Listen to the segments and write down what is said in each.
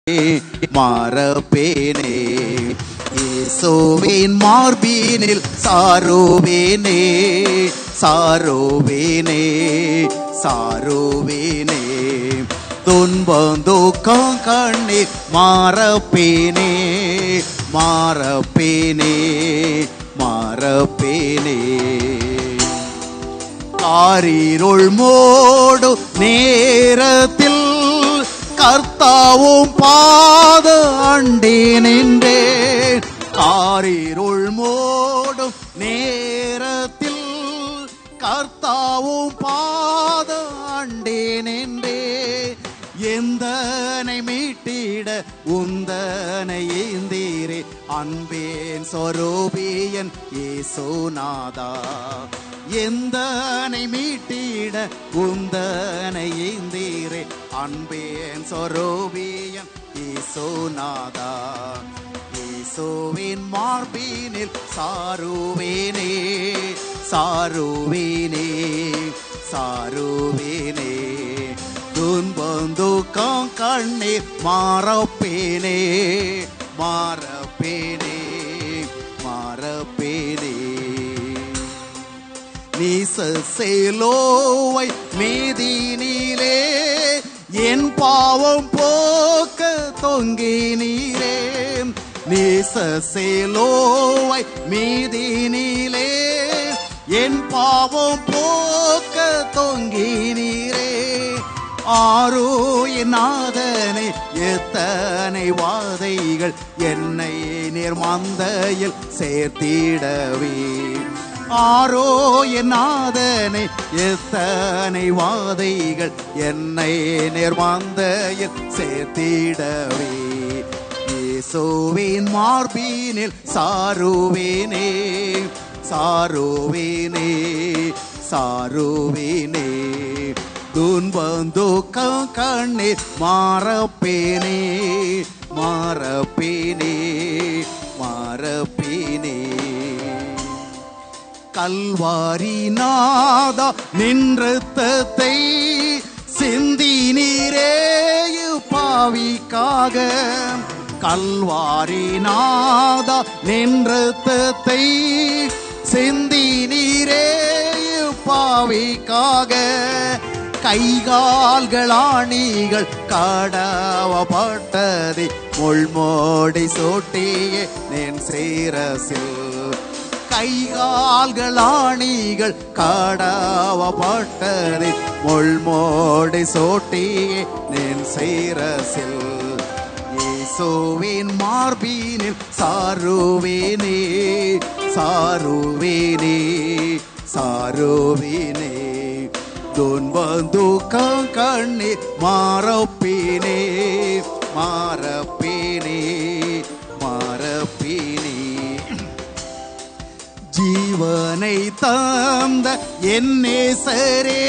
மறப்பேனே இயேசுவின் மார்பீனில் சாருவேனே சாருவேனே சாருவேனே துன்பம் துக்கம் கண்ணீர் மாறப்பேனே மாறப்பேனே மாறப்பேனே காரிருள் மூடு நேரத்தில் கர்த்தாவும் பாத அண்டே நின்றேன் காரிருள் மூடும் நேரத்தில் கர்த்தாவும் பாத அண்டே நின்றே எந்தனை மீட்டிட உந்தனை ஏந்தீரே அன்பேன் சொரூபியன் ஏசோநாதா எந்தனை மீட்டிட உந்தனை ஏந்தீரே அன்பேன் சொரூபியன் ஏசோநாதா இயேசுவின் மார்பினில் சாருவேனே சாருவேனே சாருவேனே துன்பம் துக்கம் கண்ணீர் மாறப்பேனே மாறப்பேனே மாறப்பேனே நீசேலோவை மீதினிலே என் பாவம் போக்க தொங்கி நீரே நீசேலோவை மீதினிலே என் பாவம் போக்க தொங்கி நீரே ஆரோ என் நாதனை எத்தனை வாதைகள் என்னை நிர்மந்தையில் சேர்த்திடவே ஆரோ என் நாதனை எத்தனை வாதைகள் என்னை நிர்மந்தையில் சேர்த்திடவே இயேசுவின் மார்பினில் சாருவேனே சாருவேனே சாருவேனே துன்பம் துக்கம் கண்ணீர் மாறப்பேனே மாறப்பேனே மாறப்பேனே கல்வாரி நாதா நின்றத்தை சிந்தி நீரே பாவிக்காக கல்வாரி நாதா நின்றத்தை சிந்தி நீரே பாவிக்காக கைகால்களாணிகள் கடவப்பட்டது முள்மோடி சோட்டியே நின் சீரசில் கைகால்களாணிகள் கடவப்பட்டது முள்மோடி சோட்டியே நின் சீரசில் இயேசுவின் மார்பினில் சாருவேனே சாருவேனே சாருவேனே துன்பம் துக்கம் கண்ணீர் மாறப்பேனே மாறப்பேனே மாறப்பேனே ஜீவனை தந்த என் நேசரே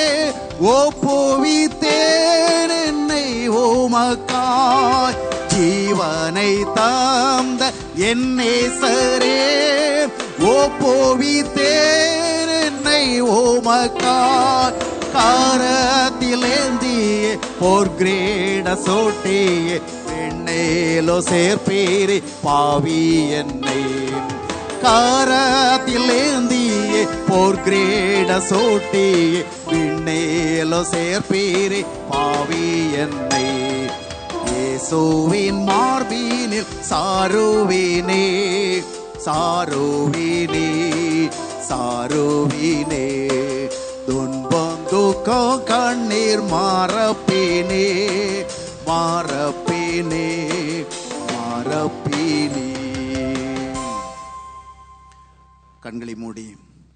ஒப்புவித்தேன் என்னை ஓமக்காய் ஜீவனை தந்த என் நேசரே ஒப்புவித்தேன் என்னை ஓமக்காய் காரத்திலேந்திய போர் கிரேட சோட்டிய பெண்ணேலோ சேர்ப்பேரே பாவி என்னை காரத்திலேந்திய போர் கிரேட சோட்டிய விண்ணேலோ சேர்ப்பேரே பாவி என்னை இயேசுவின் மார்பினில் சாருவினே சாருவினே சாருவினே துன்பம் துக்கம் கண்ணீர் மாறப்பேனே மாறப்பேனே மாறப்பேனே கண்களை மூடி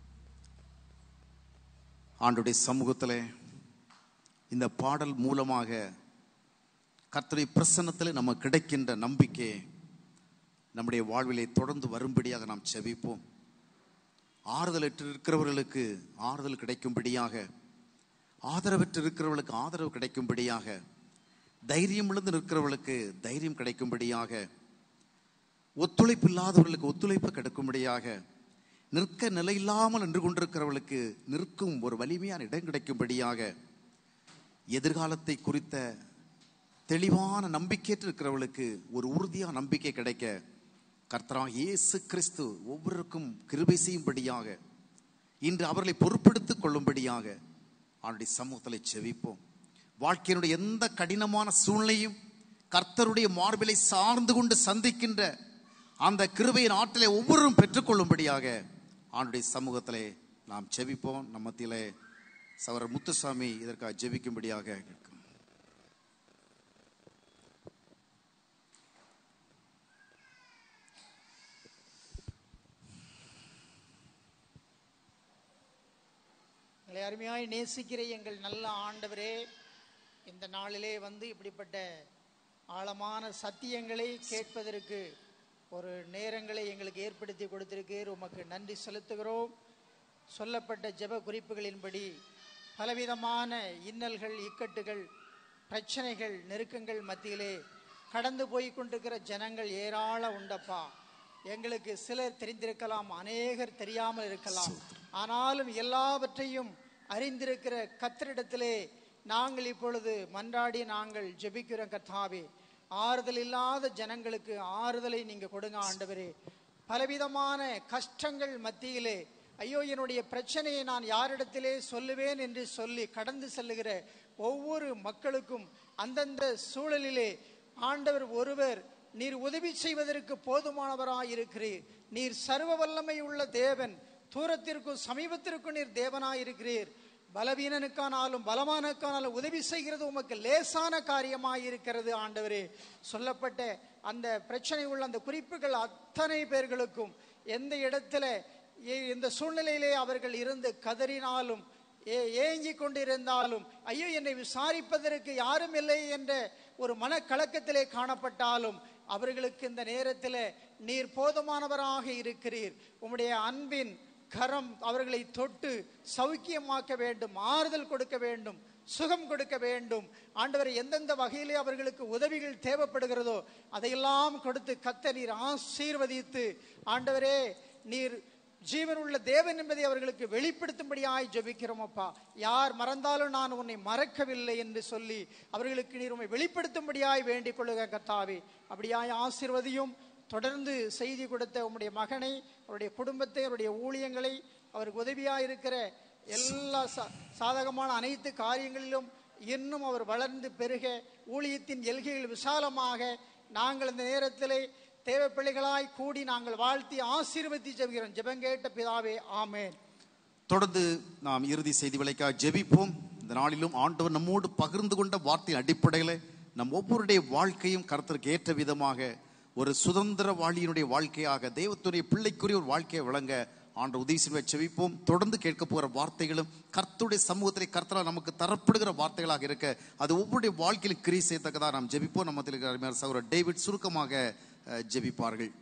ஆண்டுடைய சமூகத்தில் இந்த பாடல் மூலமாக கர்த்தருடைய பிரசன்னத்தில் நம்ம கிடைக்கின்ற நம்பிக்கை நம்முடைய வாழ்விலே தொடர்ந்து வரும்படியாக நாம் செவிப்போம் ஆறுதலற்று இருக்கிறவர்களுக்கு ஆறுதல் கிடைக்கும்படியாக ஆதரவற்று இருக்கிறவர்களுக்கு ஆதரவு கிடைக்கும்படியாக தைரியம் இழந்து நிற்கிறவர்களுக்கு தைரியம் கிடைக்கும்படியாக ஒத்துழைப்பு இல்லாதவர்களுக்கு ஒத்துழைப்பு கிடைக்கும்படியாக நிற்க நிலையில்லாமல் நின்று கொண்டிருக்கிறவர்களுக்கு நிற்கும் ஒரு வலிமையான இடம் கிடைக்கும்படியாக எதிர்காலத்தை குறித்த தெளிவான நம்பிக்கையற்று இருக்கிறவர்களுக்கு ஒரு உறுதியான நம்பிக்கை கிடைக்க கர்த்தராக இயேசு கிறிஸ்து ஒவ்வொருக்கும் கிருபை செய்யும்படியாக இன்று அவர்களை பொறுப்பெடுத்துக் கொள்ளும்படியாக அவனுடைய சமூகத்தில் செவிப்போம் வாழ்க்கையினுடைய எந்த கடினமான சூழ்நிலையும் கர்த்தருடைய மார்பிலை சார்ந்து கொண்டு சந்திக்கின்ற அந்த கிருபையின் ஆற்றலை ஒவ்வொருவரும் பெற்றுக்கொள்ளும்படியாக அவனுடைய சமூகத்திலே நாம் செவிப்போம் நம்ம மத்தியிலே சவரர் முத்துசாமி இதற்காக ஜெபிக்கும்படியாக கேட்கிறோம். எங்களை அருமையாய் நேசிக்கிற எங்கள் நல்ல ஆண்டவரே இந்த நாளிலே வந்து இப்படிப்பட்ட ஆழமான சத்தியங்களை கேட்பதற்கு ஒரு நேரங்களை எங்களுக்கு ஏற்படுத்தி கொடுத்திருக்கீர் உமக்கு நன்றி செலுத்துகிறோம் சொல்லப்பட்ட ஜெப குறிப்புகளின்படி பலவிதமான இன்னல்கள் இக்கட்டுகள் பிரச்சனைகள் நெருக்கங்கள் மத்தியிலே கடந்து போய் கொண்டிருக்கிற ஜனங்கள் ஏராளம் உண்டப்பா எங்களுக்கு சிலர் தெரிந்திருக்கலாம் அநேகர் தெரியாமல் இருக்கலாம் ஆனாலும் எல்லாவற்றையும் அறிந்திருக்கிற கத்தரிடத்திலே நாங்கள் இப்பொழுது மன்றாடி நாங்கள் ஜெபிக்கிறோம் கர்த்தாவே ஆறுதல் இல்லாத ஜனங்களுக்கு ஆறுதலை நீங்க கொடுங்க ஆண்டவரே பலவிதமான கஷ்டங்கள் மத்தியிலே ஐயோ என்னுடைய பிரச்சனையை நான் யாரிடத்திலே சொல்லுவேன் என்று சொல்லி கடந்து செல்லுகிற ஒவ்வொரு மக்களுக்கும் அந்தந்த சூழலிலே ஆண்டவர் ஒருவர் நீர் உதவி செய்வதற்கு போதுமானவராய் இருக்கிறீர் நீர் சர்வ வல்லமை உள்ள தேவன் தூரத்திற்கும் சமீபத்திற்கும் நீர் தேவனாய் இருக்கிறீர் பலவீனனுக்கானாலும் பலமானுக்கானாலும் உதவி செய்கிறது உமக்கு லேசான காரியமாய் இருக்கிறது ஆண்டவரே சொல்லப்பட்ட அந்த பிரச்சனை உள்ள அந்த குறிப்புகள் அத்தனை பேர்களுக்கும் எந்த இடத்துல ஏ- இந்த சூழ்நிலையிலே அவர்கள் இருந்து கதறினாலும் ஏ- ஏங்கிக் கொண்டிருந்தாலும் ஐயோ என்னை விசாரிப்பதற்கு யாரும் இல்லை என்ற ஒரு மனக்கலக்கத்திலே காணப்பட்டாலும் அவர்களுக்கு இந்த நேரத்தில் நீர் போதுமானவராக இருக்கிறீர் உம்முடைய அன்பின் கரம் அவர்களை தொட்டு சௌக்கியமாக்க வேண்டும் ஆறுதல் கொடுக்க வேண்டும் சுகம் கொடுக்க வேண்டும் ஆண்டவரை எந்தெந்த வகையிலே அவர்களுக்கு உதவிகள் தேவைப்படுகிறதோ அதையெல்லாம் கொடுத்து கத்த நீர் ஆசீர்வதித்து ஆண்டவரே நீர் ஜீவனுள்ள தேவன் என்பதை அவர்களுக்கு வெளிப்படுத்தும்படியாய் ஜெபிக்கிறோம் அப்பா யார் மறந்தாலும் நான் உன்னை மறக்கவில்லை என்று சொல்லி அவர்களுக்கு நீர் உண்மை வெளிப்படுத்தும்படியாய் வேண்டிக் கொள்ளுக கர்த்தாவே அப்படியாய் ஆசீர்வதியும் தொடர்ந்து செய்தி கொடுத்த உம்முடைய மகனை அவருடைய குடும்பத்தை அவருடைய ஊழியங்களை அவருக்கு உதவியாக இருக்கிற எல்லா சா- சாதகமான அனைத்து காரியங்களிலும் இன்னும் அவர் வளர்ந்து பெருக ஊழியத்தின் எல்கைகள் விசாலமாக நாங்கள் இந்த நேரத்திலே தேவ பிள்ளைகளாய் கூடி நாங்கள் வாழ்த்தி ஆசீர்வதி ஜெபிக்கிறோம் ஜெபங்கேட்ட பிதாவே ஆமென் தொடர்ந்து நாம் இறுதி செய்தி விலைக்காக ஜெபிப்போம் இந்த நாளிலும் ஆண்டவர் நம்மோடு பகிர்ந்து கொண்ட வார்த்தையின் அடிப்படையில் நம் ஒவ்வொருடைய வாழ்க்கையும் கருத்திற்கு ஏற்ற விதமாக ஒரு சுதந்திர வாழியினுடைய வாழ்க்கையாக தெய்வத்துடைய பிள்ளைக்குரிய ஒரு வாழ்க்கையை விளங்க ஆண்டு உதவி செய்வதை செவிப்போம் தொடர்ந்து கேட்க போகிற வார்த்தைகளும் கர்த்தருடைய சமூகத்திலே கர்த்தரால் நமக்கு தரப்படுகிற வார்த்தைகளாக இருக்க அது ஒவ்வொருடைய வாழ்க்கையில் கிரி செய்யத்தக்கதாக நாம் ஜெபிப்போம் நம்ம மத்தியில் இருக்கிற அருமையான சகோதரர் டேவிட் சுருக்கமாக அஹ், ஜெபிப்பார்கள்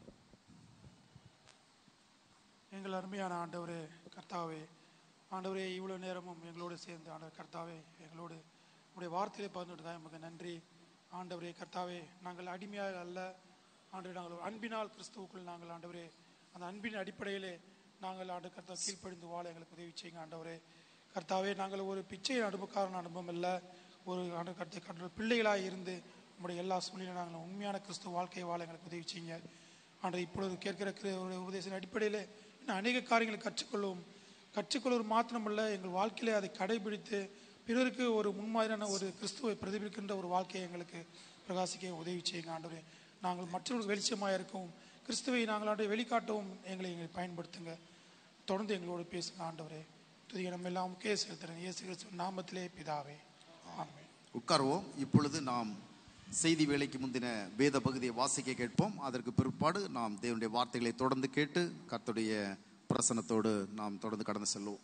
எங்கள் அருமையான ஆண்டவரே கர்த்தாவே ஆண்டவரே இவ்வளோ நேரமும் எங்களோடு சேர்ந்து ஆண்டவர் கர்த்தாவே எங்களோடு உடைய வார்த்தையிலே பகிர்ந்துட்டு தான் எமக்கு நன்றி ஆண்டவரே கர்த்தாவே நாங்கள் அடிமையாக அல்ல ஆண்டவரே நாங்கள் ஒரு அன்பினால் கிறிஸ்துவுக்குள் நாங்கள் ஆண்டவரே அந்த அன்பின் அடிப்படையிலே நாங்கள் ஆண்டு கர்த்தா கீழ்ப்படிந்து வாழ எங்களுக்கு உதவி செய்யுங்க ஆண்டவரே கர்த்தாவே நாங்கள் ஒரு பிச்சை அனுபவக்காரன் அனுபவம் இல்லை ஒரு ஆண்டு கருத்தை கற்ற பிள்ளைகளாக இருந்து நம்முடைய எல்லா சூழ்நிலையும் நாங்கள் உண்மையான கிறிஸ்துவ வாழ்க்கையை வாழ எங்களுக்கு உதவி செய்யுங்க ஆண்டு இப்பொழுது கேட்கிற கிரு- ஒரு உபதேசத்தின் அடிப்படையில் இன்னும் அநேக காரியங்களை கற்றுக்கொள்ளும் கற்றுக்கொள்வது மாத்திரமல்ல எங்கள் வாழ்க்கையிலே அதை கடைபிடித்து பிறருக்கு ஒரு முன்மாதிரியான ஒரு கிறிஸ்துவை பிரதிபலிக்கின்ற ஒரு வாழ்க்கையை எங்களுக்கு பிரகாசிக்க உதவி செய்யுங்க ஆண்டவரே நாங்கள் மற்றவர்களுக்கு வெளிச்சமாக இருக்கவும் கிறிஸ்துவை நாங்கள் ஆண்டு வெளிக்காட்டவும் எங்களை எங்களை பயன்படுத்துங்க தொடர்ந்து எங்களோடு பேசுங்க ஆண்டவரே துதிய நம்ம எல்லாம் முக்கிய செலுத்துறேன் இயேசு கிறிஸ்து நாமத்திலே பிதாவே ஆமென் உட்காருவோம் இப்பொழுது நாம் செய்தி வேலைக்கு முந்தின வேத பகுதியை வாசிக்க கேட்போம் அதற்கு பிற்பாடு நாம் தேவனுடைய வார்த்தைகளை தொடர்ந்து கேட்டு கர்த்தருடைய பிரசனத்தோடு நாம் தொடர்ந்து கடந்து செல்வோம்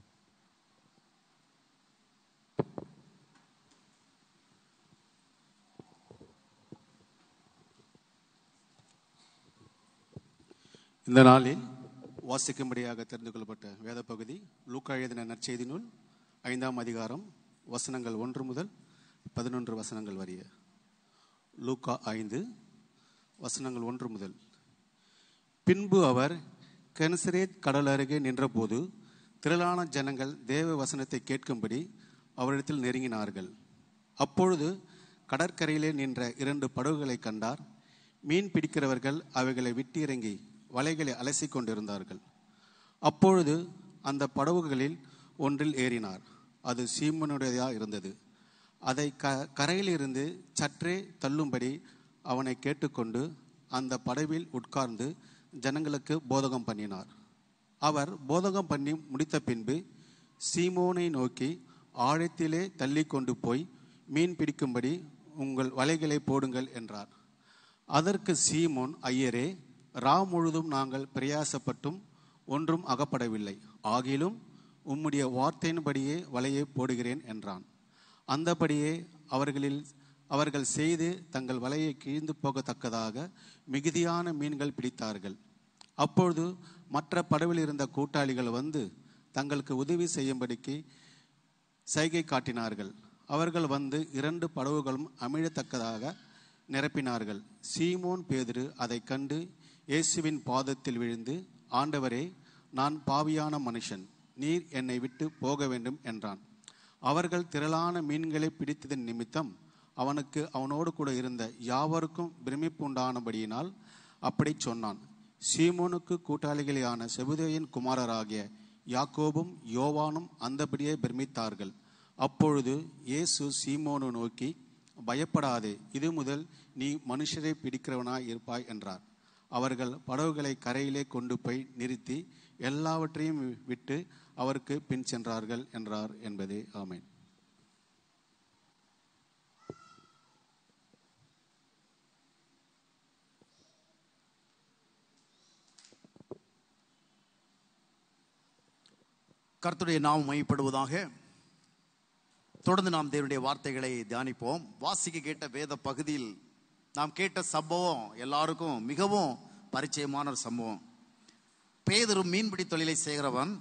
இந்த நாளில் வாசிக்கும்படியாக தெரிந்து கொள்ளப்பட்ட வேத பகுதி லூக்கா எழுதின நற்செய்தி நூல் ஐந்தாம் அதிகாரம் வசனங்கள் ஒன்று முதல் பதினொன்று வசனங்கள் வரிய லூக்கா ஐந்து வசனங்கள் ஒன்று முதல் பின்பு அவர் கென்சரேத் கடல் அருகே நின்றபோது திரளான ஜனங்கள் தேவ வசனத்தை கேட்கும்படி அவரிடத்தில் நெருங்கினார்கள் அப்பொழுது கடற்கரையிலே நின்ற இரண்டு படகுகளை கண்டார் மீன் பிடிக்கிறவர்கள் அவைகளை விட்டு இறங்கி வலைகளை அலசிக் கொண்டிருந்தார்கள் அப்பொழுது அந்த படகுகளில் ஒன்றில் ஏறினார் அது சீமனுடையதாக இருந்தது அதை க கரையிலிருந்து சற்றே தள்ளும்படி அவனை கேட்டுக்கொண்டு அந்த படவில் உட்கார்ந்து ஜனங்களுக்கு போதகம் பண்ணினார் அவர் போதகம் பண்ணி முடித்த பின்பு சீமோனை நோக்கி ஆழத்திலே தள்ளி கொண்டு போய் மீன் பிடிக்கும்படி உங்கள் வலைகளை போடுங்கள் என்றார் அதற்கு சீமோன் ஐயரே ரா முழுதும் நாங்கள் பிரயாசப்பட்டும் ஒன்றும் அகப்படவில்லை ஆகிலும் உம்முடைய வார்த்தையின்படியே வலையை போடுகிறேன் என்றான் அந்தபடியே அவர்களில் அவர்கள் செய்து தங்கள் வலையை கிழிந்து போகத்தக்கதாக மிகுதியான மீன்கள் பிடித்தார்கள் அப்பொழுது மற்ற படவில் இருந்த கூட்டாளிகள் வந்து தங்களுக்கு உதவி செய்யும்படிக்கு சைகை காட்டினார்கள் அவர்கள் வந்து இரண்டு படவுகளும் அமிழத்தக்கதாக நிரப்பினார்கள் சீமோன் பேதுரு அதைக் கண்டு இயேசுவின் பாதத்தில் விழுந்து ஆண்டவரே நான் பாவியான மனுஷன் நீர் என்னை விட்டு போக வேண்டும் என்றான் அவர்கள் திரளான மீன்களை பிடித்ததன் நிமித்தம் அவனுக்கு அவனோடு கூட இருந்த யாவருக்கும் பிரமிப்பு உண்டானபடியினால் அப்படி சொன்னான் சீமோனுக்கு கூட்டாளிகளான செபுதேயின் குமாரராகிய யாக்கோபும் யோவானும் அந்தபடியே பிரமித்தார்கள் அப்பொழுது இயேசு சீமோனு நோக்கி பயப்படாதே இது முதல் நீ மனுஷரை பிடிக்கிறவனாய் இருப்பாய் என்றார் அவர்கள் படகுகளை கரையிலே கொண்டு போய் நிறுத்தி எல்லாவற்றையும் விட்டு அவருக்கு பின் சென்றார்கள் என்றார் என்பதே ஆமென் கர்த்தருடைய நாம் மையப்படுவதாக தொடர்ந்து நாம் தேவனுடைய வார்த்தைகளை தியானிப்போம் வாசிக்க கேட்ட வேத பகுதியில் நாம் கேட்ட சம்பவம் எல்லாருக்கும் மிகவும் பரிச்சயமான ஒரு சம்பவம் பேதரு மீன்பிடி தொழிலை செய்கிறவன்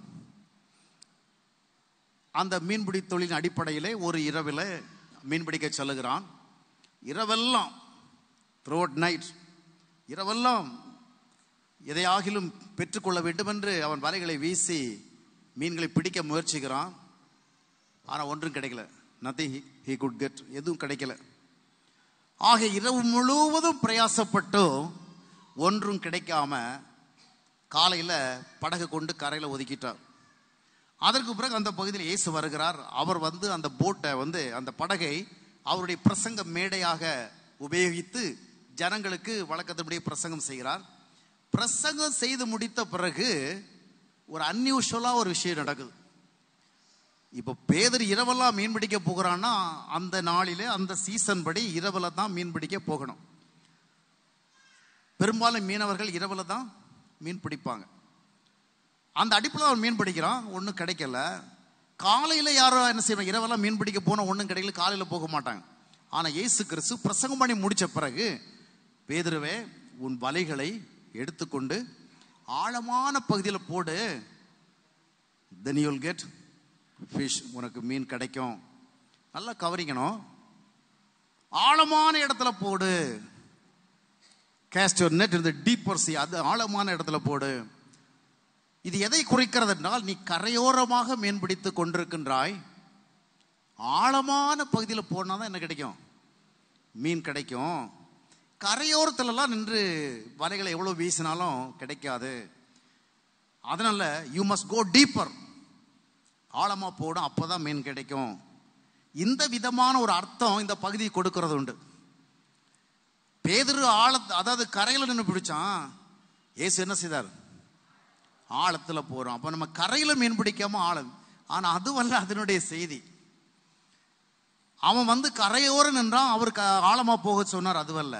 அந்த மீன்பிடி தொழிலின் அடிப்படையிலே ஒரு இரவில் மீன்பிடிக்க செல்லுகிறான் இரவெல்லாம் த்ரோட் நைட் இரவெல்லாம் எதையாகிலும் பெற்றுக்கொள்ள வேண்டும் என்று அவன் வலைகளை வீசி மீன்களை பிடிக்க முயற்சிக்கிறான் ஆனால் ஒன்றும் கிடைக்கல நத்திங் ஹி குட் கெட் எதுவும் கிடைக்கல ஆக இரவு முழுவதும் பிரயாசப்பட்டும் ஒன்றும் கிடைக்காம காலையில் படகு கொண்டு கரையில் ஒதுக்கிட்டார் அதற்கு பிறகு அந்த பகுதியில் இயேசு வருகிறார் அவர் வந்து அந்த போட்டை வந்து அந்த படகை அவருடைய பிரசங்க மேடையாக உபயோகித்து ஜனங்களுக்கு வழக்கத்தின்படி பிரசங்கம் செய்கிறார் பிரசங்கம் செய்து முடித்த பிறகு ஒரு அன்யூஷுவலாக ஒரு விஷயம் நடக்குது இப்போ பேதர் இரவெல்லாம் மீன் பிடிக்க போகிறான்னா அந்த நாளிலே அந்த சீசன் படி இரவில் தான் மீன் பிடிக்க போகணும் பெரும்பாலும் மீனவர்கள் இரவில் தான் மீன் பிடிப்பாங்க அந்த அடிப்பில் அவன் மீன் பிடிக்கிறான் ஒன்றும் கிடைக்கல காலையில் யாரோ என்ன செய்வாங்க இரவெல்லாம் மீன் பிடிக்க போனால் ஒன்றும் கிடைக்கல காலையில் போக மாட்டாங்க ஆனால் இயேசு கிறிஸ்து பிரசங்கம் பண்ணி முடிச்ச பிறகு பேதுருவே உன் வலைகளை எடுத்துக்கொண்டு ஆழமான பகுதியில் போடு தென் யூல் கெட் ஃபிஷ் உனக்கு மீன் கிடைக்கும் நல்லா கவரிக்கணும் ஆழமான இடத்துல போடு கேஸ்ட் நெட் இந்த டீப்பர் சி அது ஆழமான இடத்துல போடு இது எதை குறிக்கிறது என்றால் நீ கரையோரமாக மீன் பிடித்து கொண்டிருக்கின்றாய் ஆழமான பகுதியில் போனால் தான் என்ன கிடைக்கும் மீன் கிடைக்கும் கரையோரத்துலலாம் நின்று வலைகளை எவ்வளோ வீசினாலும் கிடைக்காது அதனால யூ மஸ்ட் கோ டீப்பர் ஆழமாக போடும் அப்போ தான் மீன் கிடைக்கும் இந்த விதமான ஒரு அர்த்தம் இந்த பகுதி கொடுக்கறது உண்டு பேதுரு ஆழ அதாவது கரையில் நின்று பிடிச்சான் ஏசு என்ன செய்தார் ஆழத்தில் போகிறோம் அப்போ நம்ம கரையில் மீன் பிடிக்காம ஆழம் ஆனால் அதுவல்ல அதனுடைய செய்தி அவன் வந்து கரையோரம் நின்றான் அவருக்கு ஆழமாக போக சொன்னார் அதுவல்ல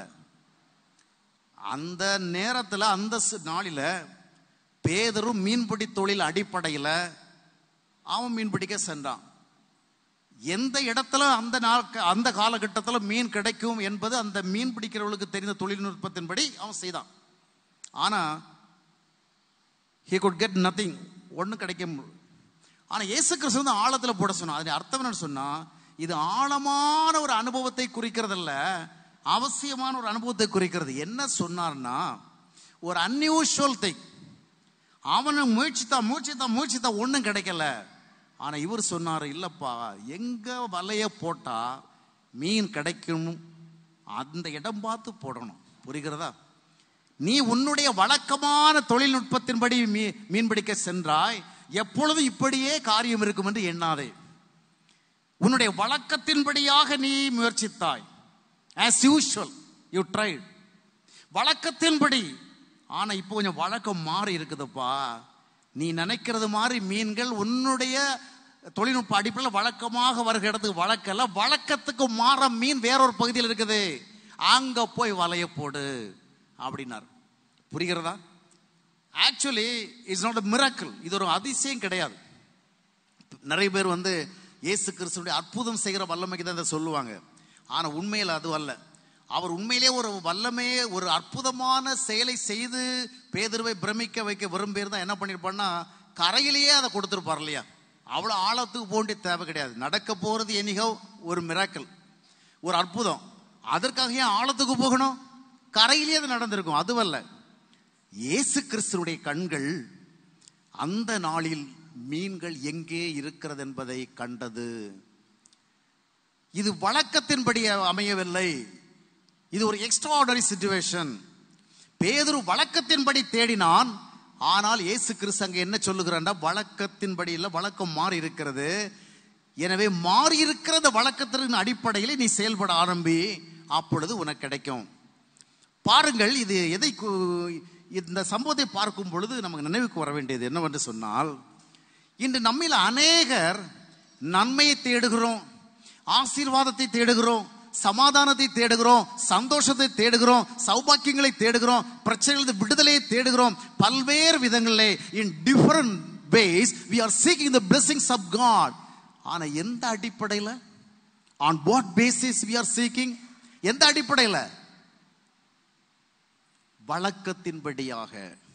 அந்த நேரத்தில் அந்த சி- நாளில் பேதரும் மீன்பிடி தொழில் அடிப்படையில் அவன் மீன் பிடிக்க சென்றான் எந்த இடத்துல அந்த நாள் அந்த காலகட்டத்தில் மீன் கிடைக்கும் என்பது அந்த மீன் பிடிக்கிறவர்களுக்கு தெரிந்த தொழில்நுட்பத்தின்படி அவன் செய்தான் ஆனால் ஹி குட் கெட் நத்திங் ஒன்றும் கிடைக்க ஆனால் இயேசு கிறிஸ்து வந்து ஆழத்தில் போட சொன்னான் அதன் அர்த்தம் என்னன்னு சொன்னா இது ஆழமான ஒரு அனுபவத்தை குறிக்கிறதல்ல அவசியமான ஒரு அனுபவத்தை குறிக்கிறது என்ன சொன்னார்னா ஒரு அன்யூஷுவல் திங் அவனை முயற்சித்தான் முயற்சித்தான் முயற்சித்தான் ஒன்றும் கிடைக்கல ஆனால் இவர் சொன்னார் இல்லைப்பா எங்கே வலைய போட்டா மீன் கிடைக்கும் அந்த இடம் பார்த்து போடணும் புரிகிறதா நீ உன்னுடைய வழக்கமான தொழில்நுட்பத்தின்படி மீ மீன்பிடிக்க சென்றாய் எப்பொழுதும் இப்படியே காரியம் இருக்கும் என்று எண்ணாதே உன்னுடைய வழக்கத்தின்படியாக நீ முயற்சித்தாய் ஆஸ் யூஷுவல் யூ ட்ரைட் வழக்கத்தின்படி ஆனா இப்போ கொஞ்சம் வழக்கம் மாறி இருக்குதுப்பா நீ நினைக்கிறது மாதிரி மீன்கள் உன்னுடைய தொழில்நுட்ப அடிப்படையில் வழக்கமாக வருகிறது வழக்கல்ல வழக்கத்துக்கு மாற மீன் வேறொரு பகுதியில் இருக்குது அங்க போய் வலைய போடு அப்படின்னார் புரிகிறதா actually it's not a miracle இது ஒரு அதிசயம் கிடையாது நிறைய பேர் வந்து இயேசு கிறிஸ்துடைய அற்புதம் செய்கிற வல்லமைக்கு தான் இதை சொல்லுவாங்க ஆனா உண்மையில் அது அல்ல அவர் உண்மையிலே ஒரு வல்லமையே ஒரு அற்புதமான செயலை செய்து பேதுருவை பிரமிக்க வைக்க விரும்பியிருந்தா என்ன பண்ணிருப்பான்னா கரையிலேயே அதை கொடுத்துருப்பார் இல்லையா அவ்வளோ ஆழத்துக்கு போக தேவை கிடையாது நடக்க போறது எனிகோ ஒரு மிராக்கல் ஒரு அற்புதம் அதற்காக ஏன் ஆழத்துக்கு போகணும் கரையிலேயே அது நடந்திருக்கும் அதுவல்ல இயேசு கிறிஸ்துடைய கண்கள் அந்த நாளில் மீன்கள் எங்கே இருக்கிறது என்பதை கண்டது இது வழக்கத்தின்படி அமையவில்லை இது ஒரு எக்ஸ்ட்ராடனரி சுச்சுவேஷன் பேதுரு வழக்கத்தின்படி தேடினான் ஆனால் இயேசு கிறிஸ்து அங்க என்ன சொல்லுகிறான்டா வழக்கத்தின்படி இல்ல வழக்கம் மாறி இருக்கிறது எனவே மாறி இருக்கிற வழக்கத்தின் அடிப்படையில் நீ செயல்பட ஆரம்பி அப்பொழுது உனக்கு கிடைக்கும் பாருங்கள் இது எதை கு- இந்த சம்பவத்தை பார்க்கும் பொழுது நமக்கு நினைவுக்கு வர வேண்டியது என்னவென்று சொன்னால் இன்று நம்மில் அநேகர் நன்மையை தேடுகிறோம் ஆசீர்வாதத்தை தேடுகிறோம் சமாதானத்தை தேடுகிறோம் சந்தோஷத்தை தேடுகிறோம் சௌபாக்கியங்களை தேடுகிறோம் பிரச்சனைகளது விடுதலையை தேடுகிறோம் பல்வேறு விதங்களிலே in different ways we are seeking the blessings of God ஆனா எந்த அடிப்படையில் on what basis we are seeking எந்த அடிப்படையில் வழக்கத்தின்படியாக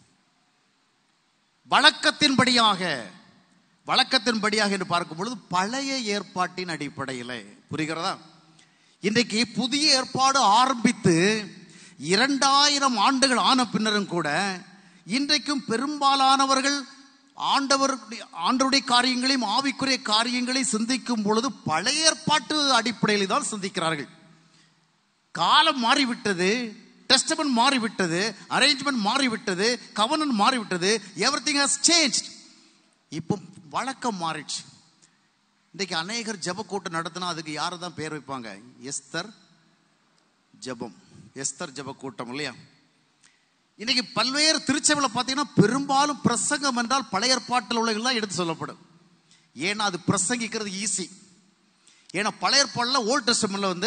வழக்கத்தின்படியாக வழக்கத்தின்படியாக என்று பார்க்கும் பொழுது பழைய ஏற்பாட்டின் அடிப்படையில் புரிகிறதா இன்றைக்கு புதிய ஏற்பாடு ஆரம்பித்து இரண்டாயிரம் ஆண்டுகள் ஆன பின்னரும் கூட இன்றைக்கும் பெரும்பாலானவர்கள் ஆண்டவர் ஆண்டவருடைய காரியங்களையும் ஆவிக்குரிய காரியங்களையும் சிந்திக்கும் பொழுது பழைய ஏற்பாட்டு அடிப்படையில் தான் சிந்திக்கிறார்கள் காலம் மாறிவிட்டது டெஸ்டமெண்ட் மாறிவிட்டது அரேஞ்ச்மெண்ட் மாறிவிட்டது கவர்னன் மாறிவிட்டது எவ்ரி திங் ஹஸ் சேஞ்ச் இப்போ வழக்கம் மாறிடுச்சு இன்றைக்கு அநேகர் ஜெப கூட்டம் நடத்தினா அதுக்கு யாரை தான் பேர் வைப்பாங்க எஸ்தர் ஜெபம் எஸ்தர் ஜெப கூட்டம் இல்லையா இன்னைக்கு பல்வேறு திருச்சபையில் பார்த்தீங்கன்னா பெரும்பாலும் பிரசங்கம் என்றால் பழைய ஏற்பாட்டில் உள்ளவர்கள்லாம் எடுத்து சொல்லப்படும் ஏன்னா அது பிரசங்கிக்கிறது ஈஸி ஏன்னா பழைய ஏற்பாடில் ஓல்ட் டெஸ்டமெண்ட்ல வந்து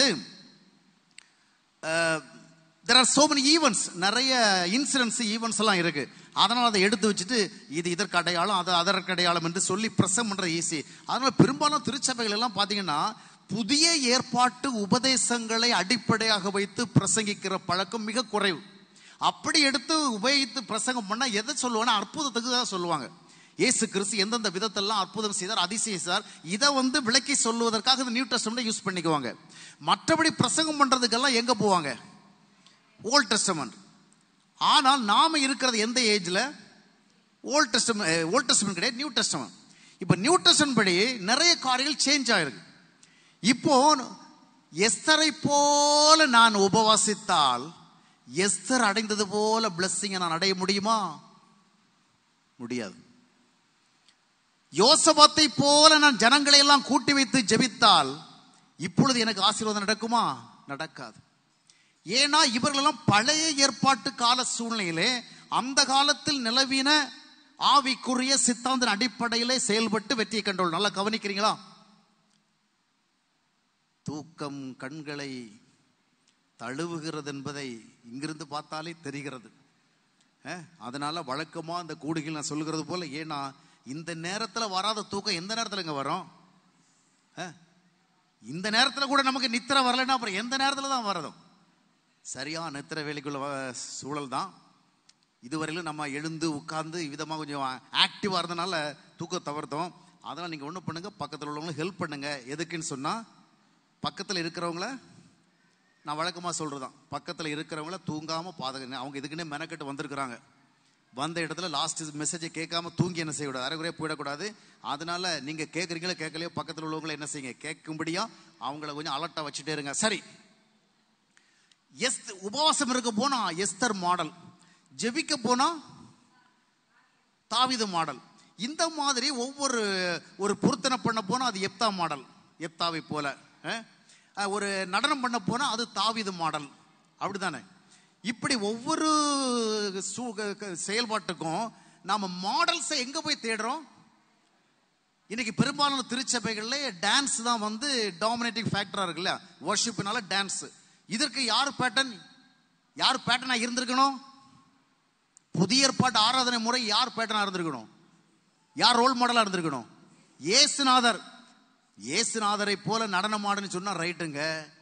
there are so many events நிறைய இன்சிடென்ட்ஸ் ஈவெண்ட்ஸ் எல்லாம் இருக்கு அதனால் அதை எடுத்து வச்சுட்டு இது இதற்கு அடையாளம் அது அதற்கு அடையாளம் என்று சொல்லி பிரசம் பண்ற ஈஸி அதனால பெரும்பாலும் திருச்சபைகள் எல்லாம் பார்த்தீங்கன்னா புதிய ஏற்பாட்டு உபதேசங்களை அடிப்படையாக வைத்து பிரசங்கிக்கிற பழக்கம் மிக குறைவு அப்படி எடுத்து உபயோகித்து பிரசங்கம் பண்ணா எதை சொல்லுவாங்கன்னா அற்புதத்துக்கு தான் சொல்லுவாங்க இயேசு கிறிஸ்து எந்தெந்த விதத்தெல்லாம் அற்புதம் செய்தார் அதிசயம் செய்தார் இதை வந்து விளக்கி சொல்லுவதற்காக இந்த நியூ டெஸ்டமெண்ட் யூஸ் பண்ணிக்குவாங்க மற்றபடி பிரசங்கம் பண்றதுக்கெல்லாம் எங்க போவாங்க ஓல்ட் டெஸ்டமெண்ட் ஆனால் நாம இருக்கிறது எந்த ஏஜ்ல ஓல்ட் டெஸ்டமெண்ட் ஓல்ட் டெஸ்டமெண்ட் கிடையாது நியூ டெஸ்டமெண்ட் இப்போ நியூ டெஸ்டமெண்ட் படி நிறைய காரியங்கள் சேஞ்ச் ஆயிருக்கு இப்போ எஸ்தரை போல நான் உபவாசித்தால் எஸ்தர் அடைந்தது போல பிளஸ்ஸிங்கை நான் அடைய முடியுமா முடியாது யோசபாத்தை போல நான் ஜனங்களை எல்லாம் கூட்டி வைத்து ஜெபித்தால் இப்பொழுது எனக்கு ஆசீர்வாதம் நடக்குமா நடக்காது ஏன்னா இவர்களெல்லாம் பழைய ஏற்பாட்டு கால சூழ்நிலையிலே அந்த காலத்தில் நிலவின ஆவிக்குரிய சித்தாந்தின் அடிப்படையிலே செயல்பட்டு வெற்றியை கண்டோம் நல்லா கவனிக்கிறீங்களா தூக்கம் கண்களை தழுவுகிறது என்பதை இங்கிருந்து பார்த்தாலே தெரிகிறது அஹ், அதனால வழக்கமா அந்த கூடுகையில் நான் சொல்லுகிறது போல ஏன்னா இந்த நேரத்தில் வராத தூக்கம் எந்த நேரத்தில் இங்க வரும் அஹ், இந்த நேரத்தில் கூட நமக்கு நித்திரை வரலைன்னா அப்புறம் எந்த நேரத்தில் தான் வரதும் சரியா நித்திர வேலைக்குள்ள வ- சூழல் தான் இதுவரையிலும் நம்ம எழுந்து உட்கார்ந்து விதமாக கொஞ்சம் ஆக்டிவாக இருந்தனால தூக்கம் தவிர்த்தோம் அதனால் நீங்கள் ஒன்று பண்ணுங்க பக்கத்தில் உள்ளவங்களுக்கு ஹெல்ப் பண்ணுங்க எதுக்குன்னு சொன்னால் பக்கத்தில் இருக்கிறவங்கள நான் வழக்கமாக சொல்கிறதான் பக்கத்தில் இருக்கிறவங்கள தூங்காமல் பாதுகாங்க அவங்க இதுக்குன்னே மெனக்கெட்டு வந்திருக்கிறாங்க வந்த இடத்துல லாஸ்ட் மெசேஜை கேட்காம தூங்கி என்ன செய்யக்கூடாது அரைகுறையா போயிடக்கூடாது அதனால நீங்க கேட்குறீங்களோ கேட்கலையோ பக்கத்தில் உள்ளவங்களை என்ன செய்யுங்க கேட்கும்படியா அவங்கள கொஞ்சம் அலர்ட்டா வச்சுட்டே இருங்க சரி எஸ் உபவாசம் இருக்க போனா எஸ்தர் மாடல் ஜெபிக்க போனா தாவிது மாடல் இந்த மாதிரி ஒவ்வொரு ஒரு பொருத்தனை பண்ண போனா அது எப்தா மாடல் எப்தாவை போல அஹ்? அஹ், ஒரு நடனம் பண்ண போனா அது தாவிது மாடல் அப்படிதானே இப்படி ஒவ்வொரு சூ- க- க- செயல்பாட்டுக்கும் நாம மாடல்ஸை எங்க போய் தேடுறோம் இன்னைக்கு பெரும்பாலான திருச்சபைகள்ல டான்ஸ் தான் வந்து டாமினேட்டிங் ஃபேக்டரா இருக்குல்ல வர்ஷிப்னால டான்ஸ் இதற்கு யார் பேட்டர்ன் யார் பேட்டர்னா இருந்திருக்கணும் புதிய ஏற்பாட்டு ஆராதனை முறை யார் பேட்டர்னா இருந்திருக்கணும் யார் ரோல் மாடலா இருந்திருக்கணும் ஏசுநாதர் ஏசுநாதரை போல நடனமாடுன்னு சொன்னா ரைட்டுங்க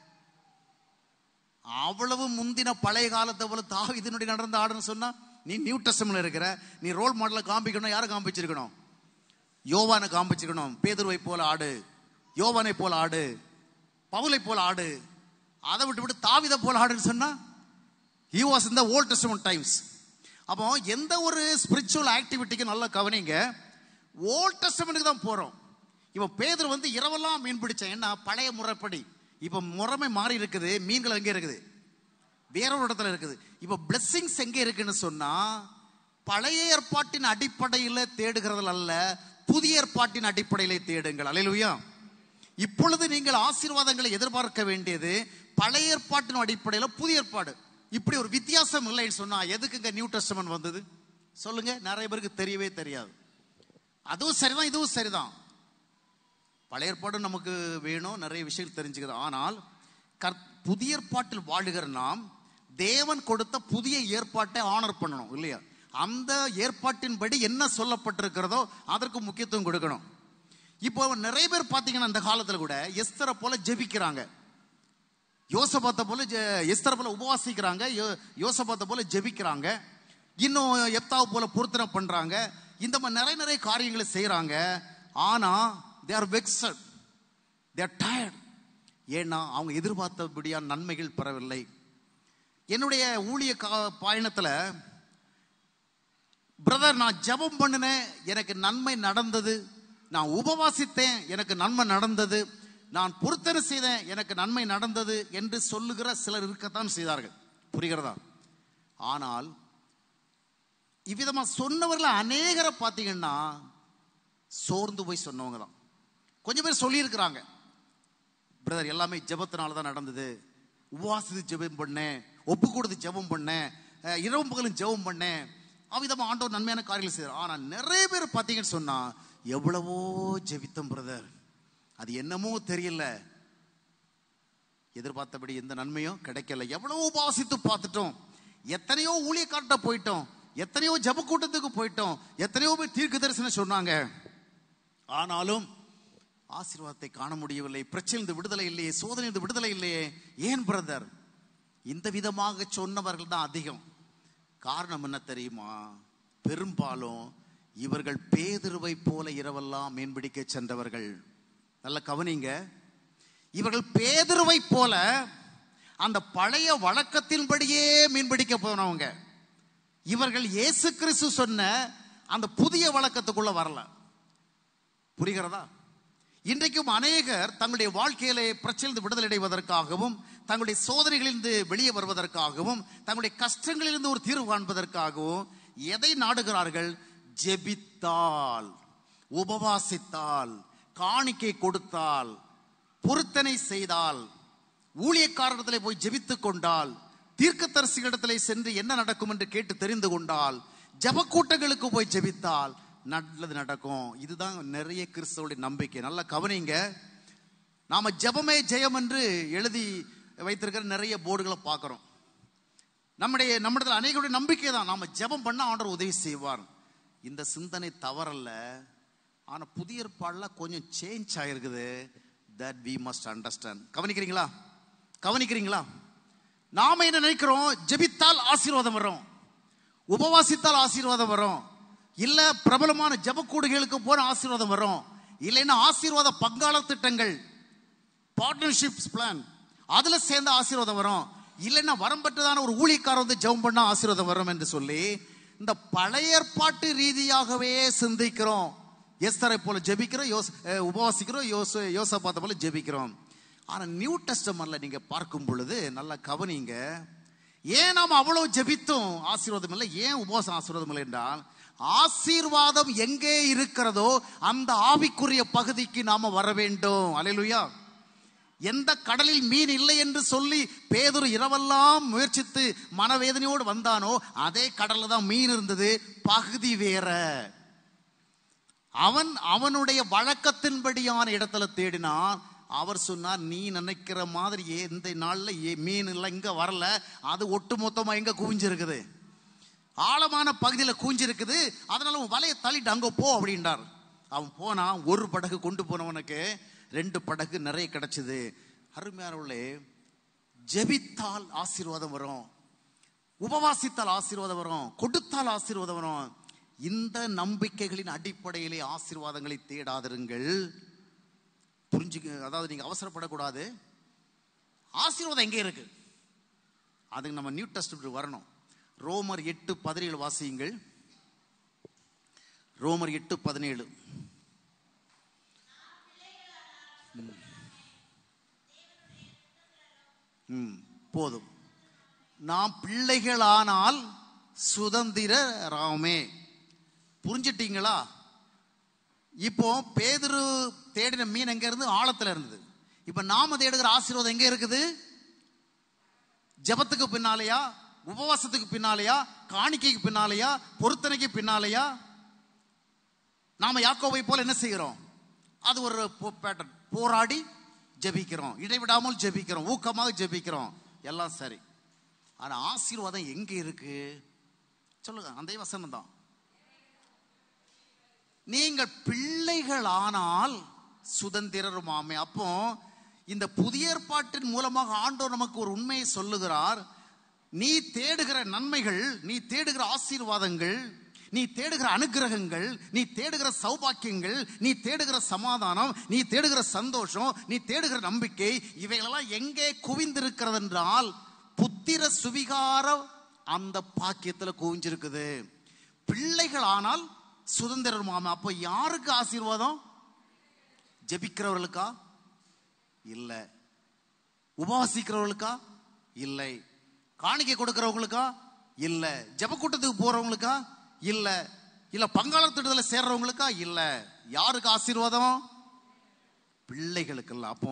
அவ்வளவு முந்தின பழைய காலத்தை போல தா இதனுடைய நடந்த ஆடுன்னு சொன்னா நீ நியூ டெஸ்டம்ல இருக்கிற நீ ரோல் மாடலை காமிக்கணும் யாரை காமிச்சிருக்கணும் யோவானை காமிச்சிருக்கணும் பேதுருவை போல ஆடு யோவானை போல ஆடு பவுலை போல ஆடு அதை விட்டு விட்டு தாவிதை போல ஆடுன்னு சொன்னா ஹி வாஸ் இந்த ஓல்ட் டெஸ்டமெண்ட் டைம்ஸ் அப்போ எந்த ஒரு ஸ்பிரிச்சுவல் ஆக்டிவிட்டிக்கு நல்லா கவனிங்க ஓல்ட் டெஸ்டமெண்ட்டுக்கு தான் போறோம் இப்போ பேதர் வந்து இரவெல்லாம் மீன் பிடிச்சேன் என்ன பழைய முறைப்படி இப்போ முறைமை மாறி இருக்குது மீன்கள் எங்கே இருக்குது வேற ஒரு இடத்துல இருக்குது இப்போ பிளெஸ்ஸிங்ஸ் எங்கே இருக்குன்னு சொன்னா பழைய ஏற்பாட்டின் அடிப்படையில் தேடுகிறதுல அல்ல புதிய ஏற்பாட்டின் அடிப்படையிலே தேடுங்கள் அலையிலுயா இப்பொழுது நீங்கள் ஆசீர்வாதங்களை எதிர்பார்க்க வேண்டியது பழைய ஏற்பாட்டின் அடிப்படையில் புதிய ஏற்பாடு இப்படி ஒரு வித்தியாசம் இல்லைன்னு சொன்னா எதுக்குங்க நியூ டெஸ்டமெண்ட் வந்தது சொல்லுங்க நிறைய பேருக்கு தெரியவே தெரியாது அதுவும் சரிதான் இதுவும் சரிதான் பழைய ஏற்பாடும் நமக்கு வேணும் நிறைய விஷயங்கள் தெரிஞ்சுக்கிறது ஆனால் கற் புதிய ஏற்பாட்டில் வாழுகிற நாம் தேவன் கொடுத்த புதிய ஏற்பாட்டை ஆனர் பண்ணணும் இல்லையா அந்த ஏற்பாட்டின்படி என்ன சொல்லப்பட்டிருக்கிறதோ அதற்கு முக்கியத்துவம் கொடுக்கணும் இப்போ நிறைய பேர் பார்த்தீங்கன்னா இந்த காலத்தில் கூட எஸ்தரை போல ஜெபிக்கிறாங்க யோசபாத்தை போல ஜெ- எஸ்தரை போல உபவாசிக்கிறாங்க யோ- யோசபாத்தை போல ஜெபிக்கிறாங்க இன்னும் எப்தாவை போல பொருத்தனை பண்றாங்க இந்த மாதிரி நிறைய நிறைய காரியங்களை செய்றாங்க ஆனா they are vexed they are tired ஏன்னா அவங்க எதிர்பார்த்தபடியா நன்மைகள் பெறவில்லை என்னுடைய ஊழிய கா- பயணத்துல பிரதர் நான் ஜெபம் பண்ணினேன் எனக்கு நன்மை நடந்தது நான் உபவாசித்தேன் எனக்கு நன்மை நடந்தது நான் பொருத்தனை செய்தேன் எனக்கு நன்மை நடந்தது என்று சொல்லுகிற சிலர் இருக்கத்தான் செய்தார்கள் புரிகிறதா ஆனால் இவ்விதமா சொன்னவர்கள அநேகரை பார்த்தீங்கன்னா சோர்ந்து போய் சொன்னவங்க தான் கொஞ்சம் பேர் சொல்லியிருக்கிறாங்க பிரதர் எல்லாமே ஜெபத்தினால தான் நடந்தது உபவாசித்து ஜெபம் பண்ணேன் ஒப்பு கொடுத்து ஜெபம் பண்ணேன் அஹ் இரவும் பகலும் ஜெபம் பண்ணேன் அவ்விதமா ஆண்டவர் நன்மையான காரியங்கள் செய்கிறார் ஆனால் நிறைய பேர் பார்த்தீங்கன்னு சொன்னா எவ்வளவோ ஜெபித்தோம் பிரதர் அது என்னமோ தெரியல எதிர்பார்த்தபடி எந்த நன்மையும் கிடைக்கல எவ்வளவோ உபவாசித்து பார்த்துட்டோம் எத்தனையோ ஊழியக்கார்ட்ட போயிட்டோம் எத்தனையோ ஜெப கூட்டத்துக்கு போயிட்டோம் எத்தனையோ பேர் தீர்க்க தரிசனம் சொன்னாங்க ஆனாலும் ஆசீர்வாதத்தை காண முடியவில்லை பிரச்சனை விடுதலை இல்லையே சோதனை விடுதலை இல்லையே ஏன் பிரதர் இந்த விதமாக சொன்னவர்கள் தான் அதிகம் காரணம் என்ன தெரியுமா பெரும்பாலும் இவர்கள் பேதுருவை போல இரவெல்லாம் மீன்பிடிக்க சென்றவர்கள் நல்ல கவனிங்க இவர்கள் பேதுருவை போல அந்த பழைய வழக்கத்தின்படியே மீன்பிடிக்க போனவங்க இவர்கள் இயேசு கிறிஸ்து சொன்ன அந்த புதிய வழக்கத்துக்குள்ள வரல புரிகிறதா இன்றைக்கும் அநேகர் தங்களுடைய வாழ்க்கையிலே பிரச்சனை விடுதலை அடைவதற்காகவும் தங்களுடைய சோதனைகளிலிருந்து வெளியே வருவதற்காகவும் தங்களுடைய கஷ்டங்களிலிருந்து ஒரு தீர்வு காண்பதற்காகவும் எதை நாடுகிறார்கள் ஜெபித்தால் உபவாசித்தால் காணிக்கை கொடுத்தால் பொருத்தனை செய்தால் ஊழியக்காரத்திலே போய் ஜெபித்துக் கொண்டால் தீர்க்கதரிசிகளிடத்திலே சென்று என்ன நடக்கும் என்று கேட்டு தெரிந்து கொண்டால் ஜபக்கூட்டங்களுக்கு போய் ஜெபித்தால் நல்லது நடக்கும் இதுதான் நிறைய கிறிஸ்தவருடைய நம்பிக்கை நல்லா கவனிங்க நாம ஜெபமே ஜெயம் என்று எழுதி வைத்திருக்கிற நிறைய போர்டுகளை பார்க்கிறோம் நம்முடைய நம்மிடத்தில் அநேகருடைய நம்பிக்கை தான் நாம ஜெபம் பண்ண ஆண்டவர் உதவி செய்வார் இந்த சிந்தனை தவறல்ல ஆனா புதிய ஏற்பாடுல கொஞ்சம் சேஞ்ச் ஆயிருக்குது தட் வி மஸ்ட் அண்டர்ஸ்டாண்ட் கவனிக்கிறீங்களா கவனிக்கிறீங்களா நாம என்ன நினைக்கிறோம் ஜெபித்தால் ஆசீர்வாதம் வரும் உபவாசித்தால் ஆசீர்வாதம் வரும் இல்ல பிரபலமான ஜெபக்கூடுகளுக்கு போன ஆசீர்வாதம் வரும் இல்லைன்னா ஆசீர்வாத பங்காளர் திட்டங்கள் பார்ட்னர்ஷிப்ஸ் பிளான் அதுல சேர்ந்த ஆசீர்வாதம் வரும் இல்லைன்னா வரம்பற்றதான ஒரு ஊழியக்காரர் வந்து ஜெபம் பண்ணா ஆசீர்வாதம் வரும் என்று சொல்லி இந்த பழைய ஏற்பாட்டு ரீதியாகவே சிந்திக்கிறோம் எஸ்தரை போல ஜெபிக்கிறோம் யோஸ் அஹ், உபவாசிக்கிறோம் யோச யோசப்பாத்த போல ஜெபிக்கிறோம் ஆனா நியூ டெஸ்டமன்ல நீங்க பார்க்கும் பொழுது நல்லா கவனிங்க ஏன் நாம் அவ்வளவு ஜெபித்தோம் ஆசீர்வாதம் இல்லை ஏன் உபவாசம் ஆசீர்வாதம் இல்லை என்றால் ஆசீர்வாதம் எங்கே இருக்கிறதோ அந்த ஆவிக்குரிய பகுதிக்கு நாம வர வேண்டும் அலையலுயா எந்த கடலில் மீன் இல்லை என்று சொல்லி பேதுரு இரவெல்லாம் முயற்சித்து மனவேதனையோடு வந்தானோ அதே கடல்ல தான் மீன் இருந்தது பகுதி வேற அவன் அவனுடைய வழக்கத்தின்படியான இடத்துல தேடினான் அவர் சொன்னார் நீ நினைக்கிற மாதிரி இந்த நாள்ல ஏ- மீன் இல்லை இங்க வரல அது ஒட்டு மொத்தமா எங்க குவிஞ்சிருக்குது ஆழமான பகுதியில கூஞ்சிருக்குது அதனால உன் வலையை தள்ளிட்டு அங்க போ அப்படின்றார் அவன் போனான் ஒரு படகு கொண்டு போனவனுக்கு ரெண்டு படகு நிறைய கிடைச்சது அருமையானவர்களே ஜெபித்தால் ஆசீர்வாதம் வரும் உபவாசித்தால் ஆசீர்வாதம் வரும் கொடுத்தால் ஆசீர்வாதம் வரும் இந்த நம்பிக்கைகளின் அடிப்படையிலே ஆசீர்வாதங்களை தேடாதிருங்கள் புரிஞ்சுக்க அதாவது நீங்க அவசரப்படக்கூடாது ஆசீர்வாதம் எங்கே இருக்கு அதுக்கு நம்ம நியூ டெஸ்ட் வரணும் ரோமர் எட்டு பதினேழு வாசியுங்கள் ரோமர் எட்டு பதினேழு ம். ம் போதும் நாம் பிள்ளைகளானால் சுதந்திரராமே புரிஞ்சிட்டீங்களா இப்போ பேதுரு தேடின மீன் எங்க இருந்து ஆழத்துல இருந்தது இப்ப நாம தேடுகிற ஆசீர்வாதம் எங்க இருக்குது ஜெபத்துக்கு பின்னாலயா உபவாசத்துக்கு பின்னாலயா காணிக்கைக்கு பின்னாலயா பொருத்தனைக்கு பின்னாலயா நாம யாக்கோவை போல என்ன செய்கிறோம் அது ஒரு பேட்டர்ன் போராடி ஜெபிக்கிறோம் இடைவிடாமல் ஜெபிக்கிறோம் ஊக்கமாக ஜெபிக்கிறோம் எல்லாம் சரி ஆனா ஆசீர்வாதம் எங்க இருக்கு சொல்லுங்க அந்த வசனம் தான் நீங்கள் பிள்ளைகள் ஆனால் சுதந்திரருமாமே அப்போ இந்த புதிய ஏற்பாட்டின் மூலமாக ஆண்டவர் நமக்கு ஒரு உண்மையை சொல்லுகிறார் நீ தேடுகிற நன்மைகள் நீ தேடுகிற ஆசீர்வாதங்கள் நீ தேடுகிற அனுகிரகங்கள் நீ தேடுகிற சௌபாக்கியங்கள் நீ தேடுகிற சமாதானம் நீ தேடுகிற சந்தோஷம் நீ தேடுகிற நம்பிக்கை இவைகளெல்லாம் எங்கே குவிந்திருக்கிறது என்றால் புத்திர சுவிகாரம் அந்த பாக்கியத்துல குவிஞ்சிருக்குது பிள்ளைகள் ஆனால் சுதந்திரமாம அப்போ யாருக்கு ஆசீர்வாதம் ஜெபிக்கிறவர்களுக்கா இல்ல உபவாசிக்கிறவர்களுக்கா இல்லை காணிக்கை கொடுக்கிறவங்களுக்கா இல்ல ஜெப கூட்டத்துக்கு போறவங்களுக்கா இல்ல இல்ல பங்காளர் திட்டத்தில் சேர்றவங்களுக்கா இல்ல யாருக்கு ஆசீர்வாதம் பிள்ளைகளுக்கு அப்போ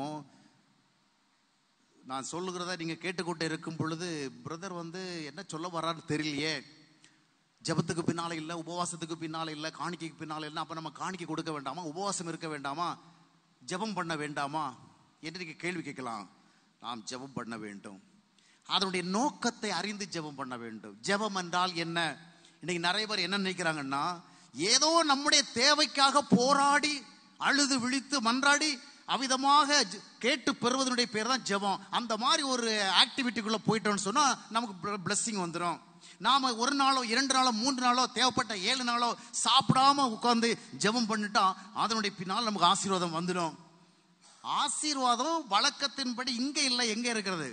நான் சொல்லுகிறத நீங்க கேட்டுக்கொண்டு இருக்கும் பொழுது பிரதர் வந்து என்ன சொல்ல வர்றான்னு தெரியலையே ஜெபத்துக்கு பின்னால இல்ல உபவாசத்துக்கு பின்னால இல்ல காணிக்கைக்கு பின்னால இல்ல அப்ப நம்ம காணிக்கை கொடுக்க வேண்டாமா உபவாசம் இருக்க வேண்டாமா ஜெபம் பண்ண வேண்டாமா என்று நீங்க கேள்வி கேட்கலாம் நாம் ஜெபம் பண்ண வேண்டும் அதனுடைய நோக்கத்தை அறிந்து ஜெபம் பண்ண வேண்டும் ஜெபம் என்றால் என்ன இன்னைக்கு நிறைய பேர் என்ன நினைக்கிறாங்கன்னா ஏதோ நம்முடைய தேவைக்காக போராடி அழுது விழித்து மன்றாடி அவிதமாக ஜ- கேட்டு பெறுவதனுடைய பேர் தான் ஜெபம் அந்த மாதிரி ஒரு ஆக்டிவிட்டிக்குள்ள போயிட்டோம்னு சொன்னா நமக்கு blessing வந்துடும் நாம ஒரு நாளோ இரண்டு நாளோ மூன்று நாளோ தேவைப்பட்ட ஏழு நாளோ சாப்பிடாம உட்கார்ந்து ஜெபம் பண்ணிட்டா அதனுடைய பின்னால் நமக்கு ஆசீர்வாதம் வந்துடும் ஆசீர்வாதம் வழக்கத்தின்படி இங்க இல்லை எங்க இருக்கிறது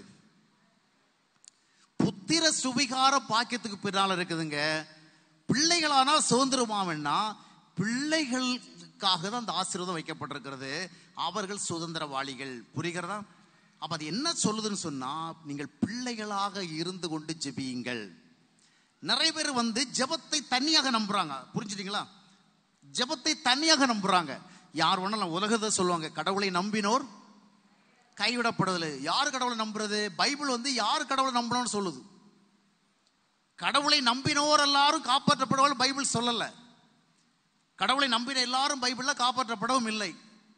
புத்திர சுவிகார பாக்கியத்துக்கு பின்னால் இருக்குதுங்க பிள்ளைகளானால் சுதந்திரமாவன்னா பிள்ளைகளுக்காக தான் அந்த ஆசீர்வாதம் வைக்கப்பட்டிருக்கிறது அவர்கள் சுதந்திரவாளிகள் புரிகிறதா அப்ப அது என்ன சொல்லுதுன்னு சொன்னா நீங்கள் பிள்ளைகளாக இருந்து கொண்டு ஜெபியுங்கள் நிறைய பேர் வந்து ஜெபத்தை தனியாக நம்புறாங்க புரிஞ்சுட்டீங்களா ஜெபத்தை தனியாக நம்புறாங்க யார் வேணாலும் உலகத்தை சொல்லுவாங்க கடவுளை நம்பினோர் கைவிடப்படுதல் யார் கடவுளை நம்புறது பைபிள் வந்து யார் கடவுளை நம்பணும்னு சொல்லுது கடவுளை நம்பினோர் எல்லாரும் காப்பாற்றப்படுவார்கள் பைபிள் சொல்லல கடவுளை நம்பின எல்லாரும் பைபிள்ல காப்பாற்றப்படவும் இல்லை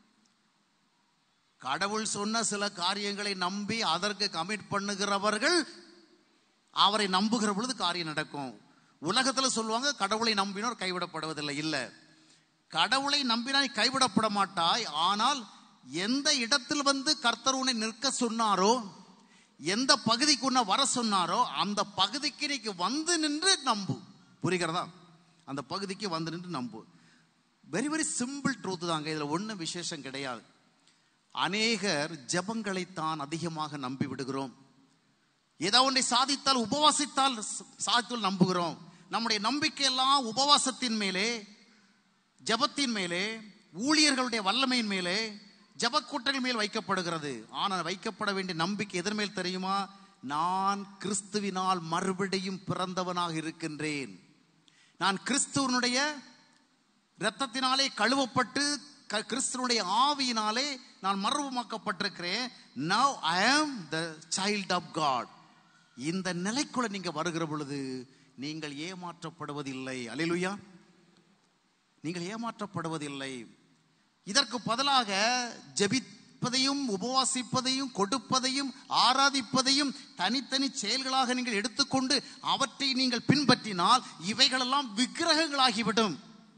கடவுள் சொன்ன சில காரியங்களை நம்பி அதற்கு கமிட் பண்ணுகிறவர்கள் அவரை நம்புகிற பொழுது காரியம் நடக்கும் உலகத்துல சொல்லுவாங்க கடவுளை நம்பினோர் கைவிடப்படுவதில்லை இல்ல கடவுளை நம்பினாய் கைவிடப்பட மாட்டாய் ஆனால் எந்த இடத்தில் வந்து கர்த்தர் உன்னை நிற்க சொன்னாரோ எந்த பகுதிக்கு உன்னை வர சொன்னாரோ அந்த பகுதிக்கு நீக்கு வந்து நின்று நம்பு புரிகிறதா அந்த பகுதிக்கு வந்து நின்று நம்பு வெரி வெரி சிம்பிள் ட்ரூத் தாங்க இதுல ஒண்ணும் விசேஷம் கிடையாது அநேகர் ஜெபங்களைத்தான் அதிகமாக நம்பி விடுகிறோம் ஏதோ ஒன்றை சாதித்தால் உபவாசித்தால் ச- சாதித்தால் நம்புகிறோம் நம்முடைய நம்பிக்கை எல்லாம் உபவாசத்தின் மேலே ஜபத்தின் மேலே ஊழியர்களுடைய வல்லமையின் மேலே ஜபக்கூட்டங்கள் மேல் வைக்கப்படுகிறது ஆனால் வைக்கப்பட வேண்டிய நம்பிக்கை எதன் மேல் தெரியுமா நான் கிறிஸ்துவினால் மறுபடியும் பிறந்தவனாக இருக்கின்றேன் நான் கிறிஸ்துவனுடைய இரத்தத்தினாலே கழுவப்பட்டு க- கிறிஸ்துவனுடைய ஆவியினாலே நான் மறுவமாக்கப்பட்டிருக்கிறேன் நவ் ஐ ஆம் த சைல்ட் ஆஃப் காட் இந்த நிலைக்குள்ள நீங்க வருகிற பொழுது நீங்கள் ஏமாற்றப்படுவதில்லை அல்லேலூயா நீங்கள் ஏமாற்றப்படுவதில்லை இதற்கு பதிலாக ஜெபிப்பதையும் உபவாசிப்பதையும் கொடுப்பதையும் ஆராதிப்பதையும் தனித்தனி செயல்களாக நீங்கள் எடுத்துக்கொண்டு அவற்றை நீங்கள் பின்பற்றினால் இவைகளெல்லாம் விக்கிரகங்களாகிவிடும்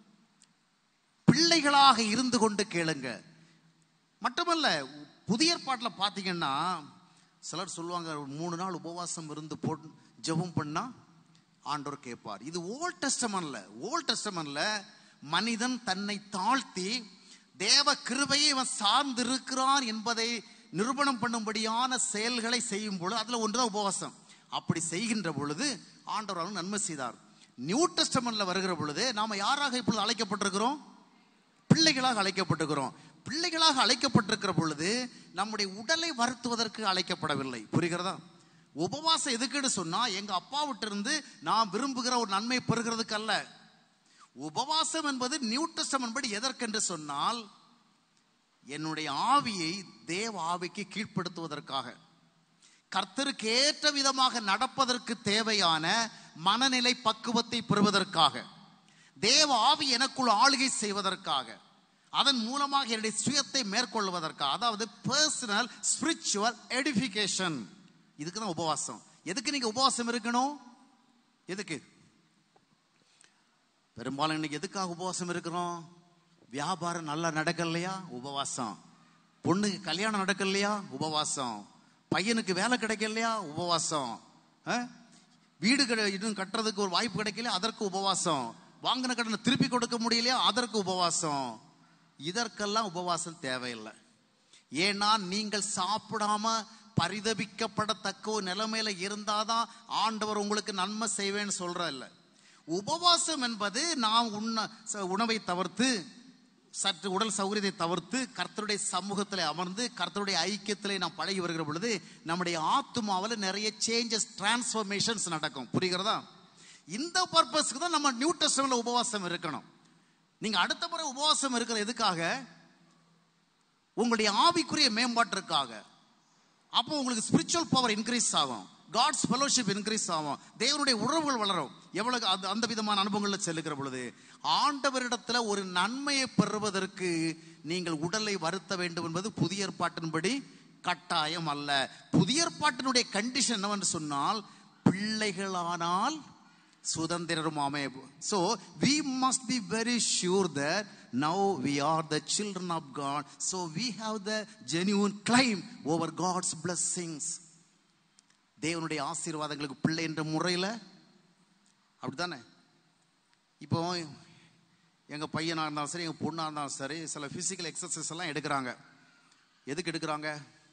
பிள்ளைகளாக இருந்து கொண்டு கேளுங்க மட்டுமல்ல புதிய ஏற்பாட்டில் பார்த்தீங்கன்னா சிலர் சொல்லுவாங்க ஒரு மூணு நாள் உபவாசம் இருந்து போ ஜெபம் பண்ணா ஆண்டவர் கேட்பார் இது ஓல்ட் டெஸ்டமன்ல ஓல்ட் டெஸ்டமன்ல மனிதன் தன்னை தாழ்த்தி தேவ கிருபையை இவன் சார்ந்து இருக்கிறான் என்பதை நிரூபணம் பண்ணும்படியான செயல்களை செய்யும் பொழுது அதுல ஒன்றுதான் உபவாசம் அப்படி செய்கின்ற பொழுது ஆண்டவர் அவனுக்கு நன்மை செய்தார் நியூ டெஸ்டமன்ல வருகிற பொழுது நாம யாராக இப்பொழுது அழைக்கப்பட்டிருக்கிறோம் பிள்ளைகளாக அழைக்கப்பட்டிருக்கிறோம் பிள்ளைகளாக அழைக்கப்பட்டிருக்கிற பொழுது நம்முடைய உடலை வருத்துவதற்கு அழைக்கப்படவில்லை புரிகிறதா உபவாசம் எதுக்குன்னு சொன்னா எங்க அப்பாவிட்ட இருந்து நான் விரும்புகிற ஒரு நன்மை பெறுகிறதுக்கு அல்ல உபவாசம் என்பது நியூ டெஸ்டமென்ட் படி எதற்கென்று சொன்னால் என்னுடைய ஆவியை தேவ ஆவிக்கு கீழ்ப்படுத்துவதற்காக கர்த்தருக்கு ஏற்ற விதமாக நடப்பதற்கு தேவையான மனநிலை பக்குவத்தை பெறுவதற்காக தேவ ஆவி எனக்குள் ஆளுகை செய்வதற்காக அதன் மூலமாக என்னுடைய சுயத்தை மேற்கொள்வதற்காக அதாவது பர்சனல் ஸ்பிரிச்சுவல் எடுபிகேஷன் இதுக்கு தான் உபவாசம் எதுக்கு நீங்க உபவாசம் இருக்கணும் எதுக்கு பெரும்பாலும் இன்னைக்கு எதுக்காக உபவாசம் இருக்கிறோம் வியாபாரம் நல்லா நடக்கலையா உபவாசம் பொண்ணுக்கு கல்யாணம் நடக்கலையா உபவாசம் பையனுக்கு வேலை கிடைக்கலையா உபவாசம் ஆ? வீடு கிடை- இன்னும் கட்டுறதுக்கு ஒரு வாய்ப்பு கிடைக்கல அதற்கு உபவாசம் வாங்கின கடனை திருப்பி கொடுக்க முடியலையா அதற்கு உபவாசம் இதற்கெல்லாம் உபவாசம் தேவையில்லை ஏன்னா நீங்கள் சாப்பிடாம பரிதபிக்கப்படத்தக்க ஒரு நிலைமையில இருந்தாதான் ஆண்டவர் உங்களுக்கு நன்மை செய்வேன்னு சொல்ற இல்ல உபவாசம் என்பது நாம் உண்ண ச- உணவை தவிர்த்து சற்று உடல் சௌகரியத்தை தவிர்த்து கர்த்தருடைய சமூகத்தில் அமர்ந்து கர்த்தருடைய ஐக்கியத்திலே நாம் பழகி வருகிற பொழுது நம்முடைய ஆத்துமாவில் நிறைய சேஞ்சஸ் டிரான்ஸ்ஃபர்மேஷன்ஸ் நடக்கும் புரிகிறதா இந்த பர்பஸ்க்கு தான் நம்ம நியூ டெஸ்டமெண்ட்ல உபவாசம் இருக்கணும் நீங்க அடுத்த முறை உபவாசம் இருக்கிற எதுக்காக உங்களுடைய ஆவிக்குரிய மேம்பாட்டிற்காக அப்போ உங்களுக்கு ஸ்பிரிச்சுவல் பவர் இன்க்ரீஸ் ஆகும் காட்ஸ் ஃபெலோஷிப் இன்க்ரீஸ் ஆகும் தேவனுடைய உறவுகள் வளரும் எவ்வளவு அந்த அந்த விதமான அனுபவங்களில் செல்லுகிற பொழுது ஆண்டவரிடத்துல ஒரு நன்மையை பெறுவதற்கு நீங்கள் உடலை வருத்த வேண்டும் என்பது புதிய ஏற்பாட்டின்படி கட்டாயம் அல்ல புதிய ஏற்பாட்டினுடைய கண்டிஷன் என்னவென்று சொன்னால் பிள்ளைகளானால் சுதந்திரமாமே so we must be very sure that now we are the children of god so we have the genuine claim over god's blessings தேவனுடைய ஆசீர்வாதங்களுக்கு பிள்ளை என்ற முறையில் அப்படித்தானே இப்போ எங்க பையனா இருந்தாலும் சரி எங்க பொண்ணா இருந்தாலும் சரி சில பிசிக்கல் எக்ஸசைஸ் எல்லாம் எடுக்கிறாங்க எதுக்கு எடுக்கிறாங்க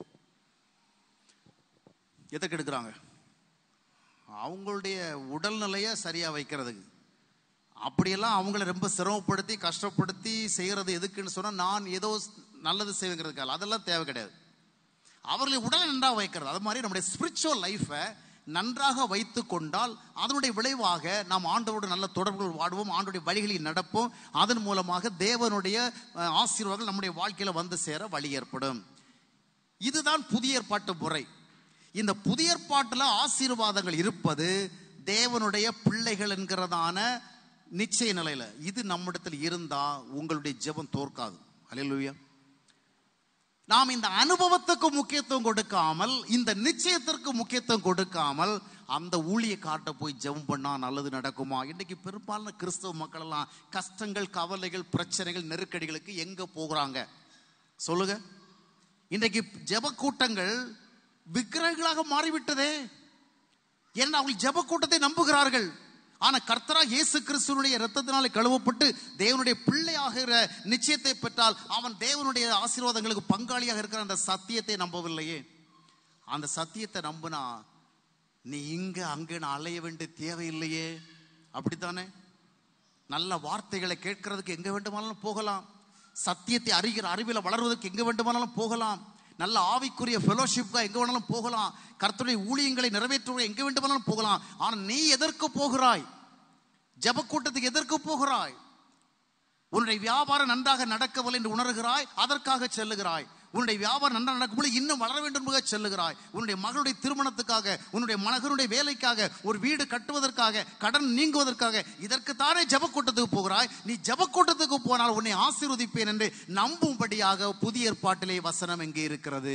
எதுக்கு எடுக்கிறாங்க அவங்களுடைய உடல்நிலையை சரியா வைக்கிறதுக்கு அப்படியெல்லாம் அவங்கள ரொம்ப சிரமப்படுத்தி கஷ்டப்படுத்தி செய்யறது எதுக்குன்னு சொன்னா நான் ஏதோ நல்லது செய்வேங்கிறதுக்காக அதெல்லாம் தேவை கிடையாது அவர்களை உடலை நன்றாக வைக்கிறது அது மாதிரி நம்முடைய ஸ்பிரிச்சுவல் லைஃபை நன்றாக வைத்து கொண்டால் அதனுடைய விளைவாக நாம் ஆண்டவரோடு நல்ல தொடர்புகள் வாடுவோம் ஆண்டோடைய வழிகளில் நடப்போம் அதன் மூலமாக தேவனுடைய அஹ், ஆசீர்வாதங்கள் நம்முடைய வாழ்க்கையில வந்து சேர வழி ஏற்படும் இதுதான் புதிய ஏற்பாட்டு முறை இந்த புதிய ஏற்பாட்டுல ஆசீர்வாதங்கள் இருப்பது தேவனுடைய பிள்ளைகள் என்கிறதான நிச்சய நிலையில இது நம்மிடத்தில் இருந்தா உங்களுடைய ஜெபம் தோற்காது அல்லேலூயா நாம் இந்த அனுபவத்துக்கு முக்கியத்துவம் கொடுக்காமல் இந்த நிச்சயத்திற்கு முக்கியத்துவம் கொடுக்காமல் அந்த ஊழிய காட்ட போய் ஜெபம் பண்ணா நல்லது நடக்குமா இன்னைக்கு பெரும்பாலான கிறிஸ்தவ மக்கள் எல்லாம் கஷ்டங்கள் கவலைகள் பிரச்சனைகள் நெருக்கடிகளுக்கு எங்க போகிறாங்க சொல்லுங்க இன்றைக்கு ஜெப கூட்டங்கள் விக்கிரகங்களாக மாறிவிட்டதே ஏன்னா அவங்க ஜெப கூட்டத்தை நம்புகிறார்கள் ஆனா கர்த்தரா இயேசு கிறிஸ்துவனுடைய இரத்தத்தினாலே கழுவப்பட்டு தேவனுடைய பிள்ளையாகிற நிச்சயத்தை பெற்றால் அவன் தேவனுடைய ஆசீர்வாதங்களுக்கு பங்காளியாக இருக்கிற அந்த சத்தியத்தை நம்பவில்லையே அந்த சத்தியத்தை நம்பினா நீ இங்க அங்க அலைய வேண்டிய தேவையில்லையே அப்படித்தானே நல்ல வார்த்தைகளை கேட்கறதுக்கு எங்க வேண்டுமானாலும் போகலாம் சத்தியத்தை அறிகிற அறிவில வளர்வதற்கு எங்க வேண்டுமானாலும் போகலாம் நல்ல ஆவிக்குரிய ஃபெலோஷிப்கா எங்க வேணாலும் போகலாம் கர்த்தருடைய ஊழியங்களை நிறைவேற்றுவ எங்க வேண்டுமானாலும் போகலாம் ஆனா நீ எதற்கு போகிறாய் ஜெப கூட்டத்துக்கு எதற்கு போகிறாய் உன்னுடைய வியாபாரம் நன்றாக நடக்கவில்லை என்று உணர்கிறாய் அதற்காக செல்லுகிறாய் உன்னுடைய வியாபாரம் நன்றாக நடக்கும்போது இன்னும் வளர வேண்டும் என்பதாக செல்லுகிறாய் உன்னுடைய மகளுடைய திருமணத்துக்காக உன்னுடைய மகனுடைய வேலைக்காக ஒரு வீடு கட்டுவதற்காக கடன் நீங்குவதற்காக இதற்கு தானே ஜபக்கூட்டத்துக்கு போகிறாய் நீ ஜபக்கூட்டத்துக்கு போனால் உன்னை ஆசீர்வதிப்பேன் என்று நம்பும்படியாக புதிய ஏற்பாட்டிலே வசனம் எங்கே இருக்கிறது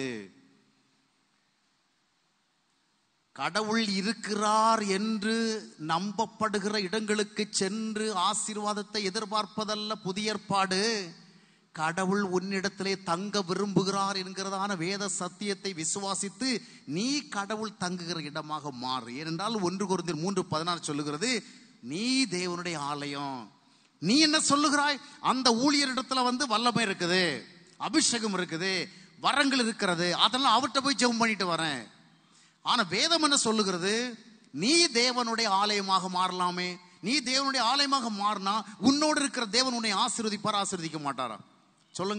கடவுள் இருக்கிறார் என்று நம்பப்படுகிற இடங்களுக்கு சென்று ஆசீர்வாதத்தை எதிர்பார்ப்பதல்ல புதிய ஏற்பாடு கடவுள் உன்னிடத்திலே தங்க விரும்புகிறார் என்கிறதான வேத சத்தியத்தை விசுவாசித்து நீ கடவுள் தங்குகிற இடமாக மாறு ஏனென்றால் ஒன்று குருந்தில் மூன்று பதினாறு சொல்லுகிறது நீ தேவனுடைய ஆலயம் நீ என்ன சொல்லுகிறாய் அந்த ஊழியரிடத்துல வந்து வல்லமை இருக்குது அபிஷேகம் இருக்குது வரங்கள் இருக்கிறது அதெல்லாம் அவர்கிட்ட போய் ஜெபம் பண்ணிட்டு வரேன் ஆனா வேதம் என்ன சொல்லுகிறது நீ தேவனுடைய ஆலயமாக மாறலாமே நீ தேவனுடைய ஆலயமாக மாறினா உன்னோடு இருக்கிற தேவன் உன்னை ஆசீர்வதிப்பார் ஆசீர்வதிக்க மாட்டாரா சொல்லுங்க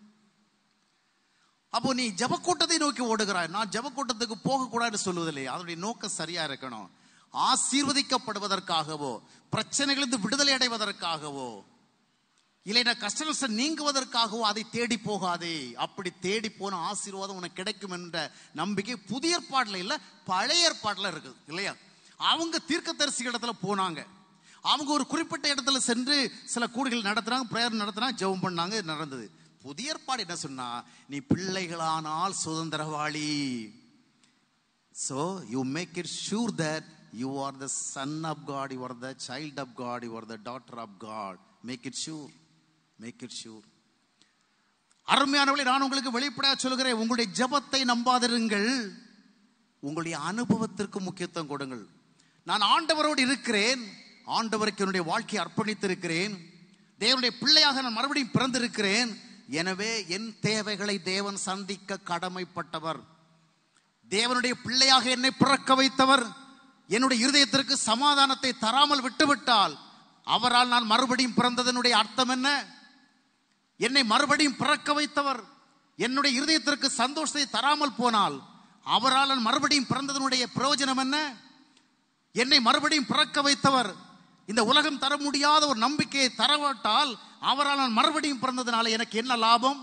அப்போ நீ ஜபக்கூட்டத்தை நோக்கி ஓடுகிறாய் நான் ஜபக்கூட்டத்துக்கு போகக்கூடாதுன்னு சொல்லுவதில்லை அதனுடைய நோக்கம் சரியா இருக்கணும் ஆசீர்வதிக்கப்படுவதற்காகவோ பிரச்சனைகளிலிருந்து விடுதலை அடைவதற்காகவோ இல்லைனா கஷ்டங்கள் நீங்குவதற்காகவோ அதை தேடி போகாதே அப்படி தேடி போன ஆசீர்வாதம் உனக்கு கிடைக்கும் என்ற நம்பிக்கை புதிய ஏற்பாடுல இல்ல பழைய ஏற்பாடுல இருக்குது இல்லையா அவங்க தீர்க்கதரிசி இடத்துல போனாங்க அவங்க ஒரு குறிப்பிட்ட இடத்துல சென்று சில கூடுகள் நடத்துறாங்க பிரேயர் நடத்துறாங்க ஜெபம் பண்ணாங்க நடந்தது புதிய ஏற்பாடு என்ன சொன்னா நீ பிள்ளைகளானால் சுதந்திரவாளி So you make it sure that you are the son of God, you are the child of God, you are the daughter of God. Make it sure. Make it sure. அருமையானவர்களே நான் உங்களுக்கு வெளிப்படையாக சொல்கிறேன் உங்களுடைய ஜெபத்தை நம்பாதிருங்கள் உங்களுடைய அனுபவத்திற்கு முக்கியத்துவம் கொடுங்கள் நான் ஆண்டவரோடு இருக்கிறேன் ஆண்டவருக்கு என்னுடைய வாழ்க்கையை அர்ப்பணித்திருக்கிறேன் தேவனுடைய பிள்ளையாக நான் மறுபடியும் பிறந்திருக்கிறேன் எனவே என் தேவைகளை தேவன் சந்திக்க கடமைப்பட்டவர் தேவனுடைய பிள்ளையாக என்னை பிறக்க வைத்தவர் என்னுடைய இருதயத்திற்கு சமாதானத்தை தராமல் விட்டுவிட்டால் அவரால் நான் மறுபடியும் பிறந்ததனுடைய அர்த்தம் என்ன என்னை மறுபடியும் பிறக்க வைத்தவர் என்னுடைய இருதயத்திற்கு சந்தோஷத்தை தராமல் போனால் அவரால் நான் மறுபடியும் பிறந்ததனுடைய பிரயோஜனம் என்ன என்னை மறுபடியும் பிறக்க வைத்தவர் இந்த உலகம் தர முடியாத ஒரு நம்பிக்கையை தரவிட்டால் அவரால் நான் மறுபடியும் பிறந்ததுனால எனக்கு என்ன லாபம்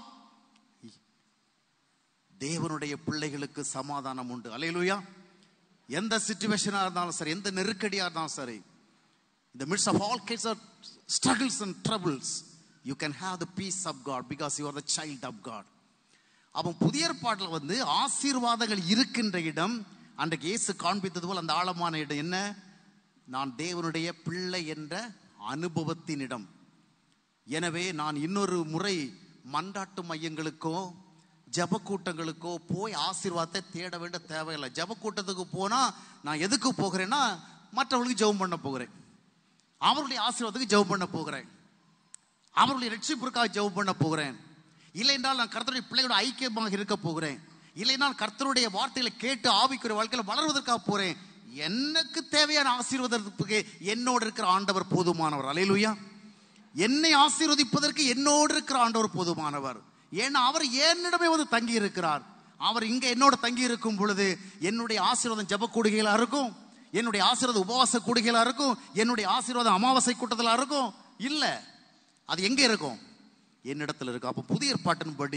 தேவனுடைய பிள்ளைகளுக்கு சமாதானம் உண்டு அலையலுயா எந்த சுச்சுவேஷனா இருந்தாலும் சரி எந்த நெருக்கடியா இருந்தாலும் சரி இந்த midst of all kinds of struggles and troubles you can have the peace of God because you are the child of God அவன் புதிய ஏற்பாட்டில் வந்து ஆசீர்வாதங்கள் இருக்கின்ற இடம் அன்றைக்கு இயேசு காண்பித்தது போல் அந்த ஆழமான இடம் என்ன நான் தேவனுடைய பிள்ளை என்ற அனுபவத்தின் இடம் எனவே நான் இன்னொரு முறை மன்றாட்டு மையங்களுக்கோ ஜப கூட்டங்களுக்கோ போய் ஆசீர்வாதத்தை தேட வேண்டிய தேவையில்லை ஜப கூட்டத்துக்கு போனா நான் எதுக்கு போகிறேன்னா மற்றவர்களுக்கு ஜெபம் பண்ண போகிறேன் அவருடைய ஆசீர்வாதத்துக்கு ஜெபம் பண்ண போகிறேன் அவருடைய ரட்சிப்பிற்காக ஜெபம் பண்ண போகிறேன் இல்லை என்றால் நான் கர்த்தருடைய பிள்ளையோட ஐக்கியமாக இருக்க போகிறேன் இல்லை என்றால் கர்த்தருடைய வார்த்தைகளை கேட்டு ஆவிக்குரிய வாழ்க்கையில் வளர்வதற்காக போறேன் எனக்கு தேவையான ஆசீர்வாதத்துக்கு என்னோடு இருக்கிற ஆண்டவர் போதுமானவர் அலையிலுயா என்னை ஆசீர்வதிப்பதற்கு என்னோடு இருக்கிற ஆண்டவர் போதுமானவர் ஏன்னா அவர் என்னிடமே வந்து தங்கி இருக்கிறார் அவர் இங்க என்னோட தங்கி இருக்கும் பொழுது என்னுடைய ஆசீர்வாதம் ஜப கூடுகைகளா இருக்கும் என்னுடைய ஆசீர்வாதம் உபவாச கூடுகைகளா இருக்கும் என்னுடைய ஆசீர்வாதம் அமாவாசை கூட்டத்தில் இருக்கும் இல்ல அது எங்க இருக்கும் என்னிடத்துல இருக்கும் அப்ப புதிய ஏற்பாட்டின்படி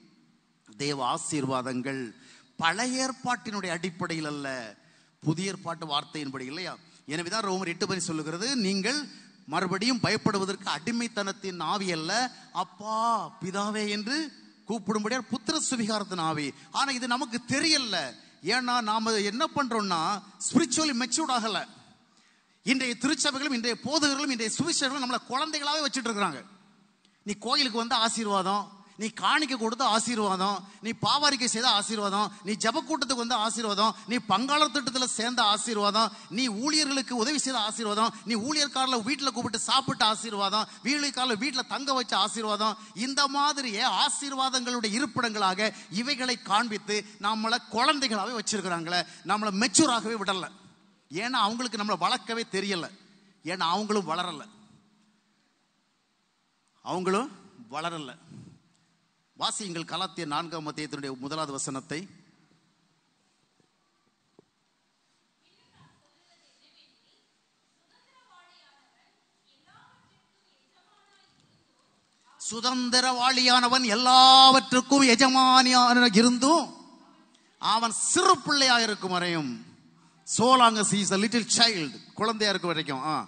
தேவ ஆசீர்வாதங்கள் பழைய ஏற்பாட்டினுடைய அடிப்படையில் அல்ல புதிய ஏற்பாட்டு வார்த்தையின்படி இல்லையா எனவேதான் ரோமர் எட்டு படி சொல்லுகிறது நீங்கள் மறுபடியும் பயப்படுவதற்கு அடிமைத்தனத்தின் ஆவி அல்ல அப்பா பிதாவே என்று கூப்பிடும்படியா புத்திர சுவிகாரத்தின் ஆவி ஆனா இது நமக்கு தெரியல ஏன்னா நாம என்ன பண்றோம்னா ஸ்பிரிச்சுவலி மெச்சூர்ட் ஆகல இன்றைய திருச்சபைகளும் இன்றைய போதகர்களும் இன்றைய சுவிசேஷர்களும் நம்மளை குழந்தைகளாவே வச்சுட்டு இருக்கிறாங்க நீ கோயிலுக்கு வந்த ஆசீர்வாதம் நீ காணிக்க கொடுத்த ஆசீர்வாதம் நீ பாவாரிக்கை செய்த ஆசீர்வாதம் நீ ஜப கூட்டத்துக்கு வந்த ஆசீர்வாதம் நீ பங்காளர் திட்டத்தில் சேர்ந்த ஆசீர்வாதம் நீ ஊழியர்களுக்கு உதவி செய்த ஆசீர்வாதம் நீ ஊழியர்காரில் வீட்டில் கூப்பிட்டு சாப்பிட்ட ஆசீர்வாதம் வீழியக்காரில் வீட்டில் தங்க வச்ச ஆசீர்வாதம் இந்த மாதிரியே ஆசீர்வாதங்களுடைய இருப்பிடங்களாக இவைகளை காண்பித்து நம்மளை குழந்தைகளாகவே வச்சிருக்கிறாங்களே நம்மளை மெச்சூராகவே விடல ஏன்னா அவங்களுக்கு நம்மளை வளர்க்கவே தெரியல ஏன்னா அவங்களும் வளரல அவங்களும் வளரல வாசியுங்கள் கலாத்திய நான்காம் மத்தியத்தினுடைய முதலாவது வசனத்தை சுதந்திரவாளியானவன் எல்லாவற்றுக்கும் எஜமானியான இருந்தும் அவன் சிறு பிள்ளையா இருக்கும் வரையும் சோலாங்க சீஸ் லிட்டில் சைல்டு குழந்தையா இருக்கும் வரைக்கும் ஆ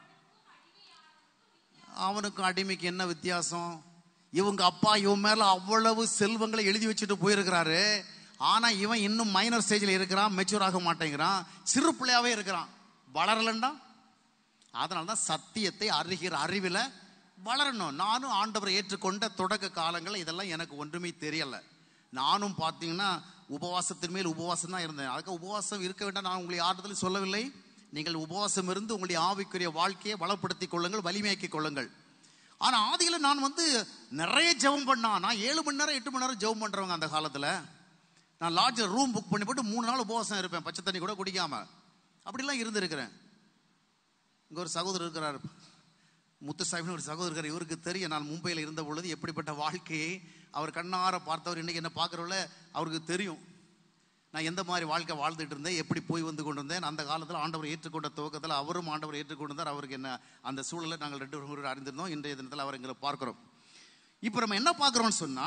அவனுக்கும் அடிமைக்கு என்ன வித்தியாசம் இவங்க அப்பா இவன் மேல அவ்வளவு செல்வங்களை எழுதி வச்சுட்டு போயிருக்கிறாரு ஆனா இவன் இன்னும் மைனர் ஸ்டேஜில் இருக்கிறான் மெச்சூர் ஆக மாட்டேங்கிறான் சிறு பிள்ளையாவே இருக்கிறான் வளரலண்டா அதனால தான் சத்தியத்தை அறிகிற அறிவில் வளரணும் நானும் ஆண்டவரை ஏற்றுக்கொண்ட தொடக்க காலங்கள் இதெல்லாம் எனக்கு ஒன்றுமே தெரியல நானும் பார்த்தீங்கன்னா உபவாசத்தின் மேல் உபவாசம் தான் இருந்தேன் அதுக்கு உபவாசம் இருக்க வேண்டாம் நான் உங்களை யாரிடத்திலும் சொல்லவில்லை நீங்கள் உபவாசம் இருந்து உங்களுடைய ஆவிக்குரிய வாழ்க்கையை வளப்படுத்திக் கொள்ளுங்கள் வலிமையாக்கிக் கொள்ளுங்கள் ஆனா ஆதியில நான் வந்து நிறைய ஜெபம் பண்ணா நான் ஏழு மணி நேரம் எட்டு மணி நேரம் ஜெபம் பண்றவங்க அந்த காலத்துல நான் லாட்ஜில் ரூம் புக் பண்ணி போட்டு மூணு நாள் உபவாசம் இருப்பேன் பச்சை தண்ணி கூட குடிக்காம அப்படிலாம் இருந்திருக்கிறேன் இங்க ஒரு சகோதரர் இருக்கிறார் முத்துசாமின்னு ஒரு சகோதரர் இருக்கார். இவருக்கு தெரியும் நான் மும்பையில் இருந்த பொழுது எப்படிப்பட்ட வாழ்க்கையை அவர் கண்ணார பார்த்தவர் இன்னைக்கு என்ன பார்க்கறவங்கள அவருக்கு தெரியும் நான் எந்த மாதிரி வாழ்க்கை வாழ்ந்துட்டு இருந்தேன் எப்படி போய் வந்து கொண்டு இருந்தேன் அந்த காலத்தில் ஆண்டவர் ஏற்றுக்கொண்ட துவக்கத்தில் அவரும் ஆண்டவர் ஏற்றுக்கொண்டார் அவருக்கு என்ன அந்த சூழலை நாங்கள் ரெண்டு பேரும் அறிந்திருந்தோம் இன்றைய தினத்தில் அவர் எங்களை பார்க்கிறோம் இப்போ நம்ம என்ன பார்க்குறோம்னு சொன்னா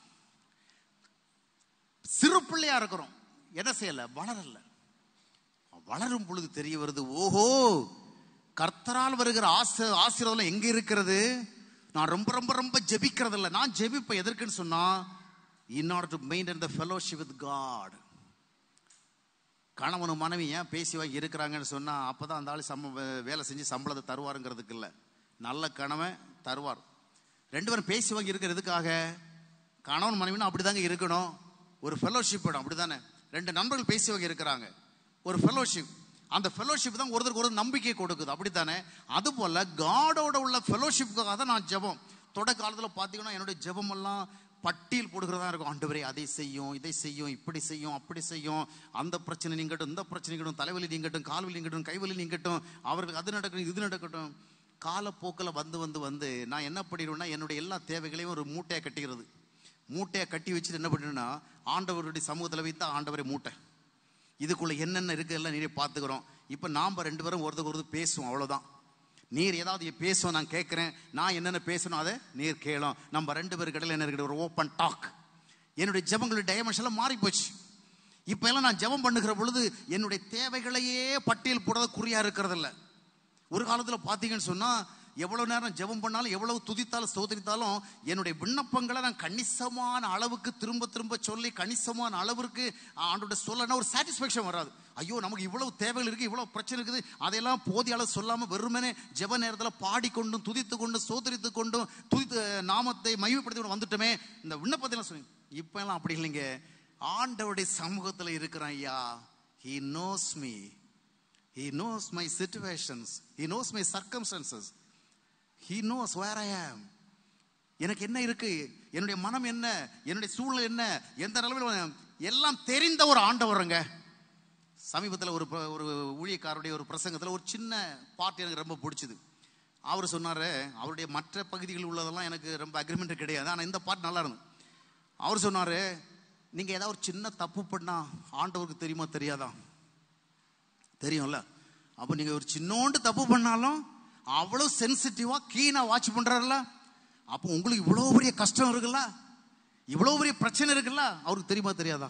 சிறு பிள்ளையா இருக்கிறோம் என்ன செய்யல வளரல வளரும் பொழுது தெரிய வருது ஓஹோ கர்த்தரால் வருகிற ஆசை ஆசீர்வாதம் எங்க இருக்கிறது நான் ரொம்ப ரொம்ப ரொம்ப ஜெபிக்கிறது இல்லை நான் ஜெபிப்பேன் எதற்குன்னு சொன்னா in order to maintain the fellowship with God கணவனும் மனைவி ஏன் பேசி வாங்கி இருக்கிறாங்கன்னு சொன்னா அப்பதான் அந்த ஆள் சம்ப வேலை செஞ்சு சம்பளத்தை தருவாருங்கிறதுக்கு இல்லை நல்ல கணவன் தருவார் ரெண்டு பேரும் பேசி வாங்கி இருக்கிறதுக்காக கணவன் மனைவினா அப்படிதாங்க இருக்கணும் ஒரு ஃபெலோஷிப் இடம் அப்படிதானே ரெண்டு நண்பர்கள் பேசி வாங்கி இருக்கிறாங்க ஒரு ஃபெலோஷிப் அந்த ஃபெலோஷிப் தான் ஒருத்தருக்கு ஒரு நம்பிக்கை கொடுக்குது அப்படித்தானே அதுபோல காடோட உள்ள ஃபெலோஷிப்புக்காக தான் நான் ஜெபம் தொட காலத்தில் பார்த்தீங்கன்னா என்னுடைய ஜெபம் எல்லாம் பட்டியல் போடுகிறதா இருக்கும் ஆண்டவரே அதை செய்யும் இதை செய்யும் இப்படி செய்யும் அப்படி செய்யும் அந்த பிரச்சனை நீங்கட்டும் இந்த பிரச்சனை நீங்கட்டும் தலைவலி நீங்கட்டும் கால்வலி நீங்கட்டும் கைவலி நீங்கட்டும் அவருக்கு அது நடக்கட்டும் இது நடக்கட்டும் காலப்போக்கில் வந்து வந்து வந்து நான் என்ன பண்ணிடுவேன்னா என்னுடைய எல்லா தேவைகளையும் ஒரு மூட்டையை கட்டிக்கிறது மூட்டையை கட்டி வச்சுட்டு என்ன பண்ணிடுன்னா ஆண்டவருடைய சமூகத்தில் வைத்து ஆண்டவரை மூட்டை இதுக்குள்ள என்னென்ன இருக்கு எல்லாம் நீரே பார்த்துக்கிறோம் இப்போ நாம ரெண்டு பேரும் ஒருத்தருக்கு ஒருத்தர் பேசுவோம் அவ்வளவுதான் நீர் ஏதாவது பேசுவோம் நான் கேட்குறேன் நான் என்னென்ன பேசணும் அதை நீர் கேளும் நம்ம ரெண்டு பேருக்கு இடையில என்ன இருக்குது ஒரு ஓப்பன் டாக் என்னுடைய ஜெபங்களுடைய டைமென்ஷன்லாம் மாறி போச்சு இப்போ எல்லாம் நான் ஜெபம் பண்ணுகிற பொழுது என்னுடைய தேவைகளையே பட்டியல் போடுறது குறியா இருக்கிறதில்ல ஒரு காலத்தில் பார்த்தீங்கன்னு சொன்னா எவ்வளவு நேரம் ஜெபம் பண்ணாலும் எவ்வளவு துதித்தாலும் ஸ்தோத்திரித்தாலும் என்னுடைய விண்ணப்பங்களை நான் கணிசமான அளவுக்கு திரும்ப திரும்ப சொல்லி கணிசமான அளவிற்கு ஆண்டோட சொல்லனா ஒரு சாட்டிஸ்ஃபேக்ஷன் வராது ஐயோ நமக்கு இவ்வளவு தேவைகள் இருக்கு இவ்வளவு பிரச்சனை இருக்குது அதையெல்லாம் போதிய அளவு சொல்லாம வெறுமனே ஜெப நேரத்தில் பாடிக்கொண்டும் துதித்து கொண்டும் சோதரித்து கொண்டும் துதித்து நாமத்தை மையப்படுத்தி கொண்டு வந்துட்டோமே இந்த விண்ணப்பத்தை சொல்லி இப்ப எல்லாம் அப்படி இல்லைங்க ஆண்டவருடைய சமூகத்தில் இருக்கிறேன் ஐயா he knows me He knows my situations. He knows my circumstances. He knows where I am. எனக்கு என்ன இருக்கு என்னுடைய மனம் என்ன என்னுடைய சூழல் என்ன எந்த நிலைமையில் எல்லாம் தெரிந்த ஒரு ஆண்டவருங்க சமீபத்தில் ஒரு ப- ஒரு ஊழியக்காரருடைய ஒரு பிரசங்கத்தில் ஒரு சின்ன பாட்டு எனக்கு ரொம்ப பிடிச்சது அவர் சொன்னார் அவருடைய மற்ற பகுதிகளில் உள்ளதெல்லாம் எனக்கு ரொம்ப அக்ரிமெண்ட் கிடையாது ஆனால் இந்த பாட்டு நல்லா இருந்தது அவர் சொன்னார் நீங்கள் ஏதாவது ஒரு சின்ன தப்பு பண்ணா ஆண்டவருக்கு தெரியுமா தெரியாதா தெரியும்ல அப்போ நீங்க ஒரு சின்னோண்டு தப்பு பண்ணாலும் அவ்வளவு சென்சிட்டிவா கீனா வாட்ச் பண்றாருல அப்போ உங்களுக்கு இவ்வளவு பெரிய கஷ்டம் இருக்குல்ல இவ்வளவு பெரிய பிரச்சனை இருக்குல்ல அவருக்கு தெரியுமா தெரியாதா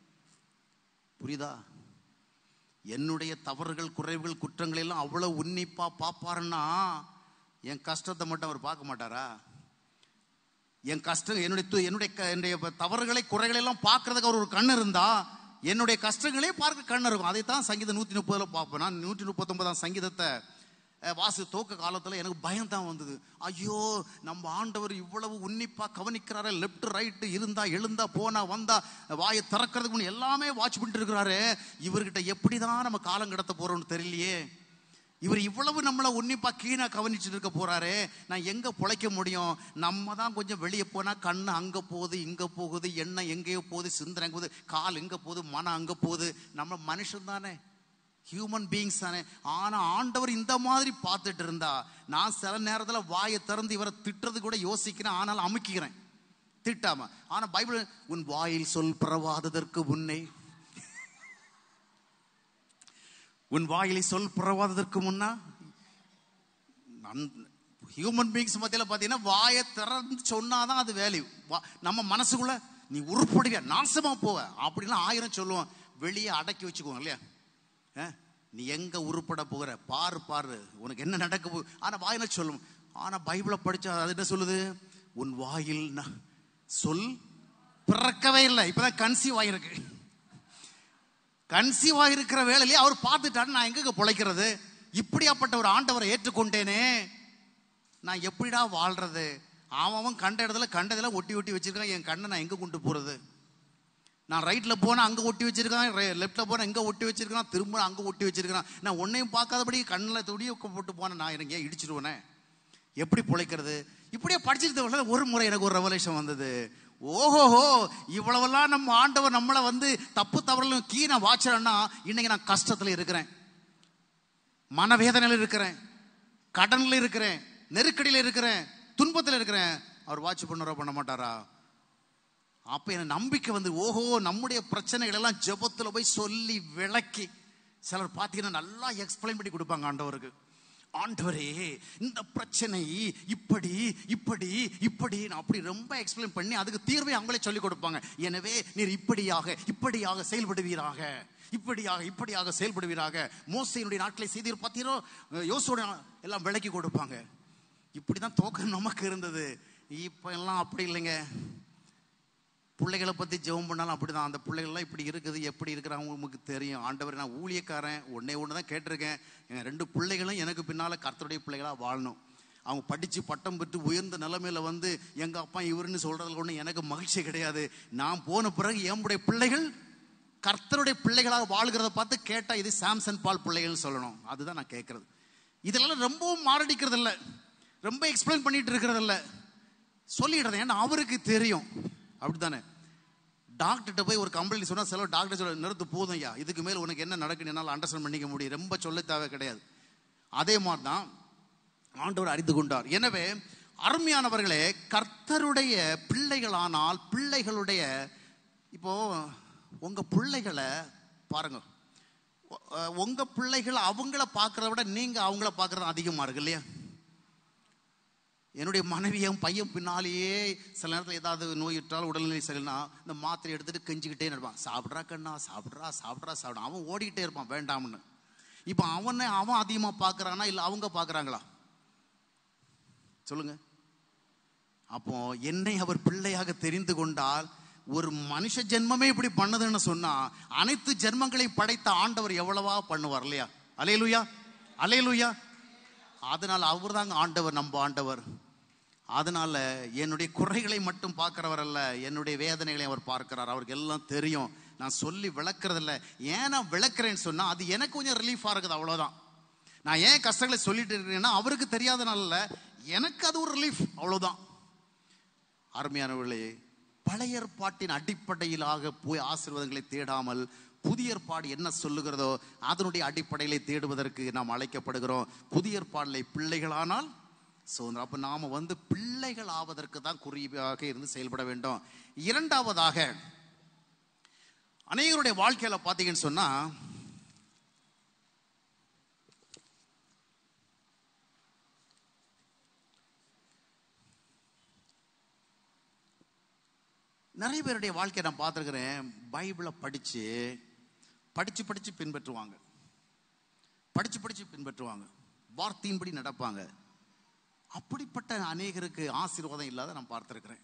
புரியுதா என்னுடைய தவறுகள் குறைவுகள் குற்றங்கள் எல்லாம் அவ்வளவு உன்னிப்பா பாப்பாருன்னா என் கஷ்டத்தை மட்டும் அவர் பார்க்க மாட்டாரா என் கஷ்டம் என்னுடைய து- என்னுடைய க- என்னுடைய தவறுகளை குறைகளை எல்லாம் பார்க்கறதுக்கு அவர் ஒரு கண் இருந்தா என்னுடைய கஷ்டங்களே பார்க்க கண் இருக்கும் அதைத்தான் சங்கீதம் நூத்தி முப்பதுல பார்ப்பேன் நான் நூற்றி முப்பத்தொன்பதாம் சங்கீதத்தை அஹ், வாசி துவக்க காலத்துல எனக்கு பயம் தான் வந்தது ஐயோ நம்ம ஆண்டவர் இவ்வளவு உன்னிப்பா கவனிக்கிறாரு லெஃப்ட் ரைட் இருந்தா எழுந்தா போனா வந்தா வாயை திறக்கிறதுக்கு முன்ன எல்லாமே வாட்ச் பண்ணிட்டு இருக்கிறாரு இவர்கிட்ட எப்படிதான் நம்ம காலம் கடத்த போறோம்னு தெரியலையே இவர் இவ்வளவு நம்மளை உன்னிப்பா கீழே கவனிச்சுட்டு இருக்க போறாரு நான் எங்க பொழைக்க முடியும் நம்ம தான் கொஞ்சம் வெளியே போனா கண்ணு அங்க போகுது இங்க போகுது எண்ணெய் எங்கேயோ போகுது சிந்தனை எங்க போகுது கால் எங்க போகுது மனம் அங்க போகுது நம்ம மனுஷன் தானே ஹியூமன் பீயிங்ஸ் தானே ஆனா ஆண்டவர் இந்த மாதிரி பார்த்துட்டு இருந்தா நான் சில நேரத்துல வாயை திறந்து இவரை திட்டுறது கூட யோசிக்கிறேன் ஆனாலும் அமுக்கிக்கிறேன் திட்டாம ஆனா பைபிள் உன் வாயில் சொல் பிறவாததற்கு முன்னே உன் வாயிலை சொல் பிறவாததற்கு முன்னா ஹியூமன் பீயிங்ஸ் மத்தியில பாத்தீங்கன்னா வாயை திறந்து சொன்னாதான் அது வேல்யூ நம்ம மனசுக்குள்ள நீ உருப்படுவியா நாசமா போவ அப்படிலாம் ஆயிரம் சொல்லுவோம் வெளியே அடக்கி வச்சுக்குவோம் இல்லையா அஹ், நீ எங்க உருப்பட போகிற பாரு பாரு உனக்கு என்ன நடக்க போ ஆனா வாயில சொல்லும் ஆனா பைபிளை படிச்சா அது என்ன சொல்லுது உன் வாயில் ந- சொல் பிறக்கவே இல்லை இப்பதான் கன்சீவ் ஆயிருக்கு கன்சீவ் ஆகிருக்கிற வேலையிலே அவர் பார்த்துட்டாரு நான் எங்க பிழைக்கிறது இப்படியாப்பட்ட ஒரு ஆண்டவரை ஏற்றுக்கொண்டேனே நான் எப்படிடா வாழ்றது அவன் அவன் கண்ட இடத்துல கண்டதுல ஒட்டி ஒட்டி வச்சிருக்கான் என் கண்ணை நான் எங்க கொண்டு போறது நான் ரைட்ல போனா அங்க ஒட்டி வச்சிருக்கான் லெஃப்ட்ல போனா எங்க ஒட்டி வச்சிருக்கான் திரும்ப அங்க ஒட்டி வச்சிருக்கான் நான் ஒன்னையும் பார்க்காதபடி கண்ணில் துடிய போட்டு போனேன் நான் எனக்கு ஏன் இடிச்சிருவேனே எப்படி பிழைக்கிறது இப்படியே படிச்சிருந்த உடனே ஒரு முறை எனக்கு ஒரு ரெவலேஷன் வந்தது ஓஹோஹோ இவ்வளவெல்லாம் நம்ம ஆண்டவர் நம்மளை வந்து தப்பு தவறலும் கீழே வாச்சலன்னா இன்னைக்கு நான் கஷ்டத்துல இருக்கிறேன் மனவேதனையில் இருக்கிறேன் கடன்ல இருக்கிறேன் நெருக்கடியில் இருக்கிறேன் துன்பத்தில் இருக்கிறேன் அவர் வாட்ச் பண்ணுறா பண்ண மாட்டாரா அப்ப எனக்கு நம்பிக்கை வந்து ஓஹோ நம்முடைய பிரச்சனைகள் எல்லாம் ஜெபத்துல போய் சொல்லி விளக்கி சிலர் பார்த்தீங்கன்னா நல்லா எக்ஸ்பிளைன் பண்ணி கொடுப்பாங்க ஆண்டவருக்கு ஆண்டவரே இந்த பிரச்சனை இப்படி இப்படி இப்படி அப்படி ரொம்ப எக்ஸ்பிளைன் பண்ணி அதுக்கு தீர்வை அவங்களே சொல்லி கொடுப்பாங்க எனவே நீர் இப்படியாக இப்படியாக செயல்படுவீராக இப்படியாக இப்படியாக செயல்படுவீராக மோசையினுடைய நாட்களை செய்தீர் பார்த்தீரோ யோசோட எல்லாம் விளக்கி கொடுப்பாங்க இப்படிதான் தோக்கம் நமக்கு இருந்தது இப்ப எல்லாம் அப்படி இல்லைங்க பிள்ளைகளை பத்தி ஜெபம் பண்ணாலும் அப்படிதான் அந்த பிள்ளைகள்லாம் இப்படி இருக்குது எப்படி இருக்கிறாங்க உங்களுக்கு தெரியும் ஆண்டவர் நான் ஊழியக்காரன் ஒன்னே ஒன்று தான் கேட்டிருக்கேன் என் ரெண்டு பிள்ளைகளும் எனக்கு பின்னால கர்த்தருடைய பிள்ளைகளா வாழணும் அவங்க படிச்சு பட்டம் பெற்று உயர்ந்த நிலைமையில வந்து எங்க அப்பா இவருன்னு சொல்றதுல ஒண்ணு எனக்கு மகிழ்ச்சி கிடையாது நான் போன பிறகு என்னுடைய பிள்ளைகள் கர்த்தருடைய பிள்ளைகளாக வாழ்கிறத பார்த்து கேட்டா இது சாம்சன் பால் பிள்ளைகள்னு சொல்லணும் அதுதான் நான் கேட்கறது இதெல்லாம் ரொம்பவும் மாரடிக்கிறது இல்ல ரொம்ப எக்ஸ்பிளைன் பண்ணிட்டு இருக்கிறது இல்ல சொல்லிடுறேன் ஏன்னா அவருக்கு தெரியும் அப்படித்தானே டாக்டர்கிட்ட போய் ஒரு கம்ப்ளைண்ட் சொன்னா சில டாக்டர் சொல்ல நிறுத்து போதும் ஐயா இதுக்கு மேல உனக்கு என்ன நடக்குன்னு என்னால் அண்டர்ஸ்டாண்ட் பண்ணிக்க முடியும் ரொம்ப சொல்ல தேவை கிடையாது அதே மாதிரி தான் ஆண்டவர் அறிந்து கொண்டார் எனவே அருமையானவர்களே கர்த்தருடைய பிள்ளைகளானால் பிள்ளைகளுடைய இப்போ உங்க பிள்ளைகளை பாருங்க உ- அஹ் உங்க பிள்ளைகள் அவங்கள பார்க்கறத விட நீங்க அவங்கள பார்க்கறது அதிகமா இருக்கு இல்லையா என்னுடைய மனைவியும் பையன் பின்னாலேயே சில நேரத்தில் ஏதாவது நோயுற்றால் உடல்நிலை சரியில்லைனா இந்த மாத்திரை எடுத்துட்டு கெஞ்சிக்கிட்டே இருப்பான் சாப்பிட்றா கண்ணா சாப்பிட்றா சாப்பிட்றா சாப்பிட்றா அவன் ஓடிக்கிட்டே இருப்பான் வேண்டாம்னு இப்போ அவனை அவன் அதிகமாக பார்க்கறானா இல்லை அவங்க பார்க்கறாங்களா சொல்லுங்க அப்போ என்னை அவர் பிள்ளையாக தெரிந்து கொண்டால் ஒரு மனுஷ ஜென்மமே இப்படி பண்ணுதுன்னு சொன்னா அனைத்து ஜென்மங்களை படைத்த ஆண்டவர் எவ்வளவா பண்ணுவார் இல்லையா அலையலுயா அலையலுயா அதனால அவர் தாங்க ஆண்டவர் நம்ம ஆண்டவர் அதனால என்னுடைய குறைகளை மட்டும் பார்க்கிறவர் அல்ல என்னுடைய வேதனைகளை அவர் பார்க்கிறார் அவருக்கு எல்லாம் தெரியும் நான் சொல்லி விளக்குறதில்ல ஏன் நான் விளக்குறேன்னு சொன்னா அது எனக்கு கொஞ்சம் ரிலீஃபா இருக்குது அவ்வளவுதான் நான் ஏன் கஷ்டங்களை சொல்லிட்டு இருக்கேன்னா அவருக்கு தெரியாதனால எனக்கு அது ஒரு ரிலீஃப் அவ்வளவுதான் அருமையானவர்களே பழைய ஏற்பாட்டின் அடிப்படையிலாக போய் ஆசீர்வாதங்களை தேடாமல் புதிய ஏற்பாடு என்ன சொல்லுகிறதோ அதனுடைய அடிப்படையிலே தேடுவதற்கு நாம் அழைக்கப்படுகிறோம் புதிய ஏற்பாடிலே பிள்ளைகளானால் சுதந்திரம் அப்ப நாம வந்து பிள்ளைகள் ஆவதற்கு தான் குறிப்பாக இருந்து செயல்பட வேண்டும் இரண்டாவதாக அநேகருடைய வாழ்க்கையில பாத்தீங்கன்னு சொன்னா நிறைய பேருடைய வாழ்க்கையை நான் பார்த்துருக்கிறேன் பைபிளை படிச்சு படிச்சு படிச்சு பின்பற்றுவாங்க படிச்சு படிச்சு பின்பற்றுவாங்க வார்த்தையின்படி நடப்பாங்க அப்படிப்பட்ட அநேகருக்கு ஆசீர்வாதம் இல்லாத நான் பார்த்திருக்கிறேன்